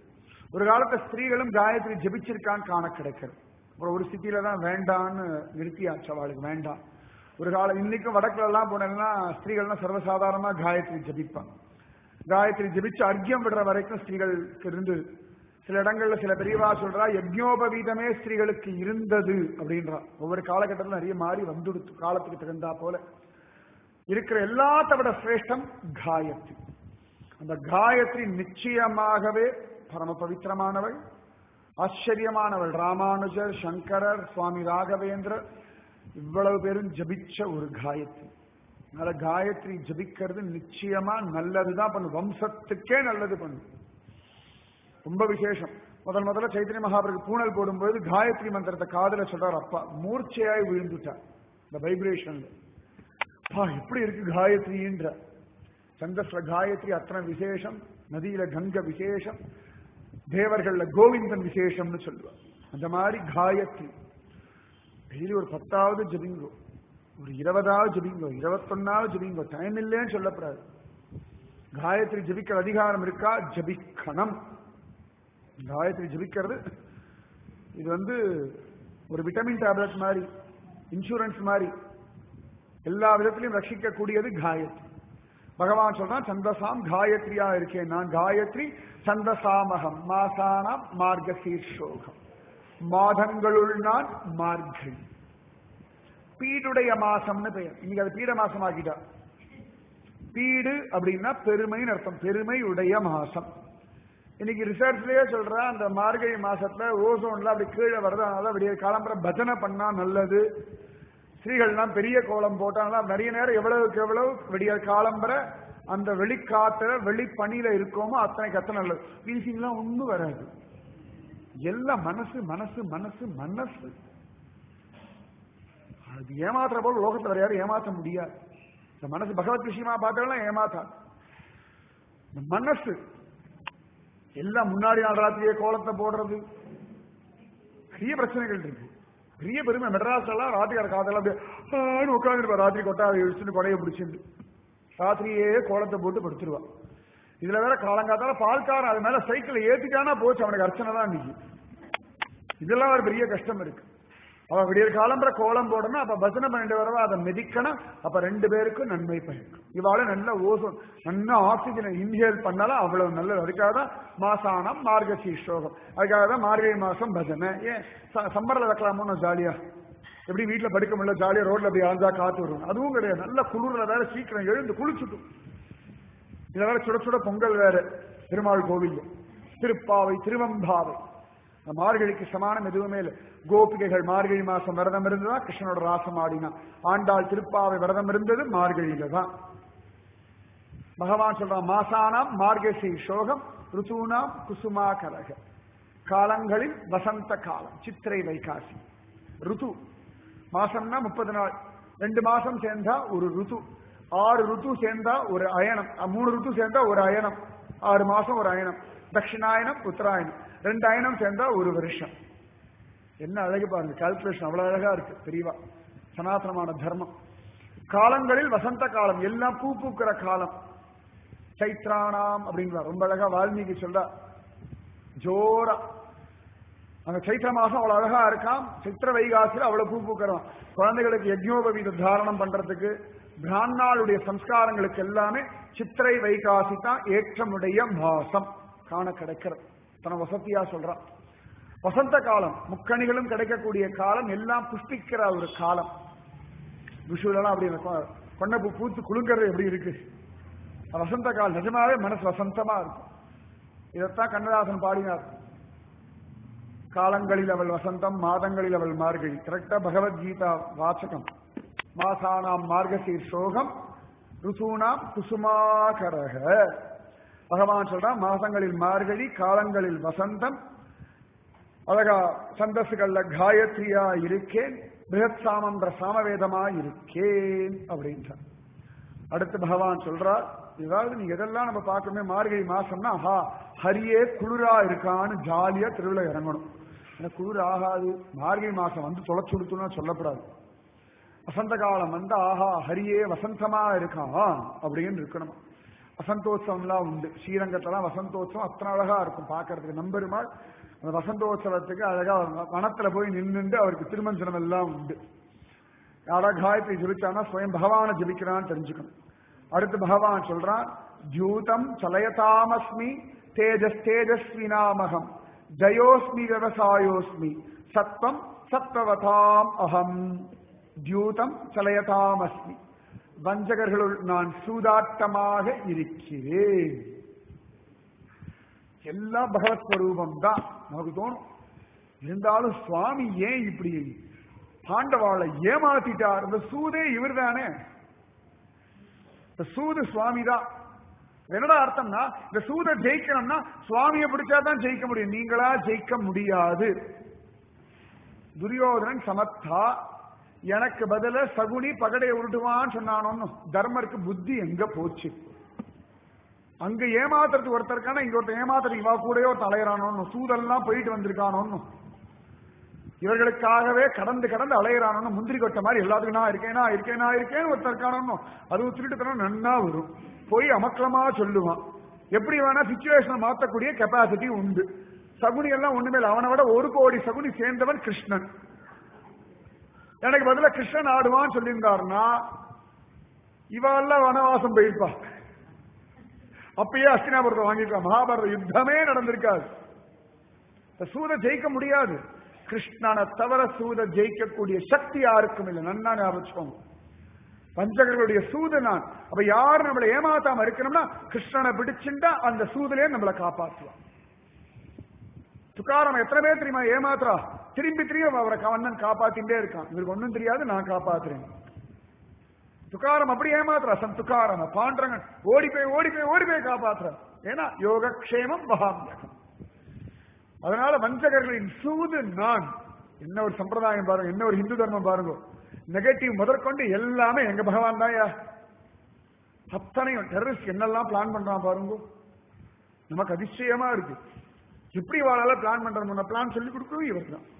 ஒரு காலத்துல ஸ்திரீகளும் காயத்ரி ஜபிச்சிருக்கான்னு காண கிடைக்கிறது அப்புறம் ஒரு ஸ்திதியில தான் வேண்டான்னு நிறுத்தியாச்சு அவளுக்கு வேண்டாம் ஒரு காலம் இன்னைக்கும் வடக்குல எல்லாம் போனேன்னா ஸ்திரீகள்லாம் சர்வசாதாரணமா காயத்ரி ஜபிப்பாங்க காயத்ரி ஜபிச்சு அர்க்கியம் விடுற வரைக்கும் ஸ்திரீகளுக்கு இருந்து சில இடங்கள்ல சில பெரியவா சொல்றா யஜ்ஞோபவீதமே ஸ்திரீகளுக்கு இருந்தது அப்படின்றா ஒவ்வொரு காலகட்டத்தில் நிறைய மாறி வந்துடுத்து காலத்துக்கு தகுந்தா போல இருக்கிற எல்லாத்த விட சிரேஷ்டம் காயத்ரி அந்த காயத்ரி நிச்சயமாகவே பரம பவித்திரமானவள் ஆச்சரியமானவள் ராமானுஜர் சங்கரர் சுவாமி ராகவேந்திரர் இவ்வளவு பேரும் ஜபிச்ச ஒரு காயத்ரி அதனால காயத்ரி ஜபிக்கிறது நிச்சயமா நல்லதுதான் பண்ணும் வம்சத்துக்கே நல்லது பண்ணும் ரொம்ப விசேஷம் முதல் முதல்ல சைத்தன்ய மகாபிரகு பூனல் போடும்போது காயத்ரி மந்திரத்தை காதல சொல்றார் அப்பா மூர்ச்சையாய் விழுந்துட்டார் இந்த வைப்ரேஷன்ல அப்பா எப்படி இருக்கு காயத்ரின்ற சந்தஸ்ல காயத்ரி அத்தனை விசேஷம் நதியில கங்க விசேஷம் தேவர்கள்ல கோவிந்தன் விசேஷம்னு சொல்லுவார் அந்த மாதிரி காயத்ரி டெய்லி ஒரு பத்தாவது ஜபிங்கோ ஒரு இருபதாவது ஜபிங்கோ இருபத்தொன்னாவது ஜபிங்கோ டைம் இல்லைன்னு சொல்லப்படாது காயத்ரி ஜபிக்கிற அதிகாரம் இருக்கா ஜபிக்கணும் காயத்ரி ஜபிக்கிறது இது வந்து ஒரு விட்டமின் டேப்லெட் மாதிரி இன்சூரன்ஸ் மாதிரி எல்லா விதத்திலையும் ரட்சிக்கக்கூடியது காயத்ரி பகவான் சொல்றான் சந்தசாம் காயத்ரியா இருக்கேன் நான் காயத்ரி சந்தசாமகம் மாசானாம் மார்க சீர்ஷோகம் மாதங்களுள் நான் மார்கழி பீடுடைய மாசம்னு பெயர் இன்னைக்கு அது பீட மாசம் ஆக்கிட்டா பீடு அப்படின்னா பெருமைன்னு அர்த்தம் பெருமை உடைய மாசம் இன்னைக்கு ரிசர்ச்லயே சொல்றா அந்த மார்கழி மாசத்துல ஓசோன்ல அப்படி கீழே வருது அதனால விடிய காலம்பர பஜனை பண்ணா நல்லது ஸ்ரீகள்லாம் பெரிய கோலம் போட்டாங்களா நிறைய நேரம் எவ்வளவுக்கு எவ்வளவு விடிய காலம்பர அந்த வெளிக்காத்துல வெளிப்பணியில இருக்கோமோ அத்தனைக்கு அத்தனை நல்லது வீசிங்லாம் ஒண்ணும் வராது எல்லாம் மனசு மனசு மனசு மனசு அது ஏமாத்துற போல லோகத்துல வேற யாரும் ஏமாற்ற முடியாது இந்த மனசு பகவத் விஷயமா பார்த்தாலும் ஏமாத்தா இந்த மனசு எல்லாம் முன்னாடி நாள் ராத்திரியே கோலத்தை போடுறது பெரிய பிரச்சனைகள் இருக்கு பெரிய பெருமை மெட்ராஸ்ல எல்லாம் ராத்திரிக்கார காதெல்லாம் அப்படியே உட்காந்துருப்பா ராத்திரி கொட்டாவை இழுச்சுட்டு கொடையை பிடிச்சிட்டு ராத்திரியே கோலத்தை போட்டு படுத்துருவா இதுல வேற காலங்காத்தால பால்காரன் அது மேல சைக்கிள் ஏத்திட்டானா போச்சு அவனுக்கு அர்ச்சனை தான் இன்னைக்கு இதெல்லாம் ஒரு பெரிய கஷ்டம் இருக்கு அவ விடியற் காலம்பர கோலம் போடணும் அப்ப பஜனை பண்ணிட்டு வரவா அதை மிதிக்கணும் அப்ப ரெண்டு பேருக்கும் நன்மை பயக்கும் இவாள நல்ல ஓசோன் நல்ல ஆக்சிஜனை இன்ஹேல் பண்ணாலும் அவ்வளவு நல்லது அதுக்காக தான் மாசானம் மார்கசீஷோகம் அதுக்காக தான் மார்கழி மாசம் பஜனை ஏன் சம்மரில் வைக்கலாமோ ஜாலியா எப்படி வீட்டுல படுக்க முடியல ஜாலியா ரோட்ல அப்படி ஆஞ்சா காத்து வரும் அதுவும் கிடையாது நல்ல குளிர்ல வேற சீக்கிரம் எழுந்து குளிச்சுட்டும் இதுல வேற சுட சுட பொங்கல் வேற பெருமாள் கோவில் திருப்பாவை திருவம்பாவை மார்கழிக்கு சமானம் எதுவுமே இல்லை கோபிகைகள் மார்கழி மாசம் விரதம் இருந்ததா கிருஷ்ணனோட ராசம் ஆடினா ஆண்டாள் திருப்பாவை விரதம் இருந்தது மார்கழியில தான் பகவான் சொல்றான் மாசானாம் மார்கசி சோகம் ருத்தூனாம் குசுமா கலக காலங்களில் வசந்த காலம் சித்திரை வைகாசி ருத்து மாசம்னா முப்பது நாள் ரெண்டு மாசம் சேர்ந்தா ஒரு ருத்து ஆறு ருத்து சேர்ந்தா ஒரு அயனம் மூணு ருத்து சேர்ந்தா ஒரு அயனம் ஆறு மாசம் ஒரு அயனம் தட்சிணாயனம் உத்தராயணம் ரெண்டு அயனம் சேர்ந்தா ஒரு வருஷம் என்ன அழகு பாருங்க கால்குலேஷன் அவ்வளவு அழகா இருக்கு தெரியவா சனாதனமான தர்மம் காலங்களில் வசந்த காலம் எல்லாம் பூ பூக்கிற காலம் சைத்ரானாம் அப்படிங்களா ரொம்ப அழகா வால்மீகி சொல்றா ஜோரா அந்த சைத்திர மாசம் அவ்வளவு அழகா இருக்காம் சித்திர வைகாசியில் அவ்வளவு பூ பூக்கிறோம் குழந்தைகளுக்கு யஜ்னோபவீத தாரணம் பண்றதுக்கு பிராமணாளுடைய சம்ஸ்காரங்களுக்கு எல்லாமே சித்திரை வைகாசி தான் ஏற்றமுடைய மாசம் காண கிடைக்கிறது தன வசதியா சொல்றான் வசந்த காலம் முக்கணிகளும் கிடைக்கக்கூடிய காலம் எல்லாம் புஷ்பிக்கிற ஒரு காலம் விஷுலாம் அப்படி இருக்கும் கொண்டப்பூ பூத்து குலுங்கிறது எப்படி இருக்கு வசந்த காலம் நிஜமாவே மனசு வசந்தமா இருக்கும் இதைத்தான் கண்ணதாசன் பாடினார் காலங்களில் அவள் வசந்தம் மாதங்களில் அவள் மார்கழி கரெக்டா பகவத்கீதா வாசகம் மாசானாம் மார்கசீர் சோகம் ருசூனாம் குசுமாகரக பகவான் சொல்றான் மாசங்களில் மார்கழி காலங்களில் வசந்தம் அழகா சந்தஸுகள்ல காயத்ரியா இருக்கேன் பிருகத் சாமன்ற சாமவேதமா இருக்கேன் அப்படின்றார் அடுத்து பகவான் சொல்றார் ஏதாவது நீங்க எதெல்லாம் நம்ம பார்க்கணுமே மார்கழி மாசம்னா ஆஹா ஹரியே குளிரா இருக்கான்னு ஜாலியா திருவிழா இறங்கணும் ஏன்னா குளிர் ஆகாது மார்கழி மாசம் வந்து தொலைச்சு கொடுத்தோம்னா சொல்லப்படாது வசந்த காலம் வந்து ஆஹா ஹரியே வசந்தமா இருக்கான் அப்படின்னு இருக்கணும் வசந்தோத்சவம்லாம் உண்டு ஸ்ரீரங்கத்தெல்லாம் வசந்தோத்சவம் அத்தனை அழகா இருக்கும் பார்க்கறதுக்கு நம்பெருமாள் அந்த வசந்தோத்சவத்துக்கு அழகா வனத்துல போய் நின்னுண்டு அவருக்கு திருமஞ்சனம் எல்லாம் உண்டு யாரா காயத்ரி ஜபிச்சானா ஸ்வயம் பகவானை ஜபிக்கிறான்னு தெரிஞ்சுக்கணும் அடுத்து பகவான் சொல்றான் ஜூதம் சலயதாமஸ்மி தேஜஸ் தேஜஸ்வினாமகம் ஜயோஸ்மி விவசாயோஸ்மி சத்வம் சத்வவதாம் அகம் தியூதம் சலயதாமஸ்மி வஞ்சகர்களுள் நான் சூதாட்டமாக இருக்கிறேன் எல்லாம் பகவத் ஸ்வரூபம் தான் நமக்கு தோணும் இருந்தாலும் சுவாமி ஏன் இப்படி பாண்டவாளை ஏமாத்திட்டார் இந்த சூதே இவர் தானே இந்த சூது சுவாமி தான் என்னடா அர்த்தம்னா இந்த சூத ஜெயிக்கணும்னா சுவாமியை பிடிச்சாதான் ஜெயிக்க முடியும் நீங்களா ஜெயிக்க முடியாது துரியோதனன் சமத்தா எனக்கு பதில சகுனி பகடையை உருட்டுவான்னு சொன்னானோன்னு தர்மருக்கு புத்தி எங்க போச்சு அங்க ஏமாத்துறதுக்கு ஒருத்தர் இருக்கானா இங்க ஒருத்தர் ஏமாத்துறதுக்கு இவா கூடயோ தலையறானோன்னு சூதெல்லாம் போயிட்டு வந்திருக்கானோன்னு இவர்களுக்காகவே கடந்து கடந்து அலையிறானோன்னு முந்திரி கொட்ட மாதிரி எல்லாத்துக்கும் நான் இருக்கேனா இருக்கேனா இருக்கேன்னு ஒருத்தர் இருக்கானோ அதுவும் திருட்டுத்தனம் நன்னா வரும் போய் அமக்கலமா சொல்லுவான் எப்படி வேணா சுச்சுவேஷனை மாத்தக்கூடிய கெப்பாசிட்டி உண்டு சகுனி எல்லாம் ஒண்ணுமே இல்லை அவனை விட ஒரு கோடி சகுனி சேர்ந்தவன் கிருஷ்ணன் எனக்கு பதிலா கிருஷ்ணன் ஆடுவான்னு சொல்லியிருந்தாருன்னா இவெல்லாம் வனவாசம் போயிருப்பா அப்பயே அஸ்தினாபுரத்தை வாங்கிருக்கா மகாபாரத யுத்தமே நடந்திருக்காது இந்த சூத ஜெயிக்க முடியாது கிருஷ்ணனை தவிர சூத ஜெயிக்கக்கூடிய சக்தி யாருக்கும் இல்லை நன்னா ஞாபகம் வச்சுக்கோங்க பஞ்சகர்களுடைய சூது நான் அப்ப யார் நம்மளை ஏமாத்தாம இருக்கணும்னா கிருஷ்ணனை பிடிச்சுட்டா அந்த சூதுலயே நம்மளை காப்பாற்றுவான் துக்காரம் எத்தனை பேர் தெரியுமா ஏமாத்துறா திரும்பி திரும்பி அவரை கவர்னன் காப்பாத்திட்டே இருக்கான் இவருக்கு ஒண்ணும் தெரியாது நான் காப்பாத்துறேன் துக்காரம் அப்படி ஏமாத்துறா சம் துக்காரம் பாண்டரங்கன் ஓடி போய் ஓடி போய் ஓடி போய் காப்பாத்துற ஏன்னா யோகக்ஷேமம் மகாமியகம் அதனால வஞ்சகர்களின் சூது நான் என்ன ஒரு சம்பிரதாயம் பாருங்க என்ன ஒரு இந்து தர்மம் பாருங்க நெகட்டிவ் முதற்கொண்டு எல்லாமே எங்க பகவான் தான்யா அத்தனையும் டெரரிஸ்ட் என்னெல்லாம் பிளான் பண்றான் பாருங்க நமக்கு அதிசயமா இருக்கு எப்படி வாழால பிளான் பண்ற பிளான் சொல்லி கொடுக்கவும் இவர் தான்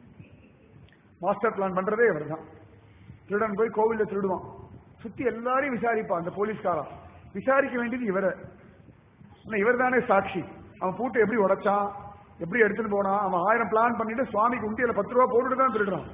மாஸ்டர் பிளான் பண்றதே இவர் தான் திருடன் போய் கோவில்ல திருடுவான் சுத்தி எல்லாரையும் விசாரிப்பான் அந்த போலீஸ்காரன் விசாரிக்க வேண்டியது இவரை இவர் தானே சாட்சி அவன் பூட்டை எப்படி உடைச்சான் எப்படி எடுத்துட்டு போனான் அவன் ஆயிரம் பிளான் பண்ணிட்டு சுவாமிக்கு உண்டியில பத்து ரூபா போட்டுட்டு தான் திருடுறான்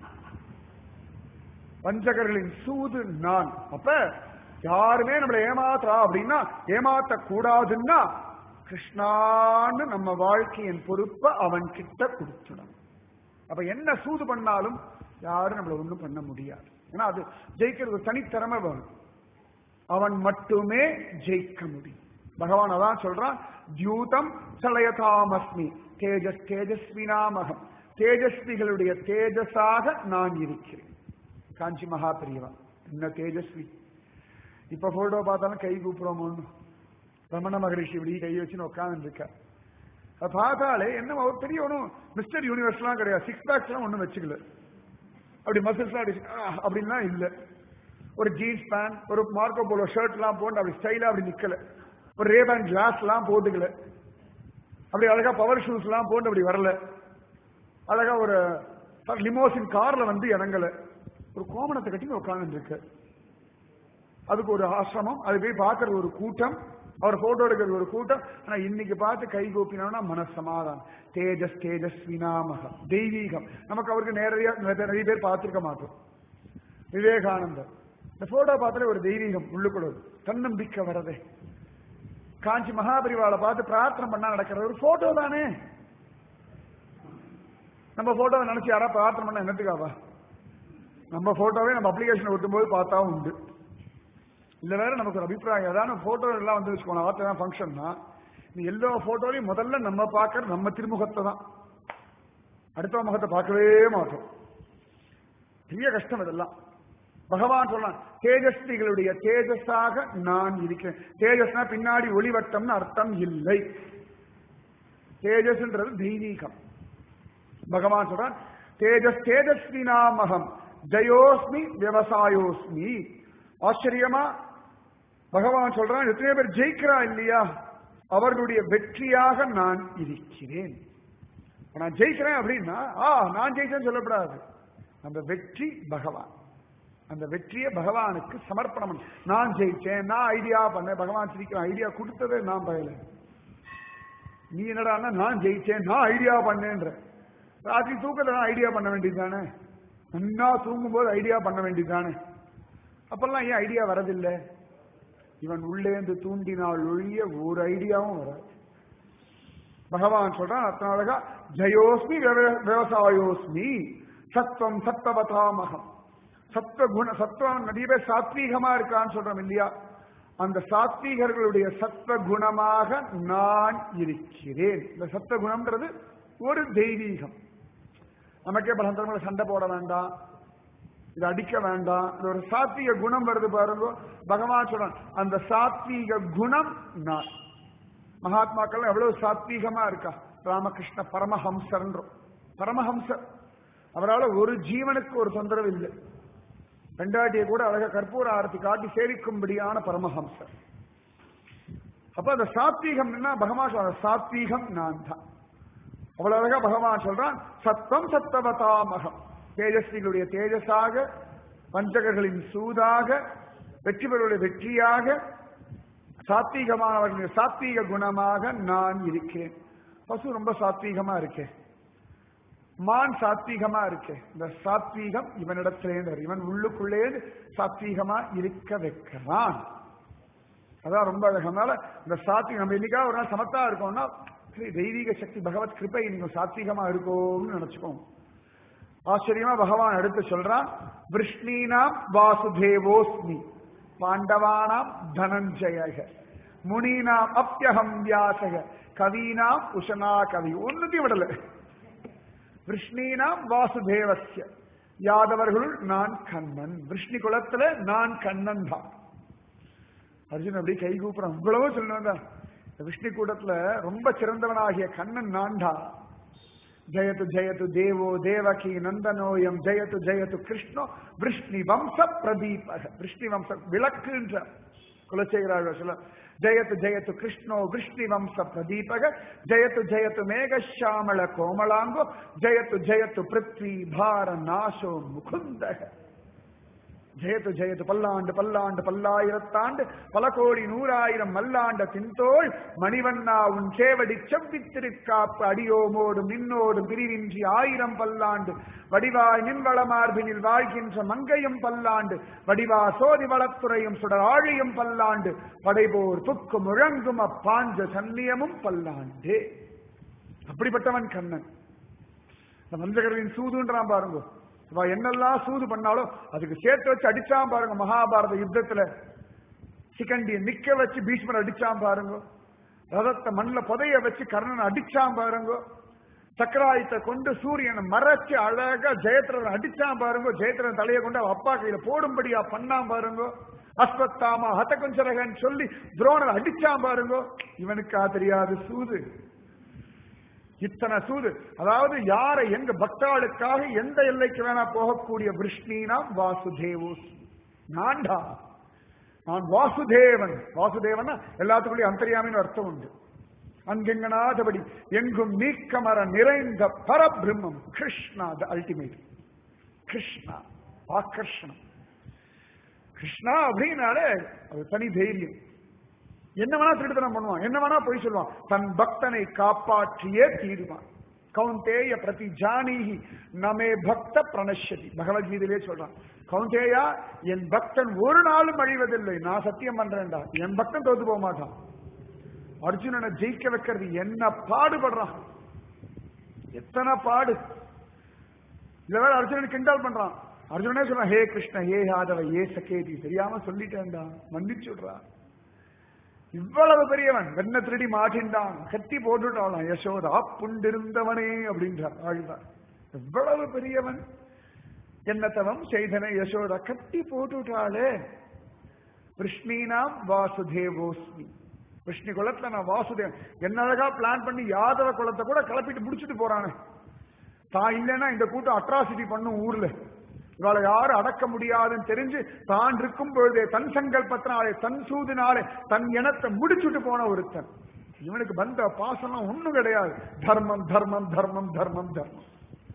வஞ்சகர்களின் சூது நான் அப்ப யாருமே நம்மளை ஏமாத்துறா அப்படின்னா ஏமாத்த கூடாதுன்னா கிருஷ்ணான்னு நம்ம வாழ்க்கையின் பொறுப்பை அவன் கிட்ட கொடுத்துடும் அப்ப என்ன சூது பண்ணாலும் யாரும் நம்மள ஒண்ணும் பண்ண முடியாது ஏன்னா அது ஜெயிக்கிறது தனித்திறமை வேணும் அவன் மட்டுமே ஜெயிக்க முடியும் பகவான் அதான் சொல்றான் தியூதம் சலயதாமஸ்மி தேஜஸ் தேஜஸ்வினாமகம் தேஜஸ்விகளுடைய தேஜஸாக நான் இருக்கிறேன் காஞ்சி மகா பெரியவா என்ன தேஜஸ்வி இப்ப போட்டோ பார்த்தாலும் கை கூப்பிடுறோமோன்னு ரமண மகரிஷி இப்படி கை வச்சுன்னு உட்காந்து இருக்க அதை பார்த்தாலே என்ன அவர் பெரிய ஒன்றும் மிஸ்டர் யூனிவர்ஸ்லாம் கிடையாது சிக்ஸ் பேக்ஸ்லாம் ஒன்றும் வச்சுக்கல அப்படி மசில்ஸ்லாம் அப்படி அப்படின்லாம் இல்லை ஒரு ஜீன்ஸ் பேண்ட் ஒரு மார்க்கோ போலோ ஷர்ட்லாம் போட்டு அப்படி ஸ்டைலா அப்படி நிக்கல ஒரு ரேபேன் கிளாஸ்லாம் போட்டுக்கல அப்படி அழகா பவர் ஷூஸ்லாம் போட்டு அப்படி வரல அழகா ஒரு லிமோசின் கார்ல வந்து இறங்கல ஒரு கோமணத்தை கட்டி உட்கார்ந்து இருக்கு அதுக்கு ஒரு ஆசிரமம் அது போய் பார்க்கறது ஒரு கூட்டம் அவர் போட்டோ எடுக்கிறது ஒரு கூட்டம் ஆனா இன்னைக்கு பார்த்து கை கூப்பினோம்னா மனசமாதானம் தேஜஸ் தேஜஸ்வினாமகம் தெய்வீகம் நமக்கு அவருக்கு நேரடியா நிறைய பேர் பார்த்திருக்க மாட்டோம் விவேகானந்தர் இந்த போட்டோ பார்த்தாலே ஒரு தெய்வீகம் உள்ளுக்குள்ள தன்னம்பிக்கை வரதே காஞ்சி மகாபரிவாளை பார்த்து பிரார்த்தனை பண்ணா நடக்கிற ஒரு போட்டோ தானே நம்ம போட்டோவை நினைச்சு யாரா பிரார்த்தனை பண்ண என்னத்துக்காவா நம்ம போட்டோவே நம்ம அப்ளிகேஷன் ஒட்டும் போது பார்த்தா உண்டு இல்ல வேற நமக்கு ஒரு அபிப்பிராயம் ஏதாவது போட்டோ எல்லாம் வந்து வச்சுக்கோங்க ஆத்துல தான் ஃபங்க்ஷன்னா நீ எல்லா போட்டோலையும் முதல்ல நம்ம பார்க்கறது நம்ம திருமுகத்தை தான் அடுத்த முகத்தை பார்க்கவே மாட்டோம் பெரிய கஷ்டம் இதெல்லாம் பகவான் சொல்றான் தேஜஸ்விகளுடைய தேஜஸாக நான் இருக்கிறேன் தேஜஸ்னா பின்னாடி ஒளிவட்டம்னு அர்த்தம் இல்லை தேஜஸ்ன்றது தெய்வீகம் பகவான் சொல்றான் தேஜஸ் தேஜஸ்வினாமகம் ஜயோஸ்மி விவசாயோஸ்மி ஆச்சரியமா பகவான் சொல்றான் எத்தனை பேர் ஜெயிக்கிறா இல்லையா அவர்களுடைய வெற்றியாக நான் இருக்கிறேன் நான் ஜெயிக்கிறேன் அப்படின்னா ஆ நான் ஜெயிச்சேன்னு சொல்லப்படாது அந்த வெற்றி பகவான் அந்த வெற்றியை பகவானுக்கு சமர்ப்பணம் பண்ணு. நான் ஜெயிச்சேன் நான் ஐடியா பண்ணேன் பகவான் சிரிக்கிறான் ஐடியா கொடுத்ததே நான் பயல நீ என்னடான்னா நான் ஜெயிச்சேன் நான் ஐடியா பண்ணேன்ற ராத்திரி தூக்கத்துல நான் ஐடியா பண்ண வேண்டியது தானே நன்னா தூங்கும்போது ஐடியா பண்ண வேண்டியது தானே அப்பெல்லாம் ஏன் ஐடியா வரதில்லை இவன் உள்ளேந்து தூண்டினால் ஒழிய ஒரு ஐடியாவும் வராது பகவான் சொல்றான் அத்தனை அழகா ஜயோஸ்மி விவ- விவசாயோஸ்மி சத்வம் சத்தவதாமகம் சத்வ குண சத்வம் நிறைய பேர் சாத்வீகமா இருக்கான்னு சொல்றோம் இல்லையா அந்த சாத்வீகர்களுடைய சத்வ குணமாக நான் இருக்கிறேன் இந்த சத்வ குணம்ன்றது ஒரு தெய்வீகம் நமக்கே பல சந்தர்ப்பங்களை சண்டை போட வேண்டாம் இது அடிக்க வேண்டாம் இது ஒரு சாத்வீக குணம் வருது பாருங்க பகவான் சொல்றான் அந்த சாத்வீக குணம் நான் மகாத்மாக்கள் எவ்வளவு சாத்வீகமா இருக்கா ராமகிருஷ்ண பரமஹம்சர்ன்றோம் பரமஹம்சர் அவரால் ஒரு ஜீவனுக்கு ஒரு தொந்தரவு இல்லை பெண்டாட்டியை கூட அழக கற்பூர ஆரத்தி காட்டி சேவிக்கும்படியான பரமஹம்சர் அப்ப அந்த சாத்வீகம் என்ன பகவான் சொல்ற சாத்வீகம் நான் தான் அவ்வளவு அழகா பகவான் சொல்றான் சத்தம் சத்தவதாமகம் தேஜஸ்விகளுடைய தேஜஸாக பஞ்சகர்களின் சூதாக வெற்றி பெறுவடைய வெற்றியாக சாத்வீகமானவர்களுடைய சாத்வீக குணமாக நான் இருக்கிறேன் பசு ரொம்ப சாத்வீகமா இருக்கேன் மான் சாத்வீகமா இருக்கே இந்த சாத்வீகம் இவனிடத்திலேருந்து வரும். இவன் உள்ளுக்குள்ளே சாத்வீகமா இருக்க வைக்கிறான் அதான் ரொம்ப அழகனால இந்த சாத்வீகம் நம்ம இன்னைக்கா ஒரு நாள் சமத்தா இருக்கோம்னா சரி, தெய்வீக சக்தி பகவத் கிருபை நீங்க சாத்வீகமா இருக்கோம்னு நினைச்சுக்கோங்க ஆச்சரியமா பகவான் எடுத்து சொல்றான் விஷ்ணீனாம் வாசுதேவோஸ்மி பாண்டவானாம் தனஞ்சயக முனீனாம் அப்பியகம் வியாசக கவீனாம் உஷனா கவி ஒன்னுத்தையும் விடல விஷ்ணீனாம் வாசுதேவஸ்ய யாதவர்களுள் நான் கண்ணன் விஷ்ணு குலத்துல நான் கண்ணன் தான் அர்ஜுன் அப்படி கை கூப்புறான் இவ்வளவு சொல்லணும் தான் விஷ்ணு கூட்டத்துல ரொம்ப சிறந்தவனாகிய கண்ணன் நான்டா ஜெயத்து ஜெயத்து தேவோ தேவகி நந்தனோயம் ஜெயத்து ஜெயத்து கிருஷ்ணோ விஷ்ணி வம்ச பிரதீபக விஷ்ணி வம்ச விளக்குன்ற குலசேகராக சொல்ல ஜெயத்து ஜெயத்து கிருஷ்ணோ விஷ்ணி வம்ச பிரதீபக ஜெயத்து ஜெயத்து மேகஷாமள கோமலாங்கோ ஜெயத்து ஜெயத்து பிருத்வி பார நாசோ முகுந்தக ஜெயத்து ஜெயத்து பல்லாண்டு பல்லாண்டு பல்லாயிரத்தாண்டு பல கோடி நூறாயிரம் மல்லாண்ட தின்தோள் மணிவண்ணா உன் சேவடி செவ்வித்திருக்காப்பு அடியோமோடும் நின்னோடும் பிரிவின்றி ஆயிரம் பல்லாண்டு வடிவாய் நின்வளமார்பினில் வாழ்கின்ற மங்கையும் பல்லாண்டு வடிவா சோதி வளத்துறையும் சுடர் ஆழியும் பல்லாண்டு படைபோர் துக்கு முழங்கும் அப்பாஞ்ச சன்னியமும் பல்லாண்டு அப்படிப்பட்டவன் கண்ணன் இந்த வஞ்சகரின் சூதுன்றான் பாருங்க இவ என்னெல்லாம் சூது பண்ணாலும் அதுக்கு சேர்த்து வச்சு அடிச்சான் பாருங்க மகாபாரத யுத்தத்துல சிகண்டியை நிக்க வச்சு பீஷ்மர் அடிச்சான் பாருங்க ரதத்தை மண்ணில் புதைய வச்சு கர்ணனை அடிச்சான் பாருங்க சக்கராயத்தை கொண்டு சூரியனை மறைச்சு அழகா ஜெயத்ரன் அடிச்சான் பாருங்க ஜெயத்ரன் தலையை கொண்டு அவ அப்பா கையில போடும்படியா பண்ணான் பாருங்க அஸ்வத்தாமா ஹதகுஞ்சரகன் சொல்லி துரோணர் அடிச்சான் பாருங்க இவனுக்கா தெரியாது சூது இத்தனை சூது அதாவது யாரை எங்க பக்தாளுக்காக எந்த எல்லைக்கு வேணா போகக்கூடிய விஷ்ணினா வாசுதேவோஸ் நான்டா நான் வாசுதேவன் வாசுதேவன் எல்லாத்துக்குள்ளேயும் அந்தரியாமின்னு அர்த்தம் உண்டு அங்கெங்கனாதபடி எங்கும் நீக்கமர நிறைந்த பரபிரம்மம் கிருஷ்ணா த அல்டிமேட் கிருஷ்ணா ஆகர்ஷணம் கிருஷ்ணா அப்படின்னாலே அது தனி தைரியம் என்ன வேணா திருட்டுத்தனம் பண்ணுவான் என்ன வேணா பொய் சொல்லுவான் தன் பக்தனை காப்பாற்றியே தீருவான் கௌந்தேய பிரதி ஜானீஹி நமே பக்த பிரணஷ்யதி பகவத்கீதையிலே சொல்றான் கௌந்தேயா என் பக்தன் ஒரு நாளும் அழிவதில்லை நான் சத்தியம் பண்றேன்டா என் பக்தன் தோத்து போக மாட்டான் அர்ஜுனனை ஜெயிக்க வைக்கிறது என்ன பாடுபடுறான் எத்தனை பாடு இதுல வேற அர்ஜுனன் கிண்டல் பண்றான் அர்ஜுனனே சொல்றான் ஹே கிருஷ்ண ஹே யாதவ ஏ சகேதி தெரியாம சொல்லிட்டேன்டா மன்னிச்சு விடுறா இவ்வளவு பெரியவன் வெண்ண திருடி மாட்டின்றான் கட்டி போட்டுட்டான் யசோதா புண்டிருந்தவனே அப்படின்றார் ஆழ்வார் எவ்வளவு பெரியவன் என்ன தவம் செய்தன யசோதா கட்டி போட்டுட்டாளே விஷ்ணீனாம் வாசுதேவோஸ்மி விஷ்ணு குலத்துல நான் வாசுதேவன் என்ன அழகா பிளான் பண்ணி யாதவ குலத்தை கூட கிளப்பிட்டு முடிச்சுட்டு போறானே தான் இல்லைன்னா இந்த கூட்டம் அட்ராசிட்டி பண்ணும் ஊர்ல இவளை யாரும் அடக்க முடியாதுன்னு தெரிஞ்சு தான் இருக்கும் பொழுதே தன் சங்கல்பத்தினாலே தன் சூதினாலே தன் இனத்தை முடிச்சுட்டு போன ஒருத்தன் இவனுக்கு வந்த பாசனம் ஒண்ணும் கிடையாது தர்மம் தர்மம் தர்மம் தர்மம் தர்மம்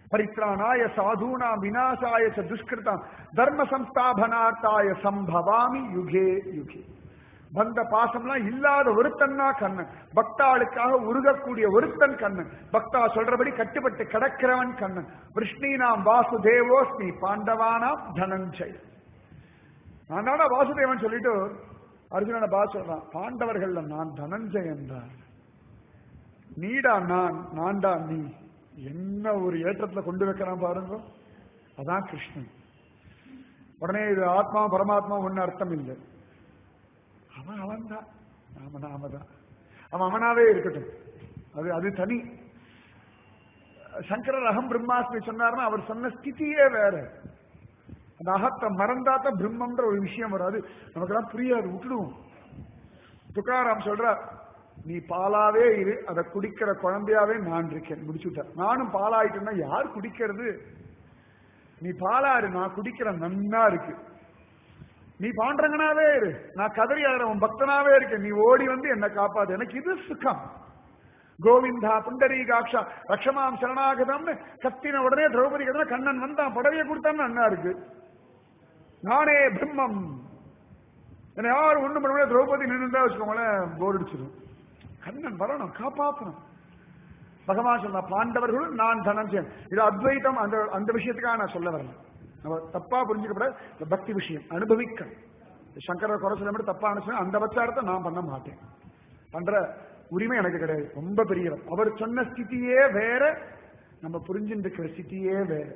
பரித்ராணாய சாதூனாம் விநாசாய ச துஷ்கிருதாம் தர்ம சம்ஸ்தாபனார்த்தாய சம்பவாமி யுகே யுகே பந்த பாசம்லாம் இல்லாத ஒருத்தன்னா கண்ணன் பக்தாளுக்காக உருகக்கூடிய ஒருத்தன் கண்ணன் பக்தா சொல்றபடி கட்டுப்பட்டு கிடக்கிறவன் கண்ணன் விஷ்ணீனாம் வாசுதேவோஸ்மி பாண்டவானாம் தனஞ்சய் நான் தானே வாசுதேவன் சொல்லிட்டு அர்ஜுனனை பா சொல்றான் பாண்டவர்கள்ல நான் தனஞ்சயன் தான் நீடா நான் நான்டா நீ என்ன ஒரு ஏற்றத்துல கொண்டு வைக்கிறான் பாருங்க அதான் கிருஷ்ணன் உடனே இது ஆத்மா பரமாத்மா ஒன்னு அர்த்தம் இல்லை அவன் அவன் தான் நாம நாம தான் அவன் அவனாவே இருக்கட்டும் அது அது தனி சங்கரர் அகம் பிரம்மாஸ்மி சொன்னார்னா அவர் சொன்ன ஸ்திதியே வேற அந்த அகத்தை மறந்தாத்த பிரம்மன்ற ஒரு விஷயம் வராது நமக்கெல்லாம் புரியாது விட்டுடுவோம் துக்காராம் சொல்றார் நீ பாலாவே இரு அதை குடிக்கிற குழந்தையாவே நான் இருக்கேன் முடிச்சுட்டார் நானும் பாலாயிட்டேன்னா யார் குடிக்கிறது நீ பாலாரு நான் குடிக்கிற நன்னா இருக்கு நீ பாண்டங்கனாவே இரு நான் கதறி உன் பக்தனாவே இருக்கேன் நீ ஓடி வந்து என்ன காப்பாது எனக்கு இது சுகம் கோவிந்தா புண்டரீகாட்சா ரக்ஷமாம் சரணாகதம்னு கத்தின உடனே திரௌபதி கதன கண்ணன் வந்தான் புடவைய கொடுத்தான்னு அண்ணா இருக்கு நானே பிரம்மம் என்ன யாரும் ஒண்ணு பண்ண முடியாது திரௌபதி நின்றுந்தா வச்சுக்கோங்களேன் போர் அடிச்சிடும் கண்ணன் வரணும் காப்பாற்றணும் பகவான் சொன்ன பாண்டவர்களும் நான் தனஞ்சயன் இது அத்வைத்தம் அந்த அந்த விஷயத்துக்காக நான் சொல்ல வரல நம்ம தப்பா புரிஞ்சுக்கப்பட இந்த பக்தி விஷயம் அனுபவிக்க சங்கர குறை சொல்ல மட்டும் தப்பா அனுப்பிச்சு அந்த பச்சாரத்தை நான் பண்ண மாட்டேன் பண்ற உரிமை எனக்கு கிடையாது ரொம்ப பெரியவர் அவர் சொன்ன ஸ்திதியே வேற நம்ம புரிஞ்சுட்டு இருக்கிற ஸ்திதியே வேற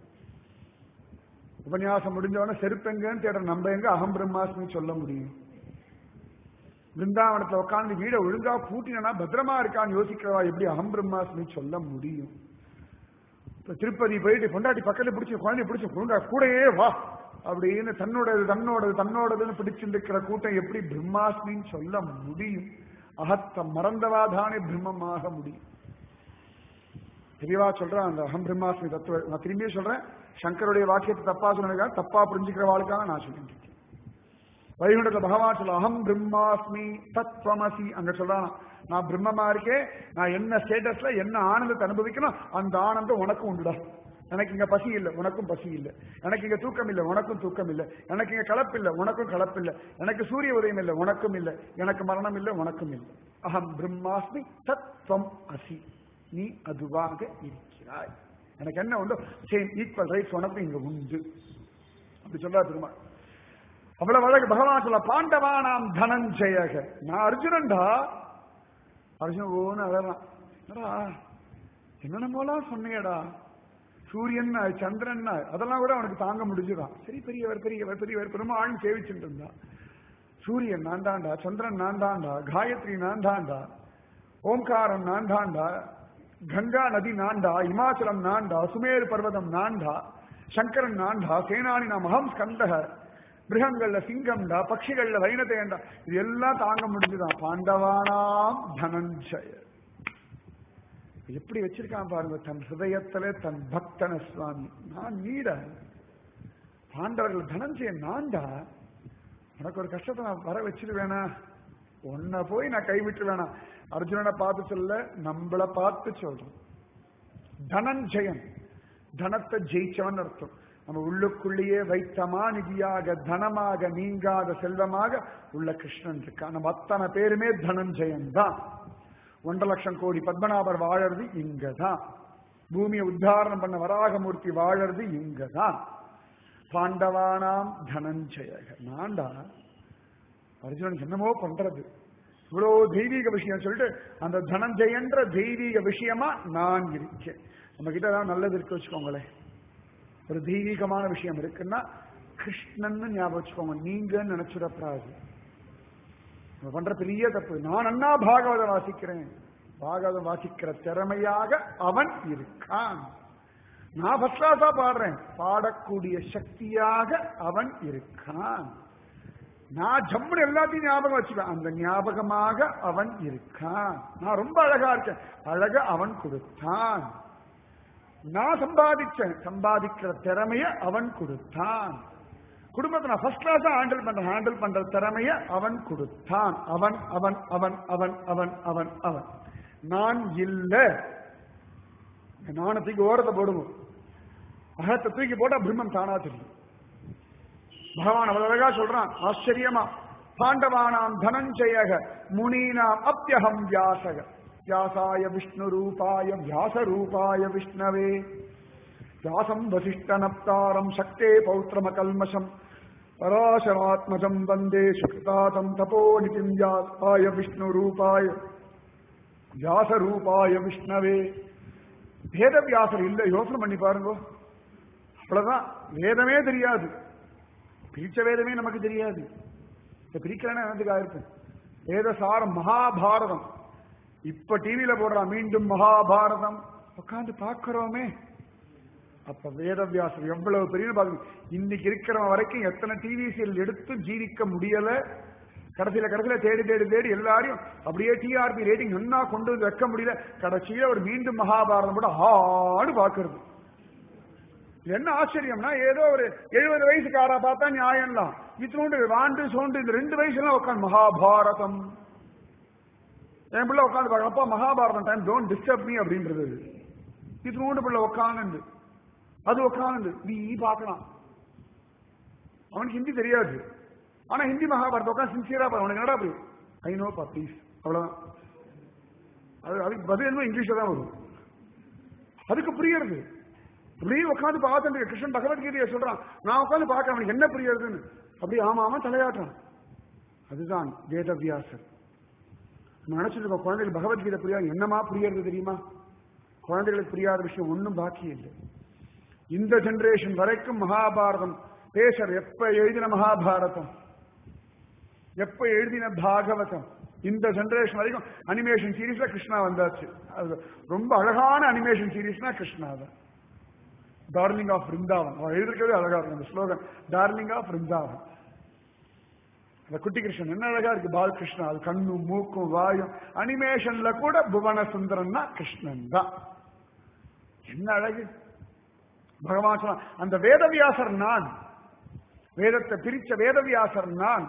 உபன்யாசம் முடிஞ்சவன செருப்பெங்கன்னு தேடுற நம்ம எங்க அகம் பிரம்மாஸ்மி சொல்ல முடியும் பிருந்தாவனத்துல உட்காந்து வீட ஒழுங்கா பூட்டினா பத்திரமா இருக்கான்னு யோசிக்கிறவா எப்படி அகம் பிரம்மாஸ்மி சொல்ல முடியும் இப்ப திருப்பதி போயிட்டு பொண்டாட்டி பக்கத்துல பிடிச்சி குழந்தைய பிடிச்சி ஒழுங்கா கூடயே வா அப்படின்னு தன்னோடது தன்னோடது தன்னோடதுன்னு பிடிச்சிருக்கிற கூட்டம் எப்படி பிரம்மாஸ்மின்னு சொல்ல முடியும் அகத்த மறந்தவாதானே பிரம்மமாக முடியும் தெளிவா சொல்றேன் அந்த அகம் பிரம்மாஸ்மி தத்துவ நான் திரும்பியும் சொல்றேன் சங்கருடைய வாக்கியத்தை தப்பா சொன்னதுக்காக தப்பா புரிஞ்சுக்கிற வாழ்க்காக நான் சொல்லிட்டு இருக்கேன் வைகுண்டத்துல பகவான் சொல்ல அகம் பிரம்மாஸ்மி தத்வமசி அங்க சொல்றானா நான் பிரம்மமா இருக்கேன் நான் என்ன ஸ்டேட்டஸ்ல என்ன ஆனந்தத்தை அனுபவிக்கணும் அந்த ஆனந்தம் உனக்கும் உண்டுடா எனக்கு இங்க பசி இல்ல உனக்கும் பசி இல்ல எனக்கு இங்க தூக்கம் இல்ல உனக்கும் தூக்கம் இல்ல எனக்கு இங்க கலப்பு இல்ல உனக்கும் கலப்பு இல்ல எனக்கு சூரிய உதயம் இல்ல உனக்கும் இல்ல எனக்கு மரணம் இல்ல உனக்கும் இல்ல அகம் பிரம்மாஸ்மி தத்வம் அசி நீ அதுவாக இருக்கிறாய் எனக்கு என்ன உண்டோ சேம் ஈக்குவல் ரைட்ஸ் உனக்கும் இங்க உண்டு அப்படி சொல்றா பெருமாள் அவ்வளவு அழகு பகவான் சொல்ல பாண்டவா நாம் தனஞ்சயக நான் அர்ஜுனன்டா அர்ஜுன் ஓன்னு அழறான் என்னடா என்னென்னமோலாம் சொன்னியடா சூரியன் சந்திரன் அதெல்லாம் கூட அவனுக்கு தாங்க முடிஞ்சுதான் சரி பெரியவர் பெரியவர் பெரியவர் பெருமாள் சேவிச்சுட்டு இருந்தா சூரியன் நான் தாண்டா சந்திரன் நான் தாண்டா காயத்ரி நான் தாண்டா ஓம்காரம் நான் தாண்டா கங்கா நதி நான்டா இமாச்சலம் நான்டா சுமேரு பர்வதம் நான்டா சங்கரன் நான்டா சேனானி நாம் அகம் ஸ்கந்தக மிருகங்கள்ல சிங்கம்டா பட்சிகள்ல வைணதேண்டா இது எல்லாம் தாங்க முடிஞ்சுதான் பாண்டவானாம் தனஞ்சய எப்படி வச்சிருக்கான் பாருங்க தன் ஹிருதயத்திலே தன் பக்தன சுவாமி நான் நீட பாண்டவர்கள் தனஞ்சயன் நான்டா உனக்கு ஒரு கஷ்டத்தை நான் வர வச்சிருவேனா உன்னை போய் நான் கைவிட்டுருவேனா அர்ஜுனனை பார்த்து சொல்ல நம்மள பார்த்து சொல்றோம் தனஞ்சயன் தனத்தை ஜெயிச்சவன் அர்த்தம் நம்ம உள்ளுக்குள்ளேயே வைத்தமா நிதியாக தனமாக நீங்காத செல்வமாக உள்ள கிருஷ்ணன் இருக்கா நம்ம அத்தனை பேருமே தனஞ்சயன் தான் ஒன்றரை லட்சம் கோடி பத்மநாபர் வாழறது இங்கதான் பூமியை உத்தாரணம் பண்ண வராகமூர்த்தி வாழறது இங்கதான் பாண்டவானாம் தனஞ்சயக நான்டா அர்ஜுனன் என்னமோ பண்றது இவ்வளவு தெய்வீக விஷயம் சொல்லிட்டு அந்த தனஞ்சயன்ற தெய்வீக விஷயமா நான் இருக்கேன் நம்ம கிட்ட தான் நல்லது இருக்கு வச்சுக்கோங்களேன் ஒரு தெய்வீகமான விஷயம் இருக்குன்னா கிருஷ்ணன் ஞாபகம் வச்சுக்கோங்க நீங்கன்னு நினைச்சுடப்படாது நம்ம பண்ற பெரிய தப்பு நான் அண்ணா பாகவதம் வாசிக்கிறேன் பாகவதம் வாசிக்கிற திறமையாக அவன் இருக்கான் நான் ஃபர்ஸ்ட் கிளாஸா பாடுறேன் பாடக்கூடிய சக்தியாக அவன் இருக்கான் நான் ஜம்முன்னு எல்லாத்தையும் ஞாபகம் வச்சுப்பேன் அந்த ஞாபகமாக அவன் இருக்கான் நான் ரொம்ப அழகா இருக்கேன் அழக அவன் கொடுத்தான் நான் சம்பாதிச்சேன் சம்பாதிக்கிற திறமைய அவன் கொடுத்தான் குடும்பத்தை நான் ஃபர்ஸ்ட் கிளாஸா ஹேண்டில் பண்ற ஹேண்டில் பண்ற திறமைய அவன் கொடுத்தான் அவன் அவன் அவன் அவன் அவன் அவன் அவன் நான் இல்ல நாணத்துக்கு ஓரத்தை போடுவோம் அகத்தை தூக்கி போட்டா பிரம்மம் தானா தெரியும் பகவான் அவ்வளவு அழகா சொல்றான் ஆச்சரியமா பாண்டவானாம் தனஞ்சயக முனீனாம் அப்பியகம் வியாசக வியாசாய விஷ்ணு ரூபாய வியாச ரூபாய விஷ்ணவே வியாசம் வசிஷ்ட நப்தாரம் சக்தே பௌத்திரமகல்மஷம் பராசராத்மஜம் வந்தே சுக்தாதம் தபோ நிதிம் வியாசாய விஷ்ணு ரூபாய வியாச ரூபாய விஷ்ணவே வேத வியாசர் இல்ல யோசனை பண்ணி பாருங்க அவ்வளவுதான் வேதமே தெரியாது பிரிச்ச வேதமே நமக்கு தெரியாது இப்ப பிரிக்கிறேன்னா என்னதுக்காக இருக்கும் வேதசாரம் மகாபாரதம் இப்ப டிவியில போடுறான் மீண்டும் மகாபாரதம் உட்காந்து பார்க்கிறோமே அப்ப வேதவியாசர் எவ்வளவு பெரிய பாருங்க இன்னைக்கு இருக்கிறவன் வரைக்கும் எத்தனை டிவி சீரியல் எடுத்து ஜீவிக்க முடியல கடைசியில கடைசியில தேடி தேடி தேடி எல்லாரையும் அப்படியே டிஆர்பி ரேட்டிங் நல்லா கொண்டு வந்து வைக்க முடியல கடைசியில ஒரு மீண்டும் மகாபாரதம் கூட ஆடு பாக்குறது என்ன ஆச்சரியம்னா ஏதோ ஒரு எழுபது வயசுக்காரா பார்த்தா நியாயம்லாம் இத்தனோண்டு வாண்டு சோண்டு இந்த ரெண்டு வயசுலாம் உட்காந்து மகாபாரதம் என் பிள்ளை உட்காந்து பார்க்க அப்பா Mahabharatham time don't disturb me அப்படின்றது இத்தனோண்டு பிள்ளை உட்காந்து அது உட்காந்து நீ பார்க்கலாம் அவனுக்கு ஹிந்தி தெரியாது ஆனா ஹிந்தி மகாபாரதம் உட்காந்து சின்சியரா பாரு உனக்கு என்னடா போய் ஐ நோ பா ப்ளீஸ் அவ்வளவுதான் அது அதுக்கு பதில் என்ன இங்கிலீஷ்ல தான் வரும் அதுக்கு புரியறது அப்படியே உட்காந்து பார்த்துட்டு கிருஷ்ணன் பகவத்கீதையை சொல்றான் நான் உட்காந்து பார்க்க அவனுக்கு என்ன புரியுதுன்னு அப்படி ஆமா ஆமா தலையாட்டுறான் அதுதான் வேதவியாசர் நம்ம நினைச்சிட்டு இருக்கோம் குழந்தைகள் பகவத்கீதை புரியாது என்னமா புரியறது தெரியுமா குழந்தைகளுக்கு புரியாத விஷயம் ஒன்றும் பாக்கி இல்லை இந்த ஜெனரேஷன் வரைக்கும் மகாபாரதம் பேசர் எப்ப எழுதின மகாபாரதம் எப்ப எழுதின பாகவதம் இந்த ஜெனரேஷன் வரைக்கும் அனிமேஷன் சீரீஸ்ல கிருஷ்ணா வந்தாச்சு அது ரொம்ப அழகான அனிமேஷன் சீரீஸ்னா கிருஷ்ணா தான் டார்லிங் ஆஃப் பிருந்தாவன் அவன் எழுதிருக்கவே அழகா இருக்கும் அந்த ஸ்லோகன் டார்லிங் ஆஃப் பிருந்தாவன் அந்த குட்டி கிருஷ்ணன் என்ன அழகா இருக்கு பாலகிருஷ்ணா அது கண்ணும் மூக்கும் வாயும் அனிமேஷன்ல கூட புவன சுந்தரன்னா கிருஷ்ணன் தான் என்ன அழகு பகவான் சொன்ன அந்த வேதவியாசர் நான் வேதத்தை பிரிச்ச வேதவியாசர் நான்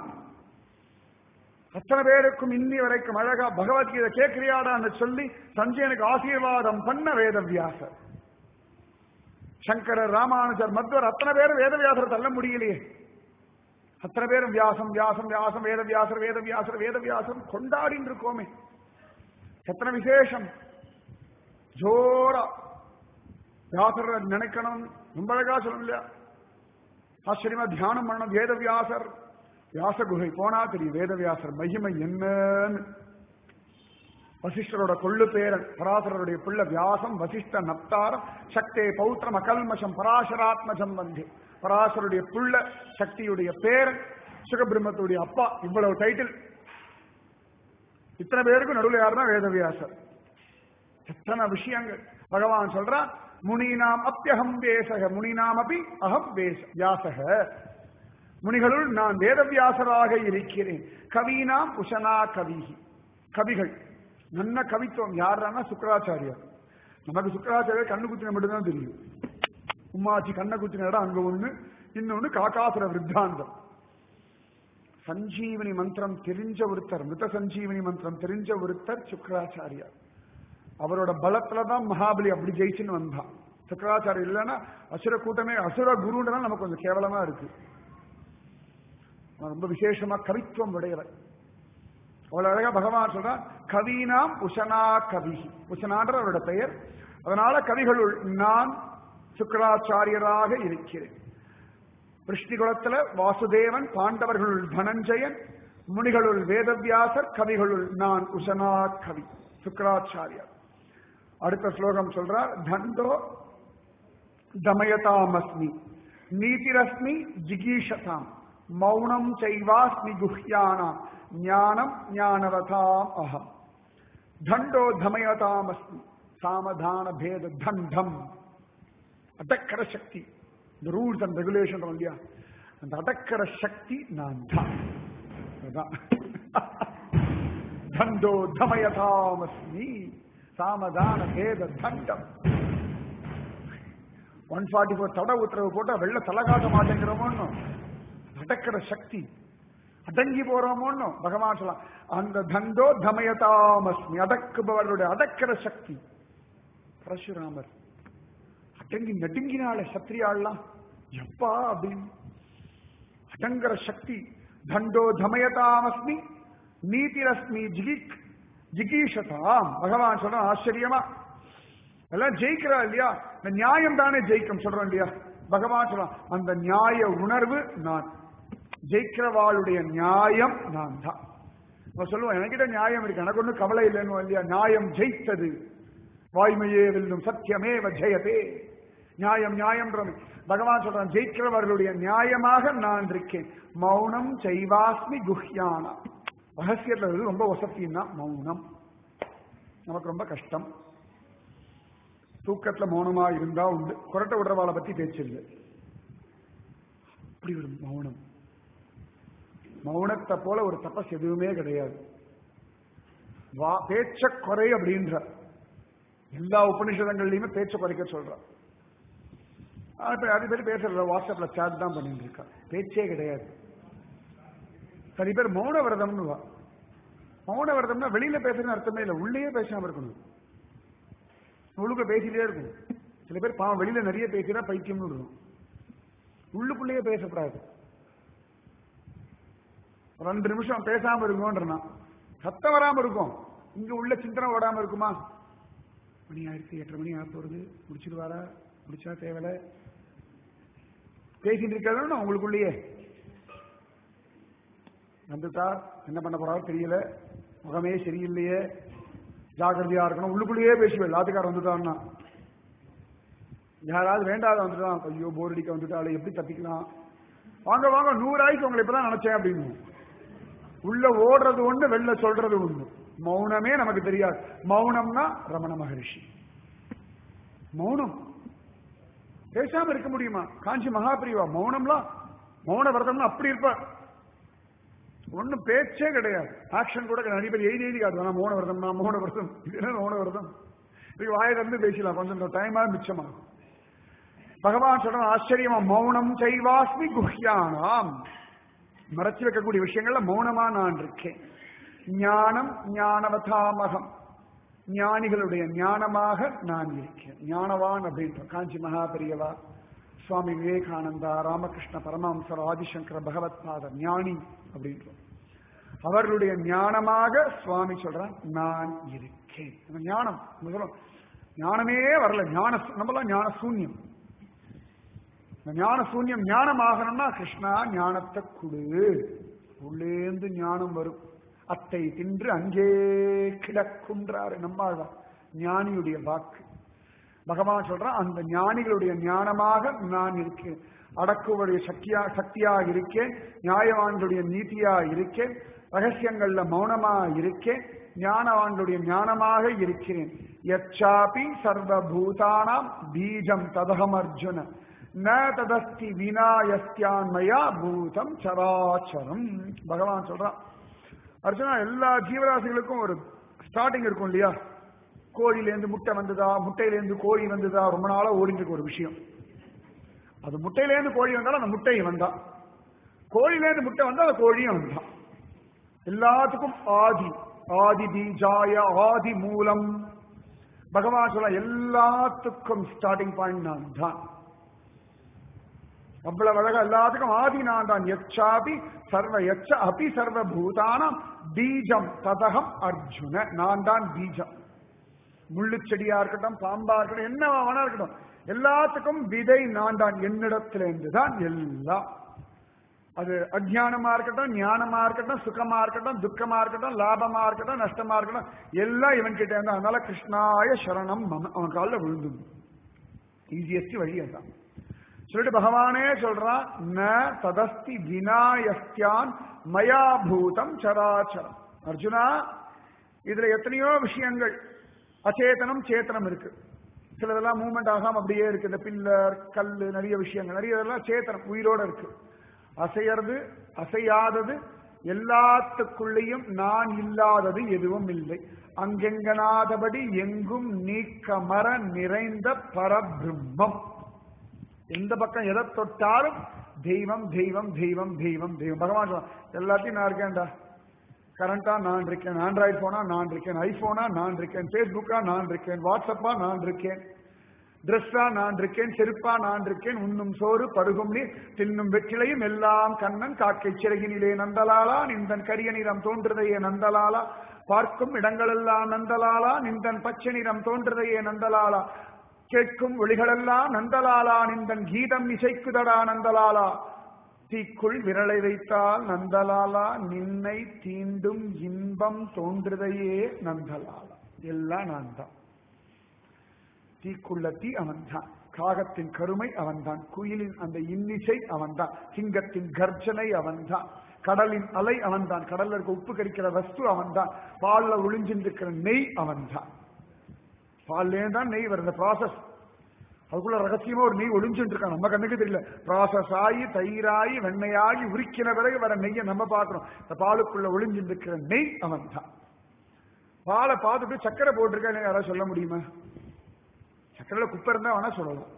அத்தனை பேருக்கும் இன்னி வரைக்கும் அழகா பகவத்கீதை கேட்கிறியாடான்னு சொல்லி சஞ்சயனுக்கு ஆசீர்வாதம் பண்ண வேதவியாசர் சங்கரர் ராமானுஜர் மத்வர் அத்தனை பேரும் வேதவியாசரை தள்ள முடியலையே அத்தனை பேரும் வியாசம் வியாசம் வியாசம் வேதவியாசர் வேதவியாசர் வேதவியாசம் கொண்டாடின்னு இருக்கோமே எத்தனை விசேஷம் ஜோரா வியாசர் நினைக்கணும் ரொம்ப அழகா சொல்லணும் இல்லையா ஆச்சரியமா தியானம் பண்ணணும் வேதவியாசர் வியாச குகை போனா தெரியும் வேதவியாசர் மகிமை என்னன்னு வசிஷ்டரோட கொள்ளு பேரன் பராசரருடைய பிள்ளை வியாசம் வசிஷ்ட நப்தாரம் சக்தே பௌத்திரம் அகல்மஷம் பராசராத்மஜம் வந்து பராசருடைய புள்ள சக்தியுடைய பேரன் சுகபிரம்மத்துடைய அப்பா இவ்வளவு டைட்டில் இத்தனை பேருக்கு நடுவில் யாருன்னா வேதவியாசர் எத்தனை விஷயங்கள் பகவான் சொல்றான் முனினாம் அப்பியகம் வேசக முனினாம் அப்பி அகம் வேச வியாசக முனிகளுள் நான் வேதவியாசராக இருக்கிறேன் கவீனாம் உஷனா கவி கவிகள் நல்ல கவித்துவம் யாருன்னா சுக்கராச்சாரியார் நமக்கு சுக்கராச்சாரியர் கண்ணு குத்தின மட்டும்தான் தெரியும் உம்மாச்சி கண்ணை குத்தின இடம் அங்க ஒண்ணு இன்னொன்னு காக்காசுர விருத்தாந்தம் சஞ்சீவனி மந்திரம் தெரிஞ்ச ஒருத்தர் மிருத சஞ்சீவனி மந்திரம் தெரிஞ்ச ஒருத்தர் சுக்கராச்சாரியார் அவரோட பலத்துல தான் மகாபலி அப்படி ஜெயிச்சுன்னு வந்தான் சுக்கராச்சாரியர் இல்லைன்னா அசுர கூட்டமே அசுர குருன்றதான் நமக்கு கொஞ்சம் கேவலமா இருக்கு அவன் ரொம்ப விசேஷமா கவித்துவம் உடையவர் அவ்வளவு அழகா பகவான் சொல்றான் கவீனாம் உஷனா கவி உஷனான்ற அவரோட பெயர் அதனால கவிகளுள் நான் சுக்கராச்சாரியராக இருக்கிறேன் பிருஷ்டிகுலத்துல வாசுதேவன் பாண்டவர்களுள் தனஞ்சயன் முனிகளுள் வேதவியாசர் கவிகளுள் நான் உஷனா கவி சுக்கராச்சாரியார் அடுத்த ஸ்லோகம் சொல்றார் தண்டோ தமயதாமஸ்மி நீதிரஸ்மி ஜிகீஷதாம் மௌனம் செய்வாஸ்மி குஹ்யானாம் ஞானம் ஞானவதாம் அகம் தண்டோ தமயதாமஸ்மி சாமதான பேத தண்டம் அடக்கர சக்தி இந்த ரூல்ஸ் அண்ட் ரெகுலேஷன் இல்லையா அந்த அடக்கர சக்தி நான் தான் அதுதான் தண்டோ தமயதாமஸ்மி சாமதான பேத தண்டம் ஒன் ஃபார்ட்டி ஃபோர் தட உத்தரவு போட்டா வெள்ள தலை காட்ட மாட்டேங்கிறோமோன்னு அடக்கிற சக்தி அடங்கி போறோமோன்னு பகவான் சொல்லலாம் அந்த தண்டோ தமயதாமஸ்மி அடக்குபவர்களுடைய அடக்கிற சக்தி பரசுராமர் அடங்கி நடுங்கினாளே சத்திரியாள்லாம் எப்பா அப்படின்னு அடங்கர சக்தி தண்டோ தமயதாமஸ்மி நீதிரஸ்மி ஜிகிக் ஜிகீஷதாம் பகவான் சொல்ற ஆச்சரியமா எல்லாம் ஜெயிக்கிறா இல்லையா இந்த நியாயம் தானே ஜெயிக்கும் சொல்றோம் இல்லையா பகவான் சொல்றான் அந்த நியாய உணர்வு நான் ஜெயிக்கிறவாளுடைய நியாயம் நான் தான் நம்ம சொல்லுவோம் என்கிட்ட நியாயம் இருக்கு எனக்கு ஒன்றும் கவலை இல்லைன்னு இல்லையா நியாயம் ஜெயித்தது வாய்மையே வெல்லும் சத்தியமேவ ஜெயதே நியாயம் நியாயம்ன்றோம் பகவான் சொல்றான் ஜெயிக்கிறவர்களுடைய நியாயமாக நான் இருக்கேன் மௌனம் செய்வாஸ்மி குஹ்யானா ரகசியத்துல இருந்து ரொம்ப வசத்தின்னா மௌனம் நமக்கு ரொம்ப கஷ்டம் தூக்கத்துல மௌனமா இருந்தா உண்டு குரட்டை விடுறவாளை பத்தி பேச்சு இல்லை அப்படி ஒரு மௌனம் மௌனத்தை போல ஒரு தபஸ் எதுவுமே கிடையாது வா பேச்ச குறை அப்படின்ற எல்லா உபனிஷதங்கள்லயுமே பேச்ச குறைக்க சொல்றான் ஆனா, இப்ப அது பேர் பேசுற வாட்ஸ்அப்ல சேட் தான் பண்ணிட்டு இருக்கா பேச்சே கிடையாது சரி பேர் மௌன விரதம்னு வா மௌன விரதம்னா வெளியில பேசுறதுன்னு அர்த்தமே இல்லை உள்ளேயே பேசாம இருக்கணும் உள்ளுக்குள்ள பேசிட்டே இருக்கும் சில பேர் பாவம் வெளியில நிறைய பேசினா பைத்தியம்னு இருக்கும் உள்ளுக்குள்ளேயே பேசக்கூடாது ரெண்டு நிமிஷம் பேசாம இருக்கும்ன்றனா சத்தம் வராம இருக்கும் இங்க உள்ள சிந்தனை ஓடாம இருக்குமா மணி ஆயிரத்தி எட்டரை மணி ஆக போறது முடிச்சிருவாரா முடிச்சா தேவலை பேசிட்டு இருக்கிறது உங்களுக்குள்ளேயே வந்துட்டா என்ன பண்ண போறாரு தெரியல முகமே சரியில்லையே ஜாக்கிரதையா இருக்கணும் உள்ளுக்குள்ளேயே பேசுவேன் எல்லாத்துக்காரர் வந்துட்டான்னா யாராவது வேண்டாத வந்துட்டான் ஐயோ போர் அடிக்க வந்துட்டாலே எப்படி தப்பிக்கலாம் வாங்க வாங்க நூறாய்க்கு உங்களை இப்பதான் நினைச்சேன் அப்படின்னு உள்ள ஓடுறது ஒண்ணு வெளில சொல்றது ஒண்ணு மௌனமே நமக்கு தெரியாது மௌனம்னா ரமண மகரிஷி மௌனம் பேசாம இருக்க முடியுமா காஞ்சி மகாபிரிவா மௌனம்லாம் மௌன விரதம்னா அப்படி இருப்பா ஒண்ணும் பேச்சே கிடையாது ஆக்ஷன் கூட கிடையாது. நிறைய பேர் எழுதி எழுதி காட்டுவாங்க மௌன விரதம் நான் மௌன விரதம் இது என்ன மௌன விரதம் இது வாயை திறந்து பேசலாம் கொஞ்சம் டைமா மிச்சமாகும் பகவான் சொல்ற ஆச்சரியமா மௌனம் செய்வாஸ்மி குஹ்யானாம் மறைச்சு வைக்கக்கூடிய விஷயங்கள்ல மௌனமா நான் இருக்கேன் ஞானம் ஞானவதாமகம் ஞானிகளுடைய ஞானமாக நான் இருக்கேன் ஞானவான் அப்படின்ற காஞ்சி மகாபெரியவா சுவாமி விவேகானந்தா ராமகிருஷ்ண பரமஹம்சர் ஆதிசங்கர பகவத் பாதர் ஞானி அப்படின்றோம் அவர்களுடைய ஞானமாக சுவாமி சொல்றான் நான் இருக்கேன் அந்த ஞானம் நம்ம சொல்றோம் ஞானமே வரல ஞான நம்மளாம் ஞான சூன்யம் இந்த ஞான சூன்யம் ஞானம் ஆகணும்னா கிருஷ்ணா ஞானத்தை கொடு உள்ளேந்து ஞானம் வரும் அத்தை தின்று அங்கே கிடக்குன்றாரு நம்மாழ்வார் ஞானியுடைய வாக்கு பகவான் சொல்றான் அந்த ஞானிகளுடைய ஞானமாக நான் இருக்கேன் அடக்குவடைய சக்தியா சக்தியா இருக்கேன் நியாயவான்களுடைய நீதியா இருக்கேன் ரகசியங்கள்ல மௌனமா இருக்கேன் ஞானவான்களுடைய ஞானமாக இருக்கிறேன் யச்சாபி சர்வபூதானாம் பீஜம் ததகம் அர்ஜுன ந ததஸ்தி வினாயஸ்தியான்மயா பூதம் சராச்சரம் பகவான் சொல்றான் அர்ஜுனா எல்லா ஜீவராசிகளுக்கும் ஒரு ஸ்டார்டிங் இருக்கும் இல்லையா கோழிலேருந்து முட்டை வந்ததா முட்டையிலேருந்து கோழி வந்ததா ரொம்ப நாளா ஓடிட்டு இருக்கு ஒரு விஷயம் அது முட்டையிலேருந்து கோழி வந்தாலும் அந்த முட்டை வந்தான் கோழிலேருந்து முட்டை வந்தா அந்த கோழியும் வந்தான் எல்லாத்துக்கும் ஆதி ஆதி பீஜாய ஆதி மூலம் பகவான் சொல்ல எல்லாத்துக்கும் ஸ்டார்டிங் பாயிண்ட் நான் தான் அவ்வளவு அழகா எல்லாத்துக்கும் ஆதி நான் தான் எச்சாபி சர்வ எச்ச அபி சர்வ பூதானம் பீஜம் ததகம் அர்ஜுன நான் தான் பீஜம் முள்ளு செடியா இருக்கட்டும் பாம்பா இருக்கட்டும் என்ன வேணா இருக்கட்டும் எல்லாத்துக்கும் விதை நான் தான் என்னிடத்திலிருந்து தான் எல்லாம் அது அஜ்ஞானமா இருக்கட்டும் ஞானமா இருக்கட்டும் சுகமா இருக்கட்டும் துக்கமா இருக்கட்டும் லாபமா இருக்கட்டும் நஷ்டமா இருக்கட்டும் எல்லாம் இவன் கிட்ட இருந்தா அதனால கிருஷ்ணாய சரணம் மம அவன் காலில் விழுந்து ஈஸியஸ்ட் வழி அதான் சொல்லிட்டு பகவானே சொல்றான் ந ததஸ்தி வினாயஸ்தியான் மயா பூதம் சராச்சரம் அர்ஜுனா இதுல எத்தனையோ விஷயங்கள் அச்சேதனம் சேத்தனம் இருக்கு சிலதெல்லாம் மூவ்மெண்ட் ஆகாம அப்படியே இருக்கு இந்த பில்லர் கல்லு நிறைய விஷயங்கள் நிறைய இதெல்லாம் சேத்தனம் உயிரோட இருக்கு அசையறது அசையாதது எல்லாத்துக்குள்ளேயும் நான் இல்லாதது எதுவும் இல்லை அங்கெங்கனாதபடி எங்கும் நீக்கமர நிறைந்த பரபிரம்மம் எந்த பக்கம் எதை தொட்டாலும் தெய்வம் தெய்வம் தெய்வம் தெய்வம் தெய்வம் பகவான் சொல்றான், எல்லாத்தையும் நான் இருக்கேன்டா கரண்டா நான் இருக்கேன் ஆண்ட்ராய்டு போனா நான் இருக்கேன் ஐபோனா நான் இருக்கேன் பேஸ்புக்கா நான் இருக்கேன் வாட்ஸ்அப்பா நான் இருக்கேன் ட்ரெஸ்ஸா நான் இருக்கேன் செருப்பா நான் இருக்கேன் உண்ணும் சோறு பருகும் நீர் தின்னும் வெற்றிலையும் எல்லாம் கண்ணன் காக்கை சிறகினிலே நந்தலாலா நிந்தன் கரிய நிறம் தோன்றுதையே நந்தலாலா பார்க்கும் இடங்களெல்லாம் நந்தலாலா நிந்தன் பச்சை நிறம் தோன்றுதையே நந்தலாலா கேட்கும் ஒளிகளெல்லாம் நந்தலாலா நிந்தன் கீதம் இசைக்குதடா நந்தலாலா தீக்குள் விரலை வைத்தால் நந்தலாலா நின்னை தீண்டும் இன்பம் தோன்றுதையே நந்தலாலா எல்லாம் நான் தான் தீக்குள்ள தீ அவன்தான் காகத்தின் கருமை அவன்தான் குயிலின் அந்த இன்னிசை அவன்தான் சிங்கத்தின் கர்ஜனை அவன்தான் கடலின் அலை அவன்தான் கடல்ல இருக்க உப்பு கரிக்கிற வஸ்து அவன்தான் பால்ல ஒளிஞ்சிருக்கிற நெய் அவன்தான் பால்லே தான் நெய் வருது ப்ராசஸ் அதுக்குள்ள ரகசியமா ஒரு நெய் ஒளிஞ்சுட்டு இருக்கான் நம்ம கண்ணுக்கு தெரியல ப்ராசஸ் ஆகி தயிராகி வெண்ணையாகி உரிக்கின பிறகு வர நெய்யை நம்ம பார்க்கிறோம் இந்த பாலுக்குள்ள ஒளிஞ்சிட்டு இருக்கிற நெய் அவன் தான் பாலை பார்த்துட்டு சக்கரை போட்டிருக்கா யாராவது சொல்ல முடியுமா சக்கரையில குப்பை இருந்தா வேணா சொல்லலாம்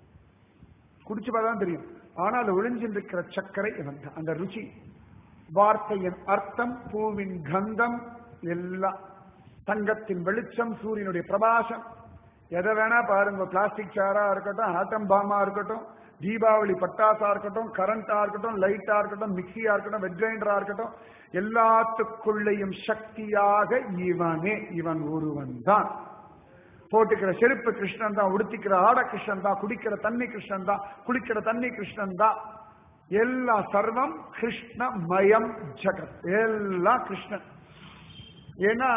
குடிச்சு பார்த்தா தெரியும் ஆனா அது ஒளிஞ்சிட்டு இருக்கிற சர்க்கரை இவன் தான் அந்த ருச்சி வார்த்தையின் அர்த்தம் பூவின் கந்தம் எல்லாம் தங்கத்தின் வெளிச்சம் சூரியனுடைய பிரபாசம் எதை வேணா பாருங்க பிளாஸ்டிக் சேரா இருக்கட்டும் ஆட்டம் பாமா இருக்கட்டும் தீபாவளி பட்டாசா இருக்கட்டும் கரண்டா இருக்கட்டும் லைட்டா இருக்கட்டும் மிக்சியா இருக்கட்டும் வெட் கிரைண்டரா இருக்கட்டும் எல்லாத்துக்குள்ளேயும் சக்தியாக இவனே இவன் ஒருவன் தான் போட்டுக்கிற செருப்பு கிருஷ்ணன் தான் உடுத்திக்கிற ஆட கிருஷ்ணன் தான் குடிக்கிற தண்ணி கிருஷ்ணன் தான் குளிக்கிற தண்ணி கிருஷ்ணன் தான் எல்லா சர்வம் கிருஷ்ணமயம் ஜகத் எல்லாம் கிருஷ்ணன் ஏன்னா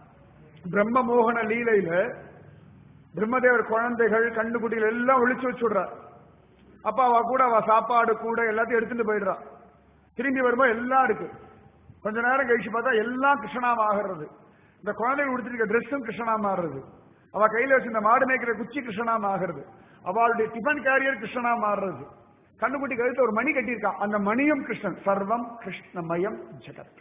பிரம்ம மோகன லீலையில பிரம்மதேவர் குழந்தைகள் கண்ணுக்குட்டிகள் எல்லாம் ஒழிச்சு வச்சுடுறார் அப்ப அவ கூட அவ சாப்பாடு கூட எல்லாத்தையும் எடுத்துட்டு போயிடுறா திரும்பி வரும்போது எல்லாம் இருக்கு கொஞ்ச நேரம் கழிச்சு பார்த்தா எல்லாம் கிருஷ்ணனா ஆகிறது இந்த குழந்தைகள் உடுத்திருக்க ட்ரெஸ்ஸும் கிருஷ்ணனா மாறுறது அவ கையில வச்சு இந்த மாடு மேய்க்கிற குச்சி கிருஷ்ணனா ஆகிறது அவளுடைய டிஃபன் கேரியர் கிருஷ்ணனா மாறுறது கண்ணுக்குட்டி கழுத்து ஒரு மணி கட்டியிருக்கான் அந்த மணியும் கிருஷ்ணன் சர்வம் கிருஷ்ணமயம் ஜெகத்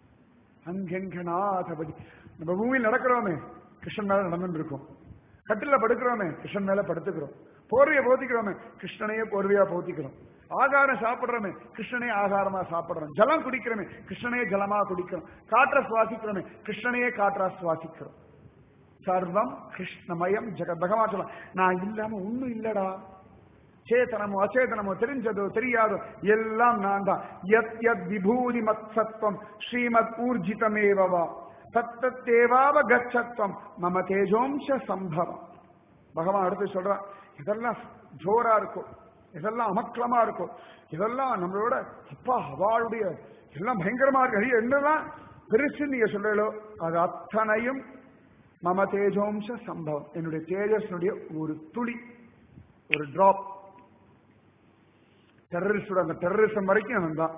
அங்கெங்கனாதபதி நம்ம பூமியில் நடக்கிறோமே கிருஷ்ணன் மேல நடந்துட்டு இருக்கோம் கட்டில படுக்கிறோமே கிருஷ்ணன் மேல படுத்துக்கிறோம் போர்வையை போத்திக்கிறோமே கிருஷ்ணனையே போர்வையா போத்திக்கிறோம் ஆகாரம் சாப்பிடுறோமே கிருஷ்ணனே ஆகாரமா சாப்பிடுறோம் ஜலம் குடிக்கிறோமே கிருஷ்ணனே ஜலமா குடிக்கிறோம் காற்ற சுவாசிக்கிறோமே கிருஷ்ணனையே காற்றா சுவாசிக்கிறோம் சர்வம் கிருஷ்ணமயம் ஜெகத் பகவான் சொல்ல நான் இல்லாம ஒண்ணும் இல்லடா சேதனமோ அச்சேதனமோ தெரிஞ்சதோ தெரியாதோ எல்லாம் நான் தான் யத் யத் விபூதி மத் சத்வம் ஸ்ரீமத் ஊர்ஜிதமேவவா தத்தத்தேவாவ கச்சத்வம் மம தேஜோம்ச சம்பவம் பகவான் அடுத்து சொல்றான் இதெல்லாம் ஜோரா இருக்கும் இதெல்லாம் அமக்களமா இருக்கும் இதெல்லாம் நம்மளோட அப்பா அவளுடைய எல்லாம் பயங்கரமா இருக்கு ஐயோ, என்னெல்லாம் பெருசு நீங்க சொல்றீங்களோ அது அத்தனையும் மம தேஜோம்ச சம்பவம் என்னுடைய தேஜஸ்னுடைய ஒரு துளி ஒரு டிராப் டெரரிஸ்டோட அந்த டெரரிசம் வரைக்கும் அவன் தான்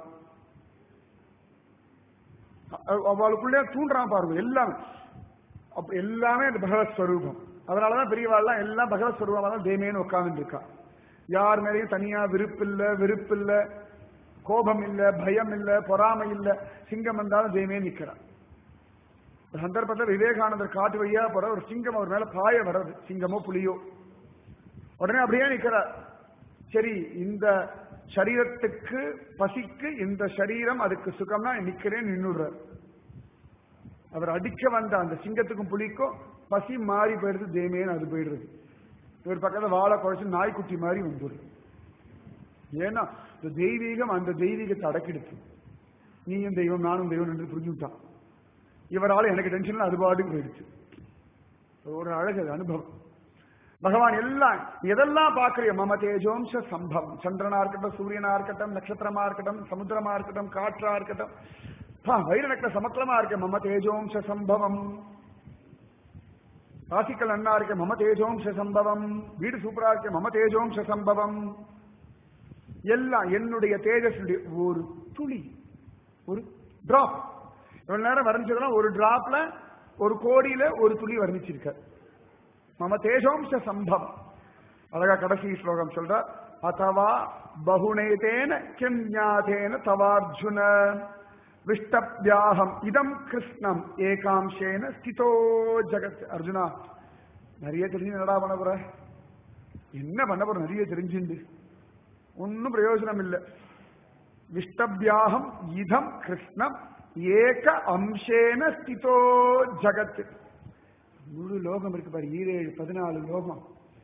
அ- அவளுக்குள்ளே தூண்டுறான் பாருங்க எல்லாமே அப்ப எல்லாமே அந்த பகவத் ஸ்வரூபம் அதனாலதான் பெரியவாள்லாம் எல்லாம் பகவத் ஸ்வரூபமா தான் தேமேன்னு உட்கார்ந்து இருக்கா யார் மேலேயும் தனியா விருப்பு இல்ல வெறுப்பு இல்ல கோபம் இல்ல பயம் இல்ல பொறாமை இல்ல சிங்கம் வந்தாலும் தேமே நிக்கிறான் ஒரு சந்தர்ப்பத்தில் விவேகானந்தர் காட்டு வழியா போற ஒரு சிங்கம் அவர் மேல பாய வர்றது சிங்கமோ புலியோ உடனே அப்படியே நிக்கிறார் சரி இந்த சரீரத்துக்கு பசிக்கு இந்த சரீரம் அதுக்கு சுகம்னா நிக்கிறேன் நின்னுடுறார் அவர் அடிக்க வந்த அந்த சிங்கத்துக்கும் புலிக்கும் பசி மாறி போயிடுது தேமேன்னு அது போயிடுறது இவர் பக்கத்துல வாழை குழைச்சு நாய்க்குட்டி மாதிரி வந்துடுது ஏன்னா இந்த தெய்வீகம் அந்த தெய்வீகத்தை அடக்கிடுச்சு நீயும் தெய்வம் நானும் தெய்வம் என்று புரிஞ்சுட்டான் இவரால எனக்கு டென்ஷன்ல அது பாட்டுக்கு போயிடுச்சு ஒரு அழகு அது அனுபவம் பகவான் எல்லாம் எதெல்லாம் பார்க்கறியோ மம தேஜோம்ச சம்பவம் சந்திரனா இருக்கட்டும் சூரியனா இருக்கட்டும் நட்சத்திரமா இருக்கட்டும் சமுத்திரமா இருக்கட்டும் காற்றா இருக்கட்டும் பா, வைர நக்கல சமக்கிரமா இருக்க மம தேஜோம்ச சம்பவம் ராசிக்கல் நன்னா இருக்க மம தேஜோம்ச சம்பவம் வீடு சூப்பரா இருக்க மம தேஜோம்ச சம்பவம் எல்லாம் என்னுடைய தேஜஸுடைய ஒரு துளி ஒரு டிராப் இவ்வளவு நேரம் வர்ணிச்சதெல்லாம் ஒரு டிராப்ல ஒரு கோடியில ஒரு துளி வர்ணிச்சிருக்க மம தேஜோம்ச சம்பவம் அழகா கடைசி ஸ்லோகம் சொல்ற அதவா பகுனேதேன கிம் ஞாதேன தவார்ஜுன விஷ்டப்யாகம் இதம் கிருஷ்ணம் ஏகாம்சேன ஸ்திதோ ஜகத் அர்ஜுனா நிறைய தெரிஞ்சு என்னடா பண்ண போற என்ன பண்ண போற நிறைய தெரிஞ்சுண்டு ஒன்னும் பிரயோஜனம் இல்லை விஷ்டபியாகம் இதம் கிருஷ்ணம் ஏக அம்சேன ஸ்திதோ ஜகத் முழு லோகம் இருக்கு பாரு ஈரேழு பதினாலு லோகம்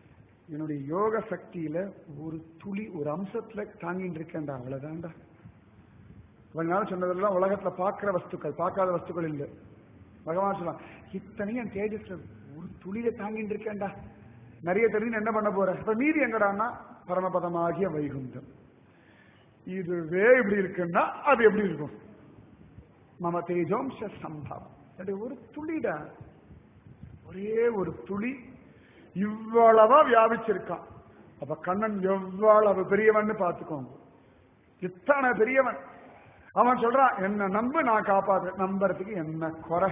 என்னுடைய யோக சக்தியில ஒரு துளி ஒரு அம்சத்துல தாங்கிட்டு இருக்கேன்டா அவ்வளவுதான்டா இவ்வளவு நாள் சொன்னதெல்லாம் உலகத்துல பார்க்கிற வஸ்துக்கள் பார்க்காத வஸ்துக்கள் இல்லை பகவான் சொல்லுவான் இத்தனையும் என் தேஜஸ்ல ஒரு துளியில தாங்கிட்டு இருக்கேன்டா நிறைய தெரிஞ்சு என்ன பண்ண போற இப்ப மீதி எங்கடான்னா பரமபதமாகிய வைகுந்தம் இதுவே இப்படி இருக்குன்னா அது எப்படி இருக்கும் மம தேஜோம்ச சம்பவம் அது ஒரு துளிடா ஒரே ஒரு துளி இவ்வளவா வியாபிச்சிருக்கான் அப்ப கண்ணன் எவ்வளவு பெரியவன் பார்த்துக்கோங்க இத்தனை பெரியவன் அவன் சொல்றான் என்ன நம்பு நான் காப்பாத்து நம்புறதுக்கு என்ன குறை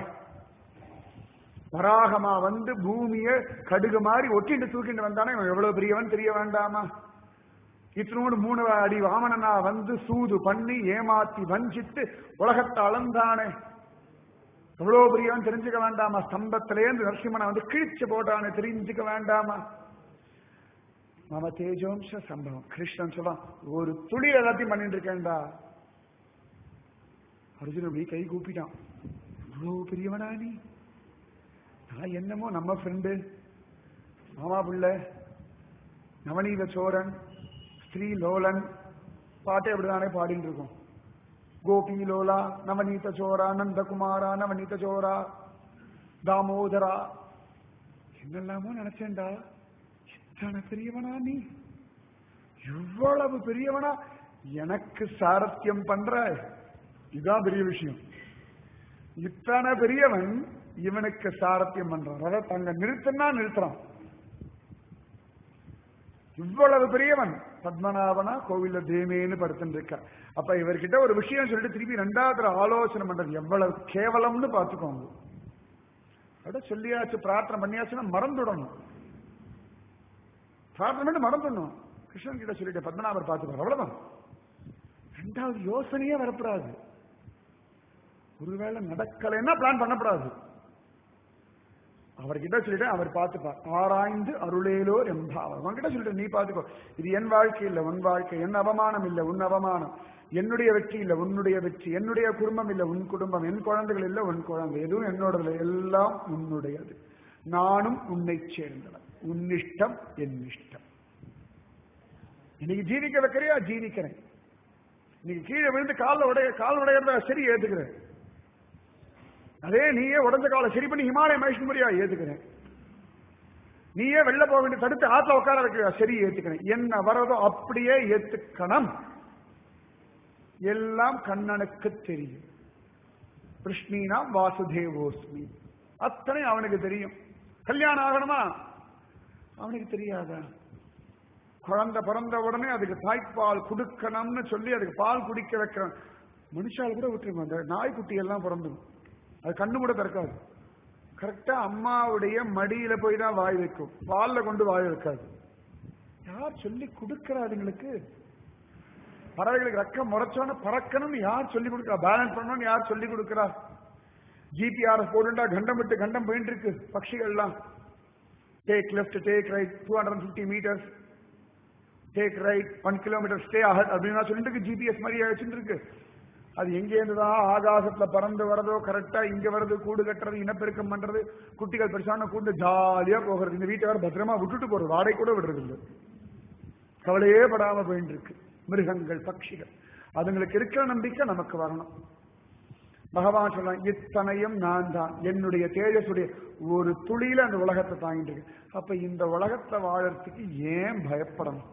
வராகமா வந்து பூமிய கடுகு மாதிரி ஒட்டிட்டு தூக்கிட்டு வந்தானே இவன் எவ்வளவு பெரியவன் தெரிய வேண்டாமா இத்தனோடு மூணு அடி வாமனனா வந்து சூது பண்ணி ஏமாத்தி வஞ்சித்து உலகத்தை அளந்தானே எவ்வளவு பெரியவன் தெரிஞ்சுக்க வேண்டாமா ஸ்தம்பத்திலேருந்து நரசிம்மனை வந்து கிழிச்சு போட்டானே தெரிஞ்சுக்க வேண்டாமா மம தேஜோம்ச சம்பவம் கிருஷ்ணன் சொல்றான் ஒரு துளி எல்லாத்தையும் பண்ணிட்டு இருக்கேன்டா அர்ஜுன் அப்படி கை கூப்பிட்டான் இவ்வளவு பெரியவனா நீ நான் என்னமோ நம்ம ஃப்ரெண்டு மாமா பிள்ளை நவநீத சோரன் ஸ்ரீ லோலன் பாட்டே அப்படிதானே பாடிட்டு இருக்கோம் கோபி லோலா நவநீத சோரா நந்தகுமாரா நவநீத சோரா தாமோதரா என்னெல்லாமோ நினைச்சேன்டா இத்தனை பெரியவனா நீ இவ்வளவு பெரியவனா எனக்கு சாரத்தியம் பண்ற இதுதான் பெரிய விஷயம் இத்தனை பெரியவன் இவனுக்கு சாரத்தியம் பண்றான் அதாவது தங்க நிறுத்தனா நிறுத்துறான் இவ்வளவு பெரியவன் பத்மநாபனா கோவில்ல தேமேன்னு படுத்துட்டு இருக்க அப்ப இவர்கிட்ட ஒரு விஷயம் சொல்லிட்டு திருப்பி ரெண்டாவது ஆலோசனை பண்றது எவ்வளவு கேவலம்னு பாத்துக்கோங்க அட சொல்லியாச்சு பிரார்த்தனை பண்ணியாச்சுன்னா மறந்துடணும் பிரார்த்தனை பண்ணி மறந்துடணும் கிருஷ்ணன் கிட்ட சொல்லிட்டு பத்மநாபர் பார்த்துப்பார் அவ்வளவுதான் ரெண்டாவது யோசனையே வரப்படாது ஒருவேளை நடக்கலைன்னா பிளான் பண்ணப்படாது அவர்கிட்ட சொல்லிட்டு அவர் பார்த்துப்பார் ஆராய்ந்து அருளேலோ எம்பாவர் அவன்கிட்ட சொல்லிட்டு நீ பார்த்துக்கோ இது என் வாழ்க்கை இல்ல உன் வாழ்க்கை என் அவமானம் இல்ல உன் அவமானம் என்னுடைய வெற்றி இல்ல உன்னுடைய வெற்றி என்னுடைய குடும்பம் இல்ல உன் குடும்பம் என் குழந்தைகள் இல்ல உன் குழந்தை எதுவும் என்னோட இல்லை எல்லாம் உன்னுடையது நானும் உன்னை சேர்ந்தவன் உன்னிஷ்டம் என் இஷ்டம் இன்னைக்கு ஜீவிக்க வைக்கிறியா ஜீவிக்கிறேன் இன்னைக்கு கீழே விழுந்து காலில் உடைய கால் உடையறத சரி ஏத்துக்கிறேன் அதே நீயே உடஞ்ச காலை சரி பண்ணி ஹிமாலய மகேஷ்மரியா ஏத்துக்கிறேன் நீயே வெளில போக வேண்டிய தடுத்து ஆத்துல உட்கார வைக்கிறியா சரி ஏத்துக்கிறேன் என்ன வரதோ அப்படியே ஏத்துக்கணும் எல்லாம் கண்ணனுக்கு தெரியும் கிருஷ்ணீனா வாசுதேவோஸ்மி அத்தனை அவனுக்கு தெரியும் கல்யாணம் ஆகணுமா அவனுக்கு தெரியாதா குழந்தை பிறந்த உடனே அதுக்கு தாய்ப்பால் கொடுக்கணும்னு சொல்லி அதுக்கு பால் குடிக்க வைக்கிறோம் மனுஷால் கூட விட்டுருங்க அந்த நாய்க்குட்டி எல்லாம் பிறந்துடும் அது கண்ணு கூட திறக்காது கரெக்டா அம்மாவுடைய மடியில போய் தான் வாய் வைக்கும் பால்ல கொண்டு வாய் வைக்காது யார் சொல்லி கொடுக்கிறா அதுங்களுக்கு பறவைகளுக்கு ரக்கம் முறைச்சோன்னு பறக்கணும்னு யார் சொல்லி கொடுக்கிறா பேலன்ஸ் பண்ணணும்னு யார் சொல்லி கொடுக்கிறா ஜிபிஆர்எஸ் போட்டுண்டா கண்டம் விட்டு கண்டம் போயிட்டு இருக்கு பட்சிகள்லாம் take left take right two hundred fifty metres take right one kilometre stay ahead அப்படின்னு சொல்லிட்டு இருக்கு ஜிபிஎஸ் மாதிரி வச்சுட்டு இருக்கு அது எங்கேருந்து தான் ஆகாசத்துல பறந்து வரதோ கரெக்டா இங்க வருது கூடு கட்டுறது இனப்பெருக்கம் பண்றது குட்டிகள் பெருசான கூண்டு ஜாலியா போகிறது இந்த வீட்டை வர பத்திரமா விட்டுட்டு போறது வாடகை கூட விடுறது இல்லை கவலையே படாம போயிட்டு இருக்கு மிருகங்கள் பட்சிகள் அதுங்களுக்கு இருக்கிற நம்பிக்கை நமக்கு வரணும் பகவான் சொல்றான் இத்தனையும் நான் தான் என்னுடைய தேஜஸுடைய ஒரு துளியில அந்த உலகத்தை தாங்கிட்டு இருக்கு அப்ப இந்த உலகத்தை வாழறதுக்கு ஏன் பயப்படணும்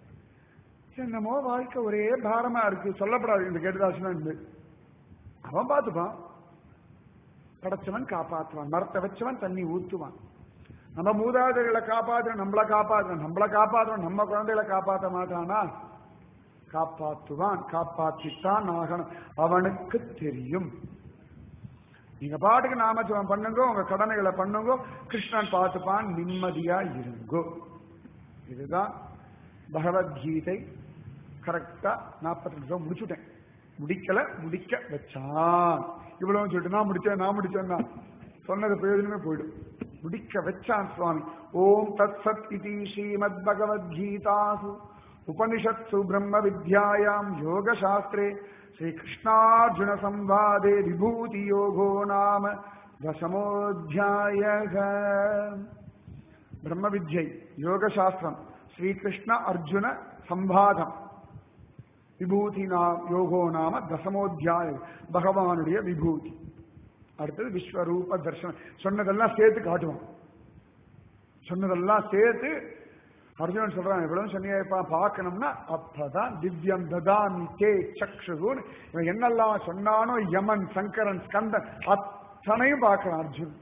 என்னமோ வாழ்க்கை ஒரே பாரமா இருக்கு சொல்லப்படாது இந்த கேட்டுதாசனா இருந்து அவன் பார்த்துப்பான் படைச்சவன் காப்பாற்றுவான் மரத்தை வச்சவன் தண்ணி ஊத்துவான் நம்ம மூதாதைகளை காப்பாற்ற நம்மளை காப்பாற்ற நம்மளை காப்பாற்றுவான் நம்ம குழந்தைகளை காப்பாற்ற மாட்டானா காப்பாற்றுவான் காப்பாற்றித்தான் ஆகணும் அவனுக்கு தெரியும் நீங்க பாட்டுக்கு நாமஜபம் பண்ணுங்க உங்க கடமைகளை பண்ணுங்க கிருஷ்ணன் பார்த்துப்பான் நிம்மதியா இருங்கோ இதுதான் பகவத்கீதை கரெக்டா நாற்பத்தி நிமிஷம் முடிச்சுட்டேன் முடிக்கல முடிக்க வச்சான் இவ்வளவு சொல்லிட்டு நான் முடிச்சேன் நான் முடிச்சேன்னா சொன்னது பிரயோஜனமே போயிடும் முடிக்க வச்சான் சுவாமி ஓம் தத் சத் இதி ஸ்ரீமத் பகவத்கீதாசு उपनिषत्सु ब्रह्म विद्यायां योगशास्त्रे श्रीकृष्णार्जुन संवादे विभूति योगो नाम दशमोऽध्यायः பிரம்ம வித்யை யோக சாஸ்திரம் ஸ்ரீகிருஷ்ண அர்ஜுன சம்பாதம் விபூதி நாம் யோகோ நாம தசமோத்தியாய பகவானுடைய விபூதி அடுத்தது விஸ்வரூப தர்சனம் சொன்னதெல்லாம் சேர்த்து காட்டுவான் சொன்னதெல்லாம் சேர்த்து அர்ஜுனன் சொல்றான் எவ்வளவு சொன்னியப்பா பார்க்கணும்னா அப்பதான் திவ்யம் ததாமி தே சக்ஷுகுன் இவன் என்னெல்லாம் சொன்னானோ யமன் சங்கரன் ஸ்கந்தன் அத்தனையும் பார்க்கறான் அர்ஜுன்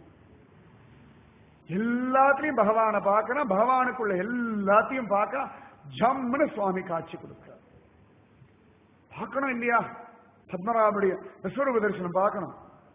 எல்லாத்தையும் பகவானை பார்க்கறான் பகவானுக்குள்ள எல்லாத்தையும் பார்க்கறான் ஜம்முன்னு சுவாமி காட்சி கொடுக்கிறார் பார்க்கணும் இல்லையா பத்மநாபுடைய விஸ்வரூப தரிசனம் பார்க்கணும்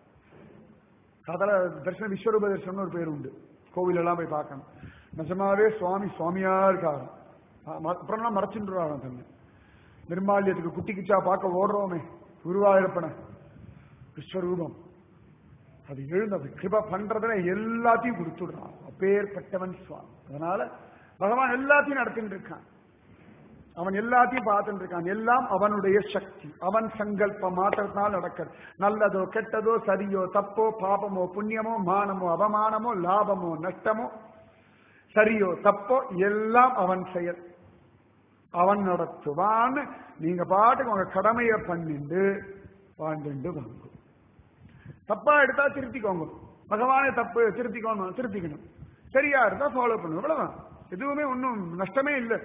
கதல தரிசனம் விஸ்வரூப தரிசனம் ஒரு பேர் உண்டு கோவில் எல்லாம் போய் பார்க்கணும் நிஜமாவே சுவாமி சுவாமியா இருக்காரு அப்புறம்லாம் மறைச்சுன்றாராம் தன்னை நிர்மால்யத்துக்கு குட்டி கிச்சா பார்க்க ஓடுறோமே குருவாயூரப்பன விஸ்வரூபம் அது எழுந்து அது கிருப பண்றதுல எல்லாத்தையும் கொடுத்துடுறான் அப்பேற்பட்டவன் சுவாமி அதனால பகவான் எல்லாத்தையும் நடத்திட்டு இருக்கான் அவன் எல்லாத்தையும் பார்த்துட்டு இருக்கான் எல்லாம் அவனுடைய சக்தி அவன் சங்கல்ப மாத்திரத்தினால் நடக்கிறது நல்லதோ கெட்டதோ சரியோ தப்போ பாபமோ புண்ணியமோ மானமோ அவமானமோ லாபமோ நஷ்டமோ சரியோ தப்போ எல்லாம் அவன் செயல் அவன் நடத்துவான் நீங்க பாட்டுக்கு உங்க கடமையை பண்ணிண்டு வாழ்ந்துண்டு வாங்க தப்பா எடுத்தா திருத்திக்கோங்க பகவானே தப்பு திருத்திக்கோங்க திருத்திக்கணும் சரியா இருந்தா ஃபாலோ பண்ணுவோம் இவ்வளவுதான் எதுவுமே ஒன்றும் நஷ்டமே இல்லை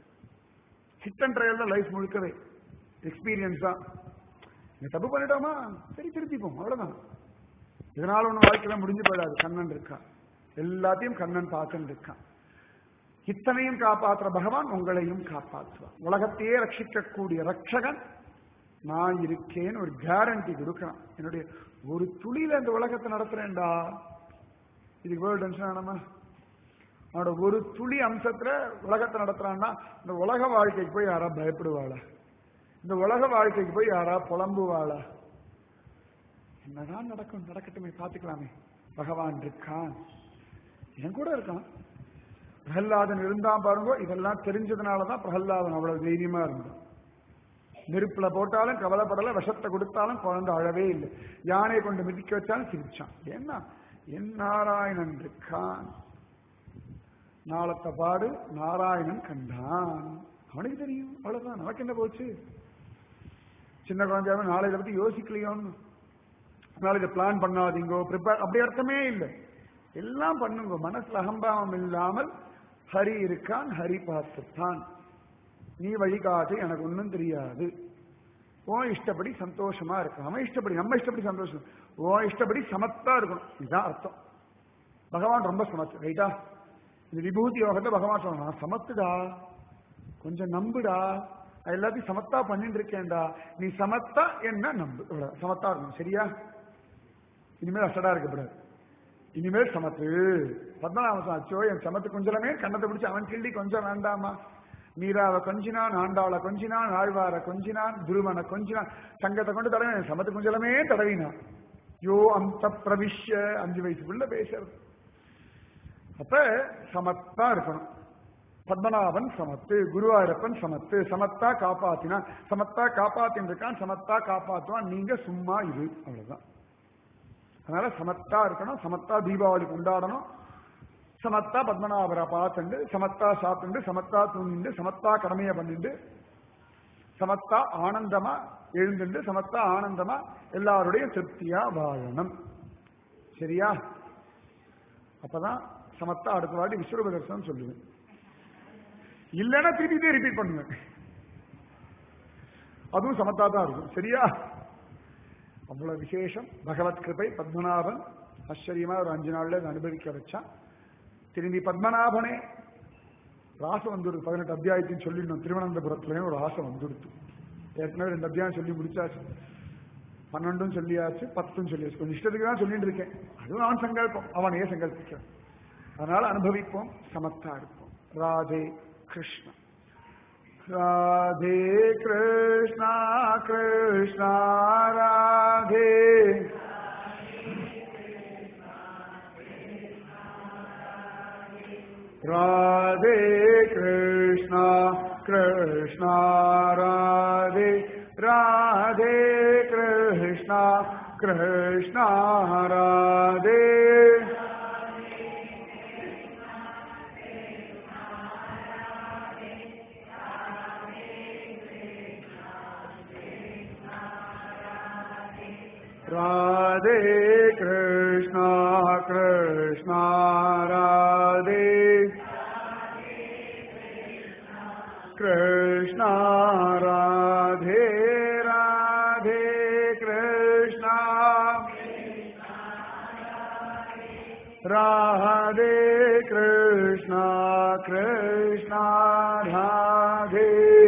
ஹிட் அண்ட் ட்ரையல் தான் லைஃப் முழுக்கவே எக்ஸ்பீரியன்ஸ் தான் நீங்க தப்பு பண்ணிட்டோமா சரி திருத்திப்போம் அவ்வளவுதான் இதனால ஒன்றும் வாழ்க்கையில முடிஞ்சு போயிடாது கண்ணன் இருக்கான் எல்லாத்தையும் கண்ணன் பார்க்கன்னு இருக்கான் இத்தனையும் காப்பாற்றுற பகவான் உங்களையும் காப்பாற்றுவான் உலகத்தையே ரட்சிக்கக்கூடிய ரட்சகன் நான் இருக்கேன்னு ஒரு கேரண்டி கொடுக்கிறான் என்னுடைய ஒரு துளியில இந்த உலகத்தை நடத்துறேன்டா இதுக்கு வேர்ல்டு டென்ஷன் ஆனமா அவனோட ஒரு துளி அம்சத்துல உலகத்தை நடத்துறான்னா இந்த உலக வாழ்க்கைக்கு போய் யாரா பயப்படுவாளா இந்த உலக வாழ்க்கைக்கு போய் யாரா புலம்புவாளா என்னதான் நடக்கும் நடக்கட்டுமே பார்த்துக்கலாமே பகவான் இருக்கான் என் கூட இருக்கான் பிரகல்லாதன் இருந்தான் பாருங்க இதெல்லாம் தெரிஞ்சதுனாலதான் பிரகல்லாதன் அவ்வளவு தைரியமா இருந்தான் நெருப்புல போட்டாலும் கவலைப்படல விஷத்தை கொடுத்தாலும் குழந்தை அழவே இல்லை யானை கொண்டு மிதிக்க வச்சாலும் சிரிச்சான் ஏன்னா என் நாராயணன் இருக்கான் நாளத்த பாடு நாராயணன் கண்டான் அவனுக்கு தெரியும் அவ்வளவுதான் நமக்கு என்ன போச்சு சின்ன குழந்தையாவே நாளை இதை பத்தி யோசிக்கலையோன்னு நாளைக்கு பிளான் பண்ணாதீங்கோ ப்ரிப்பேர் அப்படி அர்த்தமே இல்லை எல்லாம் பண்ணுங்க மனசுல அகம்பாவம் இல்லாமல் ஹரி இருக்கான் ஹரி பார்த்துத்தான் நீ வழிகாட்டு எனக்கு ஒன்றும் தெரியாது ஓ இஷ்டப்படி சந்தோஷமா இருக்கு அவன் இஷ்டப்படி நம்ம இஷ்டப்படி சந்தோஷம் ஓ இஷ்டப்படி சமத்தா இருக்கணும் இதுதான் அர்த்தம் பகவான் ரொம்ப சமத்து ரைட்டா இந்த விபூதி யோகத்தை பகவான் சொல்றான் நான் சமத்துடா கொஞ்சம் நம்புடா நான் எல்லாத்தையும் சமத்தா பண்ணிட்டு இருக்கேன்டா நீ சமத்தா என்ன நம்பு இவ்வளவு. சமத்தா இருக்கணும் சரியா இனிமேல் அசடா இருக்கக்கூடாது இனிமேல் சமத்து பத்மநாபம் அச்சோ என் சமத்து கொஞ்சலமே கண்ணத்தை பிடிச்சு அவன் கிள்ளி கொஞ்சம் வேண்டாமா மீராவை கொஞ்சினான் ஆண்டாளை கொஞ்சினான் ஆழ்வார கொஞ்சினான் துருவனை கொஞ்சினான் சங்கத்தை கொண்டு தடவை சமத்து குஞ்சலமே தடவினான் யோ அந்த பிரவிஷ்ய அஞ்சு வயசுக்குள்ள பேசுறது அப்ப சமத்தா இருக்கணும் பத்மநாபன் சமத்து குருவாயூரப்பன் சமத்து சமத்தா காப்பாத்தினான் சமத்தா காப்பாத்தின் இருக்கான் சமத்தா காப்பாத்துவான் நீங்க சும்மா இரு அவ்வளவுதான் அதனால சமத்தா இருக்கணும் சமத்தா தீபாவளி கொண்டாடணும் சமத்தா பத்மநாபரை பார்த்துண்டு சமத்தா சாப்பிட்டு சமத்தா தூங்கிண்டு சமத்தா கடமையை பண்ணிண்டு சமத்தா ஆனந்தமா எழுந்துண்டு சமத்தா ஆனந்தமா எல்லாருடையும் திருப்தியா வாழணும் சரியா அப்பதான் சமத்தா அடுத்த வாட்டி விஸ்வரூப தரிசனம் சொல்லுவேன் இல்லைன்னா திருப்பி ரிப்பீட் பண்ணுவேன் அதுவும் சமத்தா தான் இருக்கும் சரியா அவ்வளவு விசேஷம் பகவத் கிருபை பத்மநாபன் ஆச்சரியமா ஒரு அஞ்சு நாள்ல இதை அனுபவிக்க வச்சான் திரும்பி பத்மநாபனே ராசை வந்துடுது பதினெட்டு அத்தியாயத்தையும் சொல்லிடணும் திருவனந்தபுரத்துலயும் ஒரு ஆசை வந்துடுது ஏற்கனவே ரெண்டு அத்தியாயம் சொல்லி முடிச்சாச்சு பன்னெண்டும் சொல்லியாச்சு பத்தும் சொல்லியாச்சு கொஞ்சம் இஷ்டத்துக்கு தான் சொல்லிட்டு இருக்கேன் அதுவும் அவன் சங்கல்பம் அவனையே சங்கல்பிக்கிறான் அதனால அனுபவிப்போம் சமத்தா இருப்போம் ராதே கிருஷ்ணா ராதே கிருஷ்ணா கிருஷ்ணா ராதே ராதே கிருஷ்ணா கிருஷ்ணா ராதே ராதே கிருஷ்ணா கிருஷ்ணா ராதே ராதே கிருஷ்ணா கிருஷ்ணா ராதே கிருஷ்ணா ராதே ராதே கிருஷ்ணா ராதே கிருஷ்ணா கிருஷ்ணா ராதே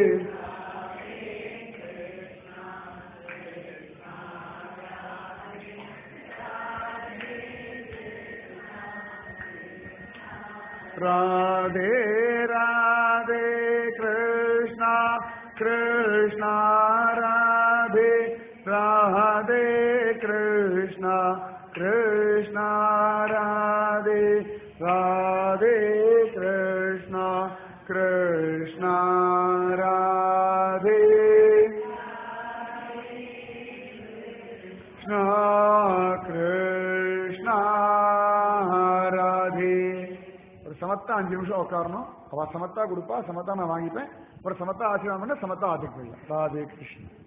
ராதே ராதே கிருஷ்ணா கிருஷ்ணா ராதே ராதே கிருஷ்ணா கிருஷ்ணா ராதே ராதே கிருஷ்ணா கிருஷ்ணா ராதே கிருஷ்ணா கிருஷ்ணா ராதே ஒரு சமத்தா அஞ்சு நிமிஷம் உட்காரணும் அவ சமத்தா கொடுப்பா சமத்தா நான் வாங்கிப்பேன் ஒரு சமத்தா ஆசீர்வாதம் பண்ண சமத்தா ஆத்துக்கு போயிடலாம் ராதே கிருஷ்ணன்